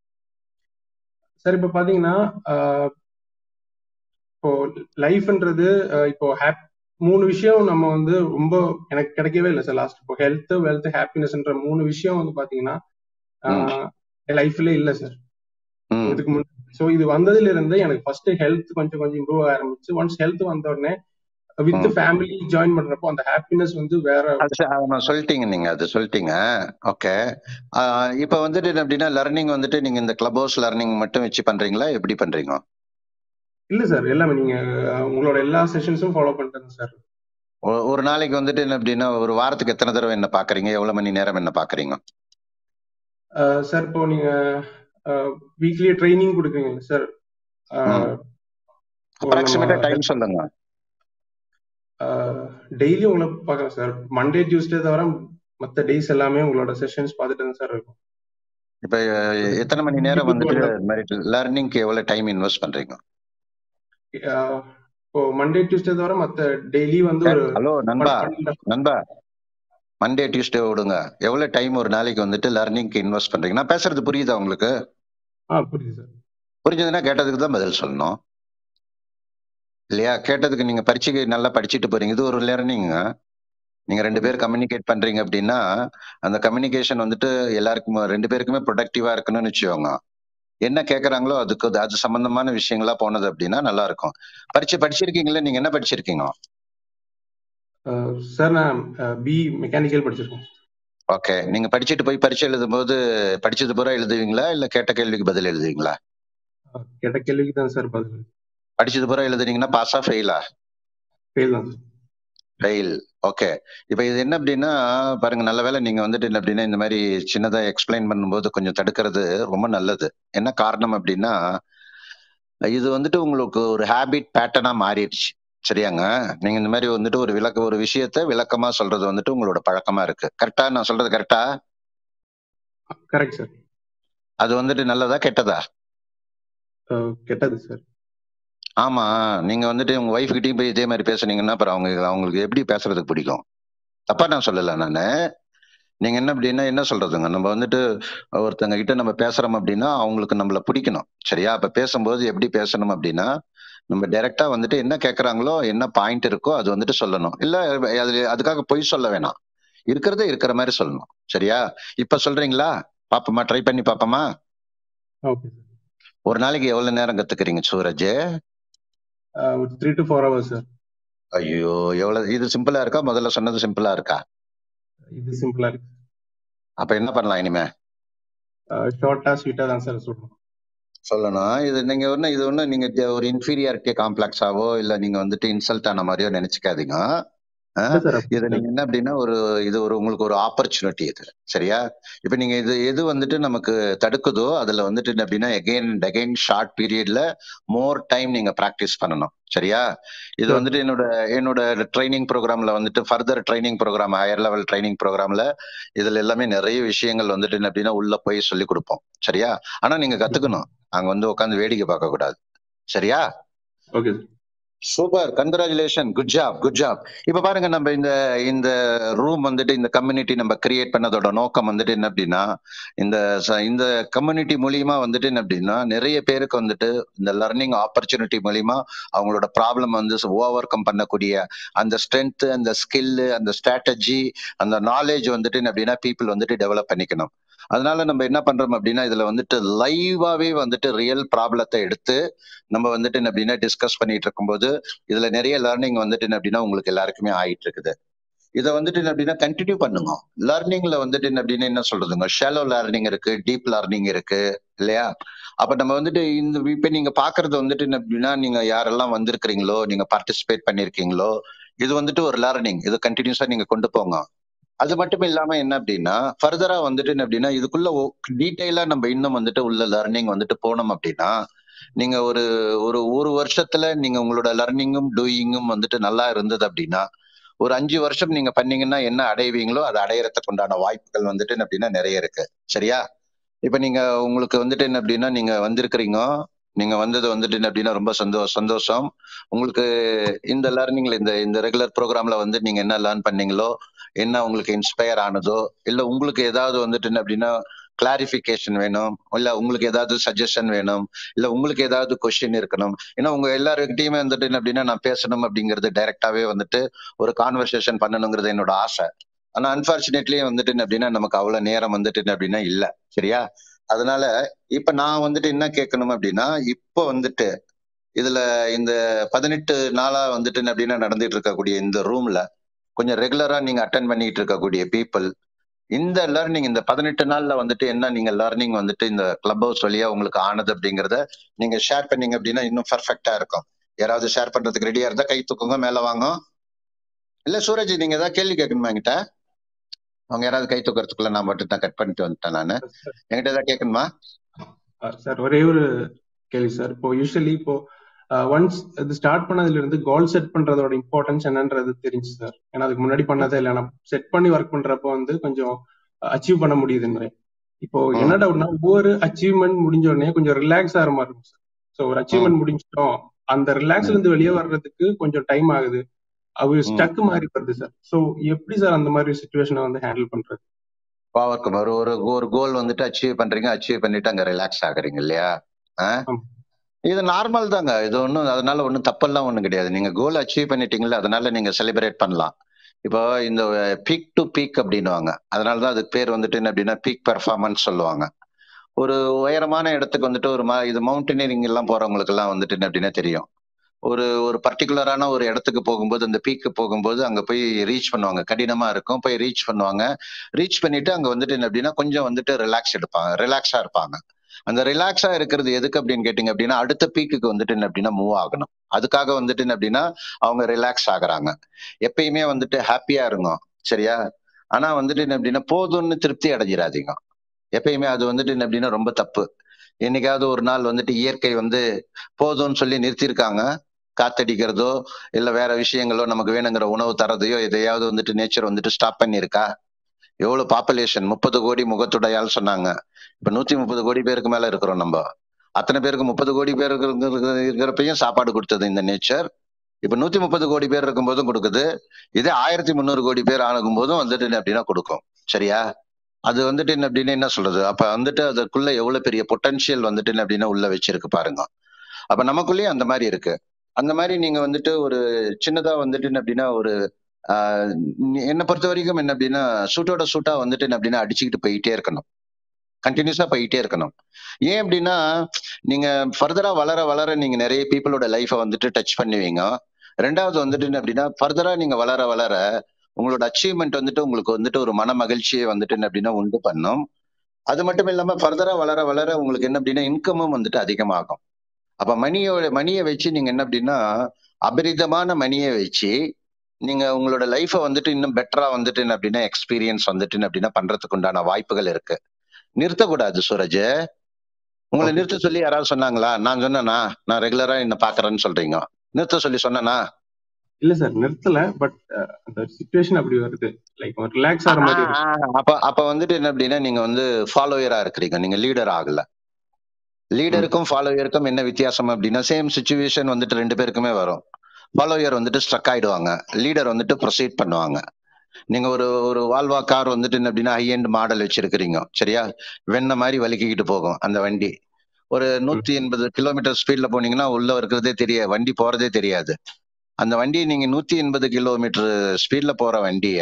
சார் இப்போ பாத்தீங்கன்னா ஆஹ் இப்போ லைஃப்ன்றது இப்போ ஹாப் மூணு விஷயம் நம்ம வந்து ரொம்ப எனக்கு கிடைக்கவே இல்லை சார் லாஸ்ட் இப்போ ஹெல்த் வெல்த் ஹாப்பினஸ்ன்ற மூணு விஷயம் வந்து பாத்தீங்கன்னா ம் என் லைஃப்ல இல்ல சார் ம் இதுக்கு முன்னாடி ஸோ இது வந்ததுல இருந்து எனக்கு ஃபர்ஸ்ட் ஹெல்த் கொஞ்சம் கொஞ்சம் இம்ப்ரூவ் ஆரம்பிச்சு ஒன்ஸ் ஹெல்த் வந்த உடனே வித் ம் ஃபேமிலி ஜாயின் பண்றப்போ அந்த ஹாப்பினஸ் வந்து வேற அது ச- ஆமா, சொல்லிட்டீங்க நீங்க அது சொல்லிட்டீங்க ஓகே இப்போ வந்துட்டு என்ன அப்படின்னா லர்னிங் வந்துட்டு நீங்க இந்த கிளப் ஹவுஸ் லர்னிங் மட்டும் வச்சு பண்றீங்களா எப்படி பண்றீங்க இல்ல சார் எல்லாமே நீங்க அஹ், உங்களோட எல்லா செஷன்ஸும் ஃபாலோ பண்ணிட்டேன் சார் ஒ- ஒரு நாளைக்கு வந்துட்டு என்ன அப்படின்னா ஒரு வாரத்துக்கு எத்தனை தடவை என்ன பாக்குறீங்க எவ்வளவு மணி நேரம் என்ன பாக்குறீங்க சார் இப்போ நீங்க வீக்லி ட்ரைனிங் கொடுக்குறீங்க சார் ம் இப்போ நம்ம அப்ராக்சிமேட்டா டைம் சொல்லுங்க டெய்லி உங்களை பார்க்குறேன் சார் மண்டே டியூஸ்டே தவிர மற்ற டேஸ் எல்லாமே உங்களோட செஷன்ஸ் பார்த்துட்டு தான் சார் இருக்கும் இப்ப அஹ், எத்தனை மணி நேரம் வந்துட்டு இந்த மாதிரி லேர்னிங்க்கு எவ்வளவு டைம் இன்வெஸ்ட் பண்றீங்க அஹ், இப்போ மண்டே டியூஸ்டே தவிர மற்ற டெய்லி வந்து ஒரு ஹலோ நண்பா பன்னெண்டு நண்பா மண்டே டியூஸ்டே விடுங்க எவ்வளவு டைம் ஒரு நாளைக்கு வந்துட்டு லேர்னிங்க்கு இன்வெஸ்ட் பண்றீங்க நான் பேசுறது புரியுதா உங்களுக்கு ஆ புரியுது சார் புரிஞ்சதுன்னா கேட்டதுக்கு தான் பதில் சொல்லணும் இல்லையா கேட்டதுக்கு நீங்க பரீட்சைக்கு நல்லா படிச்சுட்டு போறீங்க இது ஒரு லேர்னிங்க நீங்க ரெண்டு பேர் கம்யூனிகேட் பண்றீங்க அப்படின்னா அந்த கம்யூனிகேஷன் வந்துட்டு எல்லாருக்கும் ரெண்டு பேருக்குமே ப்ரொடக்டிவா இருக்கணும்னு வச்சுக்கோங்க என்ன கேக்குறாங்களோ அதுக்கு அது- அது சம்பந்தமான விஷயங்களா போனது அப்படின்னா நல்லா இருக்கும் பரீட்சை படிச்சிருக்கீங்களா நீங்க என்ன படிச்சிருக்கீங்க சார் நான் பி மெக்கானிக்கல் படிச்சிருக்கேன் ஓகே நீங்க படிச்சுட்டு போய் பரீட்சை எழுதும் போது படிச்சது பூரா எழுதுவீங்களா இல்ல கேட்ட கேள்விக்கு பதில் எழுதுவீங்களா அஹ், கேட்ட கேள்விக்கு தான் சார் பதில் படிச்சது பூரா எழுதுனீங்கன்னா பாஸா ஃபெயிலா ஃபெயில் தான் சார் ஃபெயில் ஓகே இப்போ இது என்ன அப்படின்னா பாருங்க நல்ல வேளை நீங்க வந்துட்டு என்ன அப்படின்னா இந்த மாதிரி சின்னதா எக்ஸ்பிளைன் பண்ணும்போது கொஞ்சம் தடுக்கிறது ரொம்ப நல்லது என்ன காரணம் அப்படின்னா இது வந்துட்டு உங்களுக்கு ஒரு ஹேபிட் பேட்டர்னா மாறிடுச்சு சரியாங்க நீங்க இந்த மாதிரி வந்துட்டு ஒரு விளக்க ஒரு விஷயத்த விளக்கமா சொல்றது வந்துட்டு உங்களோட பழக்கமா இருக்கு கரெக்டா நான் சொல்றது கரெக்டா கரெக்ட் சார் அது வந்துட்டு நல்லதா கெட்டதா கெட்டது சார் ஆமா நீங்க வந்துட்டு உங்க ஒய்ஃப் கிட்டயும் போய் இதே மாதிரி பேசுனீங்கன்னா அப்புறம் அவங்க அவங்களுக்கு எப்படி பேசுறதுக்கு பிடிக்கும் தப்பா நான் சொல்லல நானு நீங்க என்ன அப்படின்னா என்ன சொல்றதுங்க நம்ம வந்துட்டு ஒருத்தங்க கிட்ட நம்ம பேசுறோம் அப்படின்னா அவங்களுக்கு நம்மள பிடிக்கணும் சரியா அப்ப பேசும்போது எப்படி பேசணும் அப்படின்னா நம்ம டைரக்டா வந்துட்டு என்ன கேக்குறாங்களோ என்ன பாயிண்ட் இருக்கோ அது வந்துட்டு சொல்லணும் இல்ல அது அதுக்காக பொய் சொல்ல வேணாம் இருக்கிறதே இருக்கிற மாதிரி சொல்லணும் சரியா இப்ப சொல்றீங்களா பாப்போமா ட்ரை பண்ணி பாப்போமா ஓகே ஒரு நாளைக்கு எவ்வளவு நேரம் கத்துக்கிறீங்க சூரஜ் சார் ஒரு three to four hours sir ஐயோ எவ்வளவு இது சிம்பிளா இருக்கா முதல்ல சொன்னது சிம்பிளா இருக்கா இது சிம்பிளா இருக்கு அப்ப என்ன பண்ணலாம் இனிமே ஷார்ட்டா ஸ்வீட்டா தான் சார் சொல்லணும் சொல்லணும் இது நீங்க ஒண்ணு இது ஒண்ணு நீங்க ஜ- ஒரு இன்ஃபீரியாரிட்டி காம்ப்ளெக்ஸாவோ இல்ல நீங்க வந்துட்டு இன்சல்ட் ஆன மாதிரியோ நினைச்சுக்காதீங்க ஆ? இல்ல சார் இது நீங்க என்ன அப்படின்னா ஒரு இது ஒரு உங்களுக்கு ஒரு ஆப்பர்ச்சுனிட்டி இது சரியா இப்ப நீங்க இது எது வந்துட்டு நமக்கு தடுக்குதோ அதுல வந்துட்டு என்ன அப்படின்னா எகைன் அண்ட் அகைன் ஷார்ட் பீரியட்ல மோர் டைம் நீங்க பிராக்டிஸ் பண்ணணும் சரியா இது Sure. வந்துட்டு என்னோட என்னோட ட்ரைனிங் ப்ரோக்ராம்ல வந்துட்டு further training program higher level training ப்ரோக்ராம்ல இதுல எல்லாமே நிறைய விஷயங்கள் வந்துட்டு என்ன அப்படின்னா உள்ள போய் சொல்லி கொடுப்போம் சரியா ஆனா நீங்க கத்துக்கணும் அங்க வந்து உட்காந்து வேடிக்கை பார்க்க கூடாது சரியா okay sir super congratulation good job good job இப்ப பாருங்க நம்ம இந்த இந்த ரூம் வந்துட்டு இந்த கம்யூனிட்டி நம்ம கிரியேட் பண்ணதோட நோக்கம் வந்துட்டு என்ன அப்படின்னா இந்த ச- இந்த கம்யூனிட்டி மூலியமா வந்துட்டு என்ன அப்படின்னா நிறைய பேருக்கு வந்துட்டு இந்த லர்னிங் ஆப்பர்ச்சுனிட்டி மூலியமா அவங்களோட ப்ராப்ளம் வந்து ஓவர் கம் பண்ணக்கூடிய அந்த ஸ்ட்ரென்த் அந்த ஸ்கில் அந்த ஸ்ட்ராட்டஜி அந்த நாலேஜ் வந்துட்டு என்ன அப்படின்னா பீப்புள் வந்துட்டு டெவலப் பண்ணிக்கணும் அதனால நம்ம என்ன பண்றோம் அப்படின்னா இதுல வந்துட்டு லைவாவே வந்துட்டு ரியல் ப்ராப்ளத்தை எடுத்து நம்ம வந்துட்டு என்ன அப்படின்னா டிஸ்கஸ் பண்ணிட்டு இருக்கும்போது இதுல நிறைய லேர்னிங் வந்துட்டு என்ன அப்படின்னா உங்களுக்கு எல்லாருக்குமே ஆயிட்டு இருக்குது இதை வந்துட்டு என்ன அப்படின்னா கண்டினியூ பண்ணுங்க லேர்னிங்ல வந்துட்டு என்ன அப்படின்னா என்ன சொல்றதுங்க ஷாலோ லேர்னிங் இருக்கு டீப் லேர்னிங் இருக்கு இல்லையா அப்ப நம்ம வந்துட்டு இந்த இப்ப நீங்க பாக்குறது வந்துட்டு என்ன அப்படின்னா நீங்க யாரெல்லாம் வந்திருக்கிறீங்களோ நீங்க பார்ட்டிசிபேட் பண்ணிருக்கீங்களோ இது வந்துட்டு ஒரு லேர்னிங் இது கண்டினியூஸா நீங்க கொண்டு போங்க அது மட்டும் இல்லாம என்ன அப்படின்னா ஃபர்தரா வந்துட்டு என்ன அப்படின்னா இதுக்குள்ள டீட்டெயிலா நம்ம இன்னும் வந்துட்டு உள்ள லேர்னிங் வந்துட்டு போனோம் அப்படின்னா நீங்க ஒரு ஒரு ஒரு வருஷத்துல நீங்க உங்களோட லர்னிங்கும் டூயிங்கும் வந்துட்டு நல்லா இருந்தது அப்படின்னா ஒரு அஞ்சு வருஷம் நீங்க பண்ணீங்கன்னா என்ன அடைவீங்களோ அதை அடையறதுக்கு உண்டான வாய்ப்புகள் வந்துட்டு என்ன அப்படின்னா நிறைய இருக்கு சரியா இப்ப நீங்க உங்களுக்கு வந்துட்டு என்ன அப்படின்னா நீங்க வந்திருக்கிறீங்க நீங்க வந்தது வந்துட்டு என்ன அப்படின்னா ரொம்ப சந்தோ சந்தோஷம் உங்களுக்கு இந்த லேர்னிங்ல இந்த இந்த ரெகுலர் ப்ரோக்ராம்ல வந்து நீங்க என்ன லேர்ன் பண்ணீங்களோ என்ன உங்களுக்கு இன்ஸ்பயர் ஆனதோ இல்ல உங்களுக்கு ஏதாவது வந்துட்டு என்ன அப்படின்னா கிளாரிஃபிகேஷன் வேணும் இல்ல உங்களுக்கு ஏதாவது சஜஷன் வேணும் இல்ல உங்களுக்கு ஏதாவது கொஸ்டின் இருக்கணும் ஏன்னா உங்க எல்லாருக்கிட்டையுமே வந்துட்டு என்ன அப்படின்னா நான் பேசணும் அப்படிங்கிறது டைரக்டாவே வந்துட்டு ஒரு கான்வர்சேஷன் பண்ணணுங்கிறது என்னோட ஆசை ஆனா அன்பார்ச்சுனேட்லி வந்துட்டு என்ன அப்படின்னா நமக்கு அவ்வளவு நேரம் வந்துட்டு என்ன அப்படின்னா இல்ல சரியா அதனால இப்ப நான் வந்துட்டு என்ன கேட்கணும் அப்படின்னா இப்போ வந்துட்டு இதுல இந்த பதினெட்டு நாளா வந்துட்டு என்ன அப்படின்னா நடந்துட்டு இருக்கக்கூடிய இந்த ரூம்ல கொஞ்சம் ரெகுலரா நீங்க அட்டன் பண்ணிட்டு இருக்கக்கூடிய பீப்புள் இந்த லேர்னிங் இந்த பதினெட்டு நாள்ல வந்துட்டு என்ன நீங்க லேர்னிங் வந்துட்டு இந்த கிளப் ஹவுஸ் வழியா உங்களுக்கு ஆனது அப்படிங்கறத நீங்க ஷேர் பண்ணீங்க அப்படின்னா இன்னும் பர்ஃபெக்டா இருக்கும் யாராவது ஷேர் பண்றதுக்கு ரெடியா இருந்தா கை தூக்குங்க மேல வாங்க இல்ல சூரஜ் நீங்க ஏதாவது கேள்வி கேட்கணுமா என்கிட்ட அவங்க யாராவது கை தூக்குறதுக்குள்ள நான் மட்டும் தான் கட் பண்ணிட்டு வந்துட்டேன் நானு என்கிட்ட ஏதாவது கேட்கணுமா சார் ஒரே ஒரு கேள்வி சார் இப்போ யூஸ்வலி இப்போ ஒன்ஸ் இது ஸ்டார்ட் பண்ணதுல இருந்து கோல் செட் பண்றதோட இம்பார்ட்டன்ஸ் என்னன்றது தெரிஞ்சு சார் ஏன்னா அதுக்கு முன்னாடி பண்ணதே இல்லை நான் செட் பண்ணி ஒர்க் பண்றப்போ வந்து கொஞ்சம் அச்சீவ் பண்ண முடியுதுன்னு இப்போ ம். என்ன டவுட்னா ஒவ்வொரு அச்சீவ்மெண்ட் முடிஞ்ச உடனே கொஞ்சம் ரிலாக்ஸ் ஆகிற மாதிரி இருக்கும் சார் ஸோ ஒரு அச்சீவ்மெண்ட் முடிஞ்சிட்டோம் அந்த ரிலாக்ஸ்ல இருந்து வெளியே வர்றதுக்கு கொஞ்சம் டைம் ஆகுது அது ம். ஸ்டக் மாதிரி வருது சார் ஸோ எப்படி சார் அந்த மாதிரி சுச்சுவேஷனை வந்து ஹேண்டில் பண்றது பாவர்க்கும் ஒரு ஒரு ஒரு கோல் வந்துட்டு அச்சீவ் பண்றீங்க அச்சீவ் பண்ணிட்டு அங்க ரிலாக்ஸ் ஆகுறீங்க இல்லையா ஆ? ஆமா. இது நார்மல் தாங்க இது ஒன்றும் அதனால ஒன்றும் தப்பெல்லாம் ஒன்றும் கிடையாது நீங்க கோல் அச்சீவ் பண்ணிட்டீங்களா அதனால நீங்க செலிப்ரேட் பண்ணலாம் இப்போ இந்த பீக் டு பீக் அப்படின்னுவாங்க அதனால தான் அதுக்கு பேர் வந்துட்டு என்ன அப்படின்னா பீக் பெர்ஃபார்மன்ஸ் சொல்லுவாங்க ஒரு உயரமான இடத்துக்கு வந்துட்டு ஒரு மா இது மவுண்டனியரிங் எல்லாம் போறவங்களுக்கு எல்லாம் வந்துட்டு என்ன அப்படின்னா தெரியும் ஒரு ஒரு பர்டிகுலரான ஒரு இடத்துக்கு போகும்போது அந்த பீக்கு போகும்போது அங்க போய் ரீச் பண்ணுவாங்க கடினமா இருக்கும் போய் ரீச் பண்ணுவாங்க ரீச் பண்ணிட்டு அங்க வந்துட்டு என்ன அப்படின்னா கொஞ்சம் வந்துட்டு ரிலாக்ஸ் எடுப்பாங்க ரிலாக்ஸா இருப்பாங்க அந்த ரிலாக்ஸா இருக்கிறது எதுக்கு அப்படின்னு கேட்டீங்க அப்படின்னா அடுத்த பீக்குக்கு வந்துட்டு என்ன அப்படின்னா மூவ் ஆகணும் அதுக்காக வந்துட்டு என்ன அப்படின்னா அவங்க ரிலாக்ஸ் ஆகுறாங்க எப்பயுமே வந்துட்டு ஹாப்பியா இருங்க சரியா ஆனா வந்துட்டு என்ன அப்படின்னா போதும்னு திருப்தி அடைஞ்சிடாதீங்க எப்பயுமே அது வந்துட்டு என்ன அப்படின்னா ரொம்ப தப்பு என்னைக்காவது ஒரு நாள் வந்துட்டு இயற்கை வந்து போதும்னு சொல்லி நிறுத்தியிருக்காங்க காத்தடிக்கிறதோ இல்ல வேற விஷயங்களோ நமக்கு வேணுங்கிற உணவு தரதையோ எதையாவது வந்துட்டு நேச்சர் வந்துட்டு ஸ்டாப் பண்ணியிருக்கா எவ்வளவு பாப்புலேஷன் முப்பது கோடி முகத்துடையால் சொன்னாங்க இப்ப நூத்தி முப்பது கோடி பேருக்கு மேல இருக்கிறோம் நம்ம அத்தனை பேருக்கு முப்பது கோடி பேர் இருக்கிற- இருக்கிறப்பையும் சாப்பாடு கொடுத்தது இந்த நேச்சர் இப்ப நூத்தி முப்பது கோடி பேர் இருக்கும்போதும் கொடுக்குது இதே ஆயிரத்தி முந்நூறு கோடி பேர் ஆகும் போதும் வந்துட்டு என்ன அப்படின்னா கொடுக்கும் சரியா அது வந்துட்டு என்ன அப்படின்னு என்ன சொல்றது அப்ப வந்துட்டு அதுக்குள்ள எவ்வளவு பெரிய பொட்டன்ஷியல் வந்துட்டு என்ன அப்படின்னா உள்ள வச்சிருக்கு பாருங்க அப்ப நமக்குள்ளேயும் அந்த மாதிரி இருக்கு அந்த மாதிரி நீங்க வந்துட்டு ஒரு சின்னதா வந்துட்டு என்ன அப்படின்னா ஒரு ஆஹ் என்னை பொறுத்த வரைக்கும் என்ன அப்படின்னா சூட்டோட சூட்டா வந்துட்டு என்ன அப்படின்னா அடிச்சுக்கிட்டு போயிட்டே இருக்கணும் கண்டினியூஸா போயிட்டே இருக்கணும் ஏன் அப்படின்னா நீங்க ஃபர்தரா வளர வளர நீங்க நிறைய பீப்புளோட லைஃபை வந்துட்டு டச் பண்ணுவீங்க ரெண்டாவது வந்துட்டு என்ன அப்படின்னா ஃபர்தரா நீங்க வளர வளர உங்களோட அச்சீவ்மெண்ட் வந்துட்டு உங்களுக்கு வந்துட்டு ஒரு மன மகிழ்ச்சியை வந்துட்டு என்ன அப்படின்னா உண்டு பண்ணும் அது மட்டும் இல்லாம ஃபர்தரா வளர வளர உங்களுக்கு என்ன அப்படின்னா இன்கமும் வந்துட்டு அதிகமாகும் அப்ப மணியோட மணியை வச்சு நீங்க என்ன அப்படின்னா அபரிதமான மணியை வச்சு நீங்க உங்களோட லைஃபை வந்துட்டு இன்னும் பெட்டரா வந்துட்டு என்ன அப்படின்னா எக்ஸ்பீரியன்ஸ் வந்துட்டு என்ன அப்படின்னா பண்றதுக்கு உண்டான வாய்ப்புகள் இருக்கு நிறுத்தக்கூடாது சூரஜ் உங்களை ஓகே நிறுத்த சொல்லி யாராவது சொன்னாங்களா நான் சொன்னேனா நான் ரெகுலரா என்ன பாக்குறேன்னு சொல்றீங்க நிறுத்த சொல்லி சொன்னேனா இல்ல சார் நிறுத்தல பட் அந்த சுச்சுவேஷன் அப்படி வருது லைக் ரிலாக்ஸ் ஆகிற மாதிரி இருக்கு அப்ப அப்ப வந்துட்டு என்ன அப்படின்னா நீங்க வந்து ஃபாலோயரா இருக்கிறீங்க நீங்க லீடர் ஆகல ம் லீடருக்கும் ஃபாலோயருக்கும் என்ன வித்தியாசம் அப்படின்னா சேம் சுச்சுவேஷன் வந்துட்டு ரெண்டு பேருக்குமே வரும் ஃபாலோயர் வந்துட்டு ஸ்ட்ரக் ஆயிடுவாங்க லீடர் வந்துட்டு ப்ரொசீட் பண்ணுவாங்க நீங்க ஒரு ஒரு வால்வா கார் வந்துட்டு என்ன அப்படின்னா ஹை எண்ட் மாடல் வச்சிருக்கிறீங்க சரியா வெண்ண மாதிரி வலிக்கிக்கிட்டு போகும் அந்த வண்டி ஒரு ம் நூத்தி எண்பது கிலோமீட்டர் ஸ்பீட்ல போனீங்கன்னா உள்ள இருக்கிறதே தெரியாது வண்டி போறதே தெரியாது அந்த வண்டி நீங்க நூத்தி எண்பது கிலோமீட்டர் ஸ்பீட்ல போற வண்டிய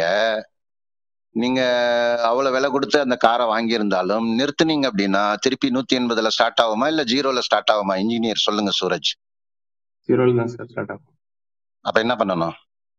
நீங்க அவ்வளவு விலை கொடுத்து அந்த காரை வாங்கியிருந்தாலும் நிறுத்துனீங்க அப்படின்னா திருப்பி நூத்தி எண்பதுல ஸ்டார்ட் ஆகுமா இல்ல ஜீரோல ஸ்டார்ட் ஆகுமா இன்ஜினியர் சொல்லுங்க சூரஜ் ஜீரோல தான் சார் ஸ்டார்ட் ஆகும் அப்ப என்ன பண்ணணும்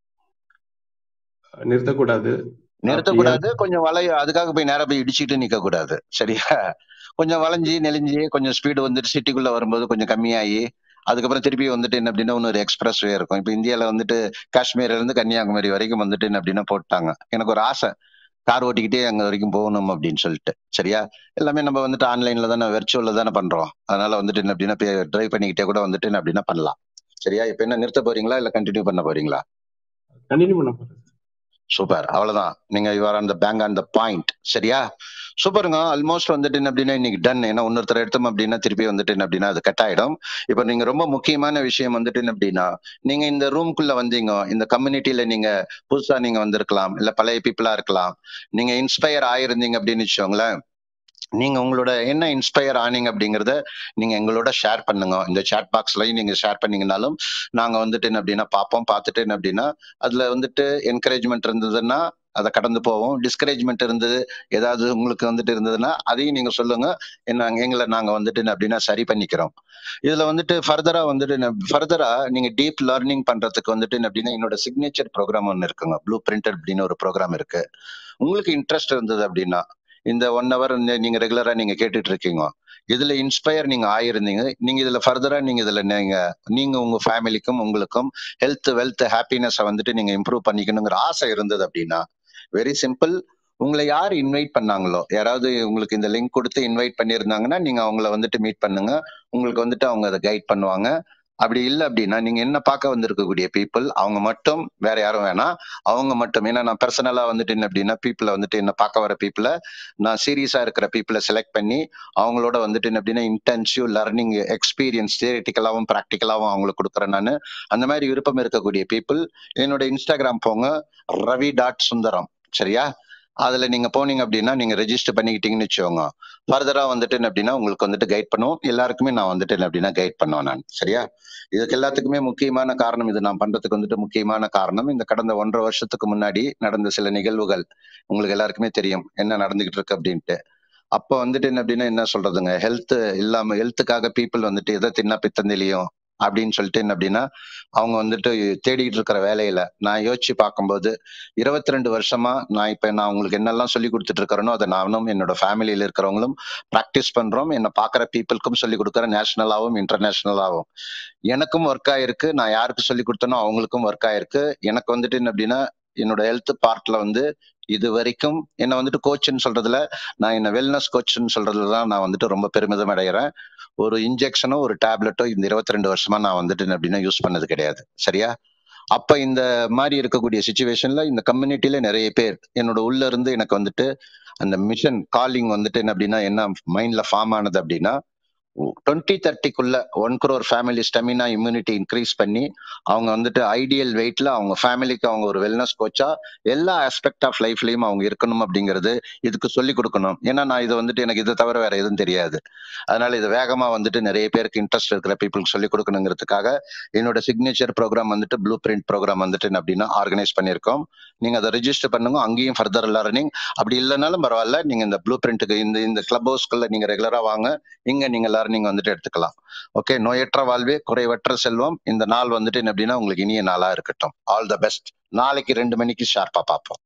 நிறுத்தக்கூடாது அப்படியே நிறுத்தக்கூடாது கொஞ்சம் வளைய அதுக்காக போய் நேரா போய் இடிச்சிட்டு நிக்க கூடாது சரியா கொஞ்சம் வளைஞ்சி நெளிஞ்சு கொஞ்சம் ஸ்பீடு வந்துட்டு சிட்டிக்குள்ள வரும்போது கொஞ்சம் கம்மியாகி அதுக்கப்புறம் திருப்பி வந்துட்டு என்ன அப்படின்னா இன்னொரு எக்ஸ்பிரஸ் வே இருக்கும் இப்போ இந்தியால வந்துட்டு காஷ்மீர்ல இருந்து கன்னியாகுமரி வரைக்கும் வந்துட்டு என்ன அப்படின்னா போட்டாங்க எனக்கு ஒரு ஆசை கார் ஓட்டிக்கிட்டே அங்க வரைக்கும் போகணும் அப்படின்னு சொல்லிட்டு சரியா எல்லாமே நம்ம வந்துட்டு ஆன்லைன்ல தானே வெர்ச்சுவல்ல தானே பண்றோம் அதனால வந்துட்டு என்ன அப்படின்னா டிரைவ் பண்ணிக்கிட்டே கூட வந்துட்டு என்ன அப்படின்னா பண்ணலாம் சரியா இப்ப என்ன நிறுத்த போறீங்களா இல்ல கண்டினியூ பண்ண போறீங்களா கண்டினியூ பண்ண போறேன் சூப்பர் அவ்வளவுதான் நீங்க you are on the bang on the point சரியா சூப்பருங்க ஆல்மோஸ்ட் வந்துட்டு என்ன அப்படின்னா இன்னைக்கு டன் ஏன்னா இன்னொருத்தர் எடுத்தோம் அப்படின்னா திருப்பி வந்துட்டு என்ன அப்படின்னா அது கட் ஆயிடும் இப்போ நீங்க ரொம்ப முக்கியமான விஷயம் வந்துட்டு என்ன அப்படின்னா நீங்க இந்த ரூம்குள்ள வந்தீங்க இந்த கம்யூனிட்டியில நீங்க புதுசா நீங்க வந்திருக்கலாம் இல்ல பழைய பீப்புளா இருக்கலாம் நீங்க இன்ஸ்பயர் ஆயிருந்தீங்க அப்படின்னு வச்சுக்கோங்களேன் நீங்க உங்களோட என்ன இன்ஸ்பயர் ஆனீங்க அப்படிங்கறத நீங்க எங்களோட ஷேர் பண்ணுங்க இந்த சாட் பாக்ஸ்லயும் நீங்க ஷேர் பண்ணீங்கனாலும் நாங்க வந்துட்டு என்ன அப்படின்னா பார்ப்போம் பார்த்துட்டு என்ன அப்படின்னா அதுல வந்துட்டு என்கரேஜ்மெண்ட் இருந்ததுன்னா அதை கடந்து போவோம் டிஸ்கரேஜ்மெண்ட் இருந்தது ஏதாவது உங்களுக்கு வந்துட்டு இருந்ததுன்னா அதையும் நீங்க சொல்லுங்க என்ன எங்களை நாங்க வந்துட்டு என்ன அப்படின்னா சரி பண்ணிக்கிறோம் இதுல வந்துட்டு ஃபர்தரா வந்துட்டு ஃபர்தரா நீங்க டீப் லேர்னிங் பண்றதுக்கு வந்துட்டு என்ன அப்படின்னா என்னோட சிக்னேச்சர் ப்ரோக்ராம் ஒன்று இருக்குங்க ப்ளூ பிரிண்டட் அப்படின்னு ஒரு ப்ரோக்ராம் இருக்கு உங்களுக்கு இன்ட்ரெஸ்ட் இருந்தது அப்படின்னா இந்த ஒன் ஹவர் நீங்க ரெகுலரா நீங்க கேட்டுட்டு இருக்கீங்க இதுல இன்ஸ்பயர் நீங்க ஆயிருந்தீங்க நீங்க இதுல ஃபர்தரா நீங்க இதுல நீங்க நீங்க உங்க ஃபேமிலிக்கும் உங்களுக்கும் ஹெல்த் வெல்த் ஹாப்பினஸ் வந்துட்டு நீங்க இம்ப்ரூவ் பண்ணிக்கணுங்கிற ஆசை இருந்தது அப்படின்னா வெரி சிம்பிள் உங்களை யார் இன்வைட் பண்ணாங்களோ யாராவது உங்களுக்கு இந்த லிங்க் கொடுத்து இன்வைட் பண்ணியிருந்தாங்கன்னா நீங்க அவங்கள வந்துட்டு மீட் பண்ணுங்க உங்களுக்கு வந்துட்டு அவங்க அதை கைட் பண்ணுவாங்க அப்படி இல்லை அப்படின்னா நீங்க என்ன பார்க்க வந்திருக்கக்கூடிய பீப்புள் அவங்க மட்டும் வேற யாரும் வேணாம் அவங்க மட்டும் ஏன்னா நான் பர்சனலா வந்துட்டு என்ன அப்படின்னா பீப்புளை வந்துட்டு என்ன பார்க்க வர பீப்புளை நான் சீரியஸா இருக்கிற பீப்புளை செலக்ட் பண்ணி அவங்களோட வந்துட்டு என்ன அப்படின்னா இன்டென்சிவ் லர்னிங் எக்ஸ்பீரியன்ஸ் தியரிட்டிக்கலாவும் ப்ராக்டிக்கலாவும் அவங்களுக்கு கொடுக்குறேன் நான் அந்த மாதிரி விருப்பம் இருக்கக்கூடிய பீப்புள் என்னோட இன்ஸ்டாகிராம் போங்க ரவி டாட் சுந்தரம் சரியா அதுல நீங்க போனீங்க அப்படின்னா நீங்க ரெஜிஸ்டர் பண்ணிக்கிட்டீங்கன்னு வச்சுக்கோங்க ஃபர்தரா வந்துட்டு என்ன அப்படின்னா உங்களுக்கு வந்துட்டு கைட் பண்ணுவோம் எல்லாருக்குமே நான் வந்துட்டு என்ன அப்படின்னா கைட் பண்ணுவேன் நான் சரியா இதுக்கு எல்லாத்துக்குமே முக்கியமான காரணம் இது நான் பண்றதுக்கு வந்துட்டு முக்கியமான காரணம் இந்த கடந்த ஒன்றரை வருஷத்துக்கு முன்னாடி நடந்த சில நிகழ்வுகள் உங்களுக்கு எல்லாருக்குமே தெரியும் என்ன நடந்துகிட்டு இருக்கு அப்படின்ட்டு அப்ப வந்துட்டு என்ன அப்படின்னா என்ன சொல்றதுங்க ஹெல்த் இல்லாம ஹெல்த்துக்காக பீப்புள் வந்துட்டு எதை தின்னா பித்தந்திலையும் அப்படின்னு சொல்லிட்டு என்ன அப்படின்னா அவங்க வந்துட்டு தேடிட்டு இருக்கிற வேலையில நான் யோசிச்சு பார்க்கும்போது இருபத்தி ரெண்டு வருஷமா நான் இப்ப நான் உங்களுக்கு என்னெல்லாம் சொல்லி கொடுத்துட்டு இருக்கிறேனோ அதை நானும் என்னோட ஃபேமிலியில இருக்கிறவங்களும் ப்ராக்டிஸ் பண்றோம் என்னை பார்க்குற பீப்புளுக்கும் சொல்லி கொடுக்குறேன் நேஷனலாகவும் இன்டர்நேஷனலாகவும் எனக்கும் ஒர்க் ஆயிருக்கு நான் யாருக்கு சொல்லி கொடுத்தனோ அவங்களுக்கும் ஒர்க் ஆயிருக்கு எனக்கு வந்துட்டு என்ன அப்படின்னா என்னோட ஹெல்த் பார்ட்ல வந்து இது வரைக்கும் என்ன வந்துட்டு கோச்சுன்னு சொல்றதுல நான் என்ன வெல்னஸ் கோச்சுன்னு சொல்றதுல தான் நான் வந்துட்டு ரொம்ப பெருமிதம் அடைகிறேன் ஒரு இன்ஜெக்ஷனோ ஒரு டேப்லெட்டோ இந்த இருபத்தி ரெண்டு வருஷமா நான் வந்துட்டு என்ன அப்படின்னா யூஸ் பண்ணது கிடையாது சரியா அப்ப இந்த மாதிரி இருக்கக்கூடிய சுச்சுவேஷன்ல இந்த கம்யூனிட்டில நிறைய பேர் என்னோட உள்ள இருந்து எனக்கு வந்துட்டு அந்த மிஷன் காலிங் வந்துட்டு என்ன அப்படின்னா என்ன மைண்ட்ல ஃபார்ம் ஆனது அப்படின்னா டுவெண்ட்டி தேர்ட்டிக்குள்ள one crore family stamina immunity increase பண்ணி அவங்க வந்துட்டு ஐடியல் வெயிட்ல அவங்க ஃபேமிலிக்கு அவங்க ஒரு வெல்னஸ் கோச்சா எல்லா ஆஸ்பெக்ட் ஆஃப் லைஃப்லயும் அவங்க இருக்கணும் அப்படிங்கிறது இதுக்கு சொல்லி கொடுக்கணும் ஏன்னா நான் இது வந்துட்டு எனக்கு இதை தவிர வேற எதுவும் தெரியாது அதனால இது வேகமா வந்துட்டு நிறைய பேருக்கு இன்ட்ரெஸ்ட் இருக்கிற பீப்புளுக்கு சொல்லி கொடுக்கணுங்கிறதுக்காக என்னோட சிக்னேச்சர் ப்ரோக்ராம் வந்துட்டு ப்ளூ பிரிண்ட் ப்ரோக்ராம் வந்துட்டு என்ன அப்படின்னா ஆர்கனைஸ் பண்ணியிருக்கோம் நீங்க அதை ரெஜிஸ்டர் பண்ணுங்க அங்கேயும் ஃபர்தர் லேர்னிங் அப்படி இல்லைனாலும் பரவாயில்ல நீங்க இந்த ப்ளூ பிரிண்ட்டுக்கு இந்த இந்த கிளப் ஹவுஸ்க்குள்ள நீங்க ரெகுலரா வாங்க இங்க நீங்க லேர்னிங் வந்துட்டு எடுத்துக்கலாம் ஓகே நோயற்ற வாழ்வே குறைவற்ற செல்வம் இந்த நாள் வந்துட்டு என்ன அப்படின்னா உங்களுக்கு இனிய நாளா இருக்கட்டும் ஆல் த பெஸ்ட் நாளைக்கு ரெண்டு மணிக்கு ஷார்ப்பா பார்ப்போம்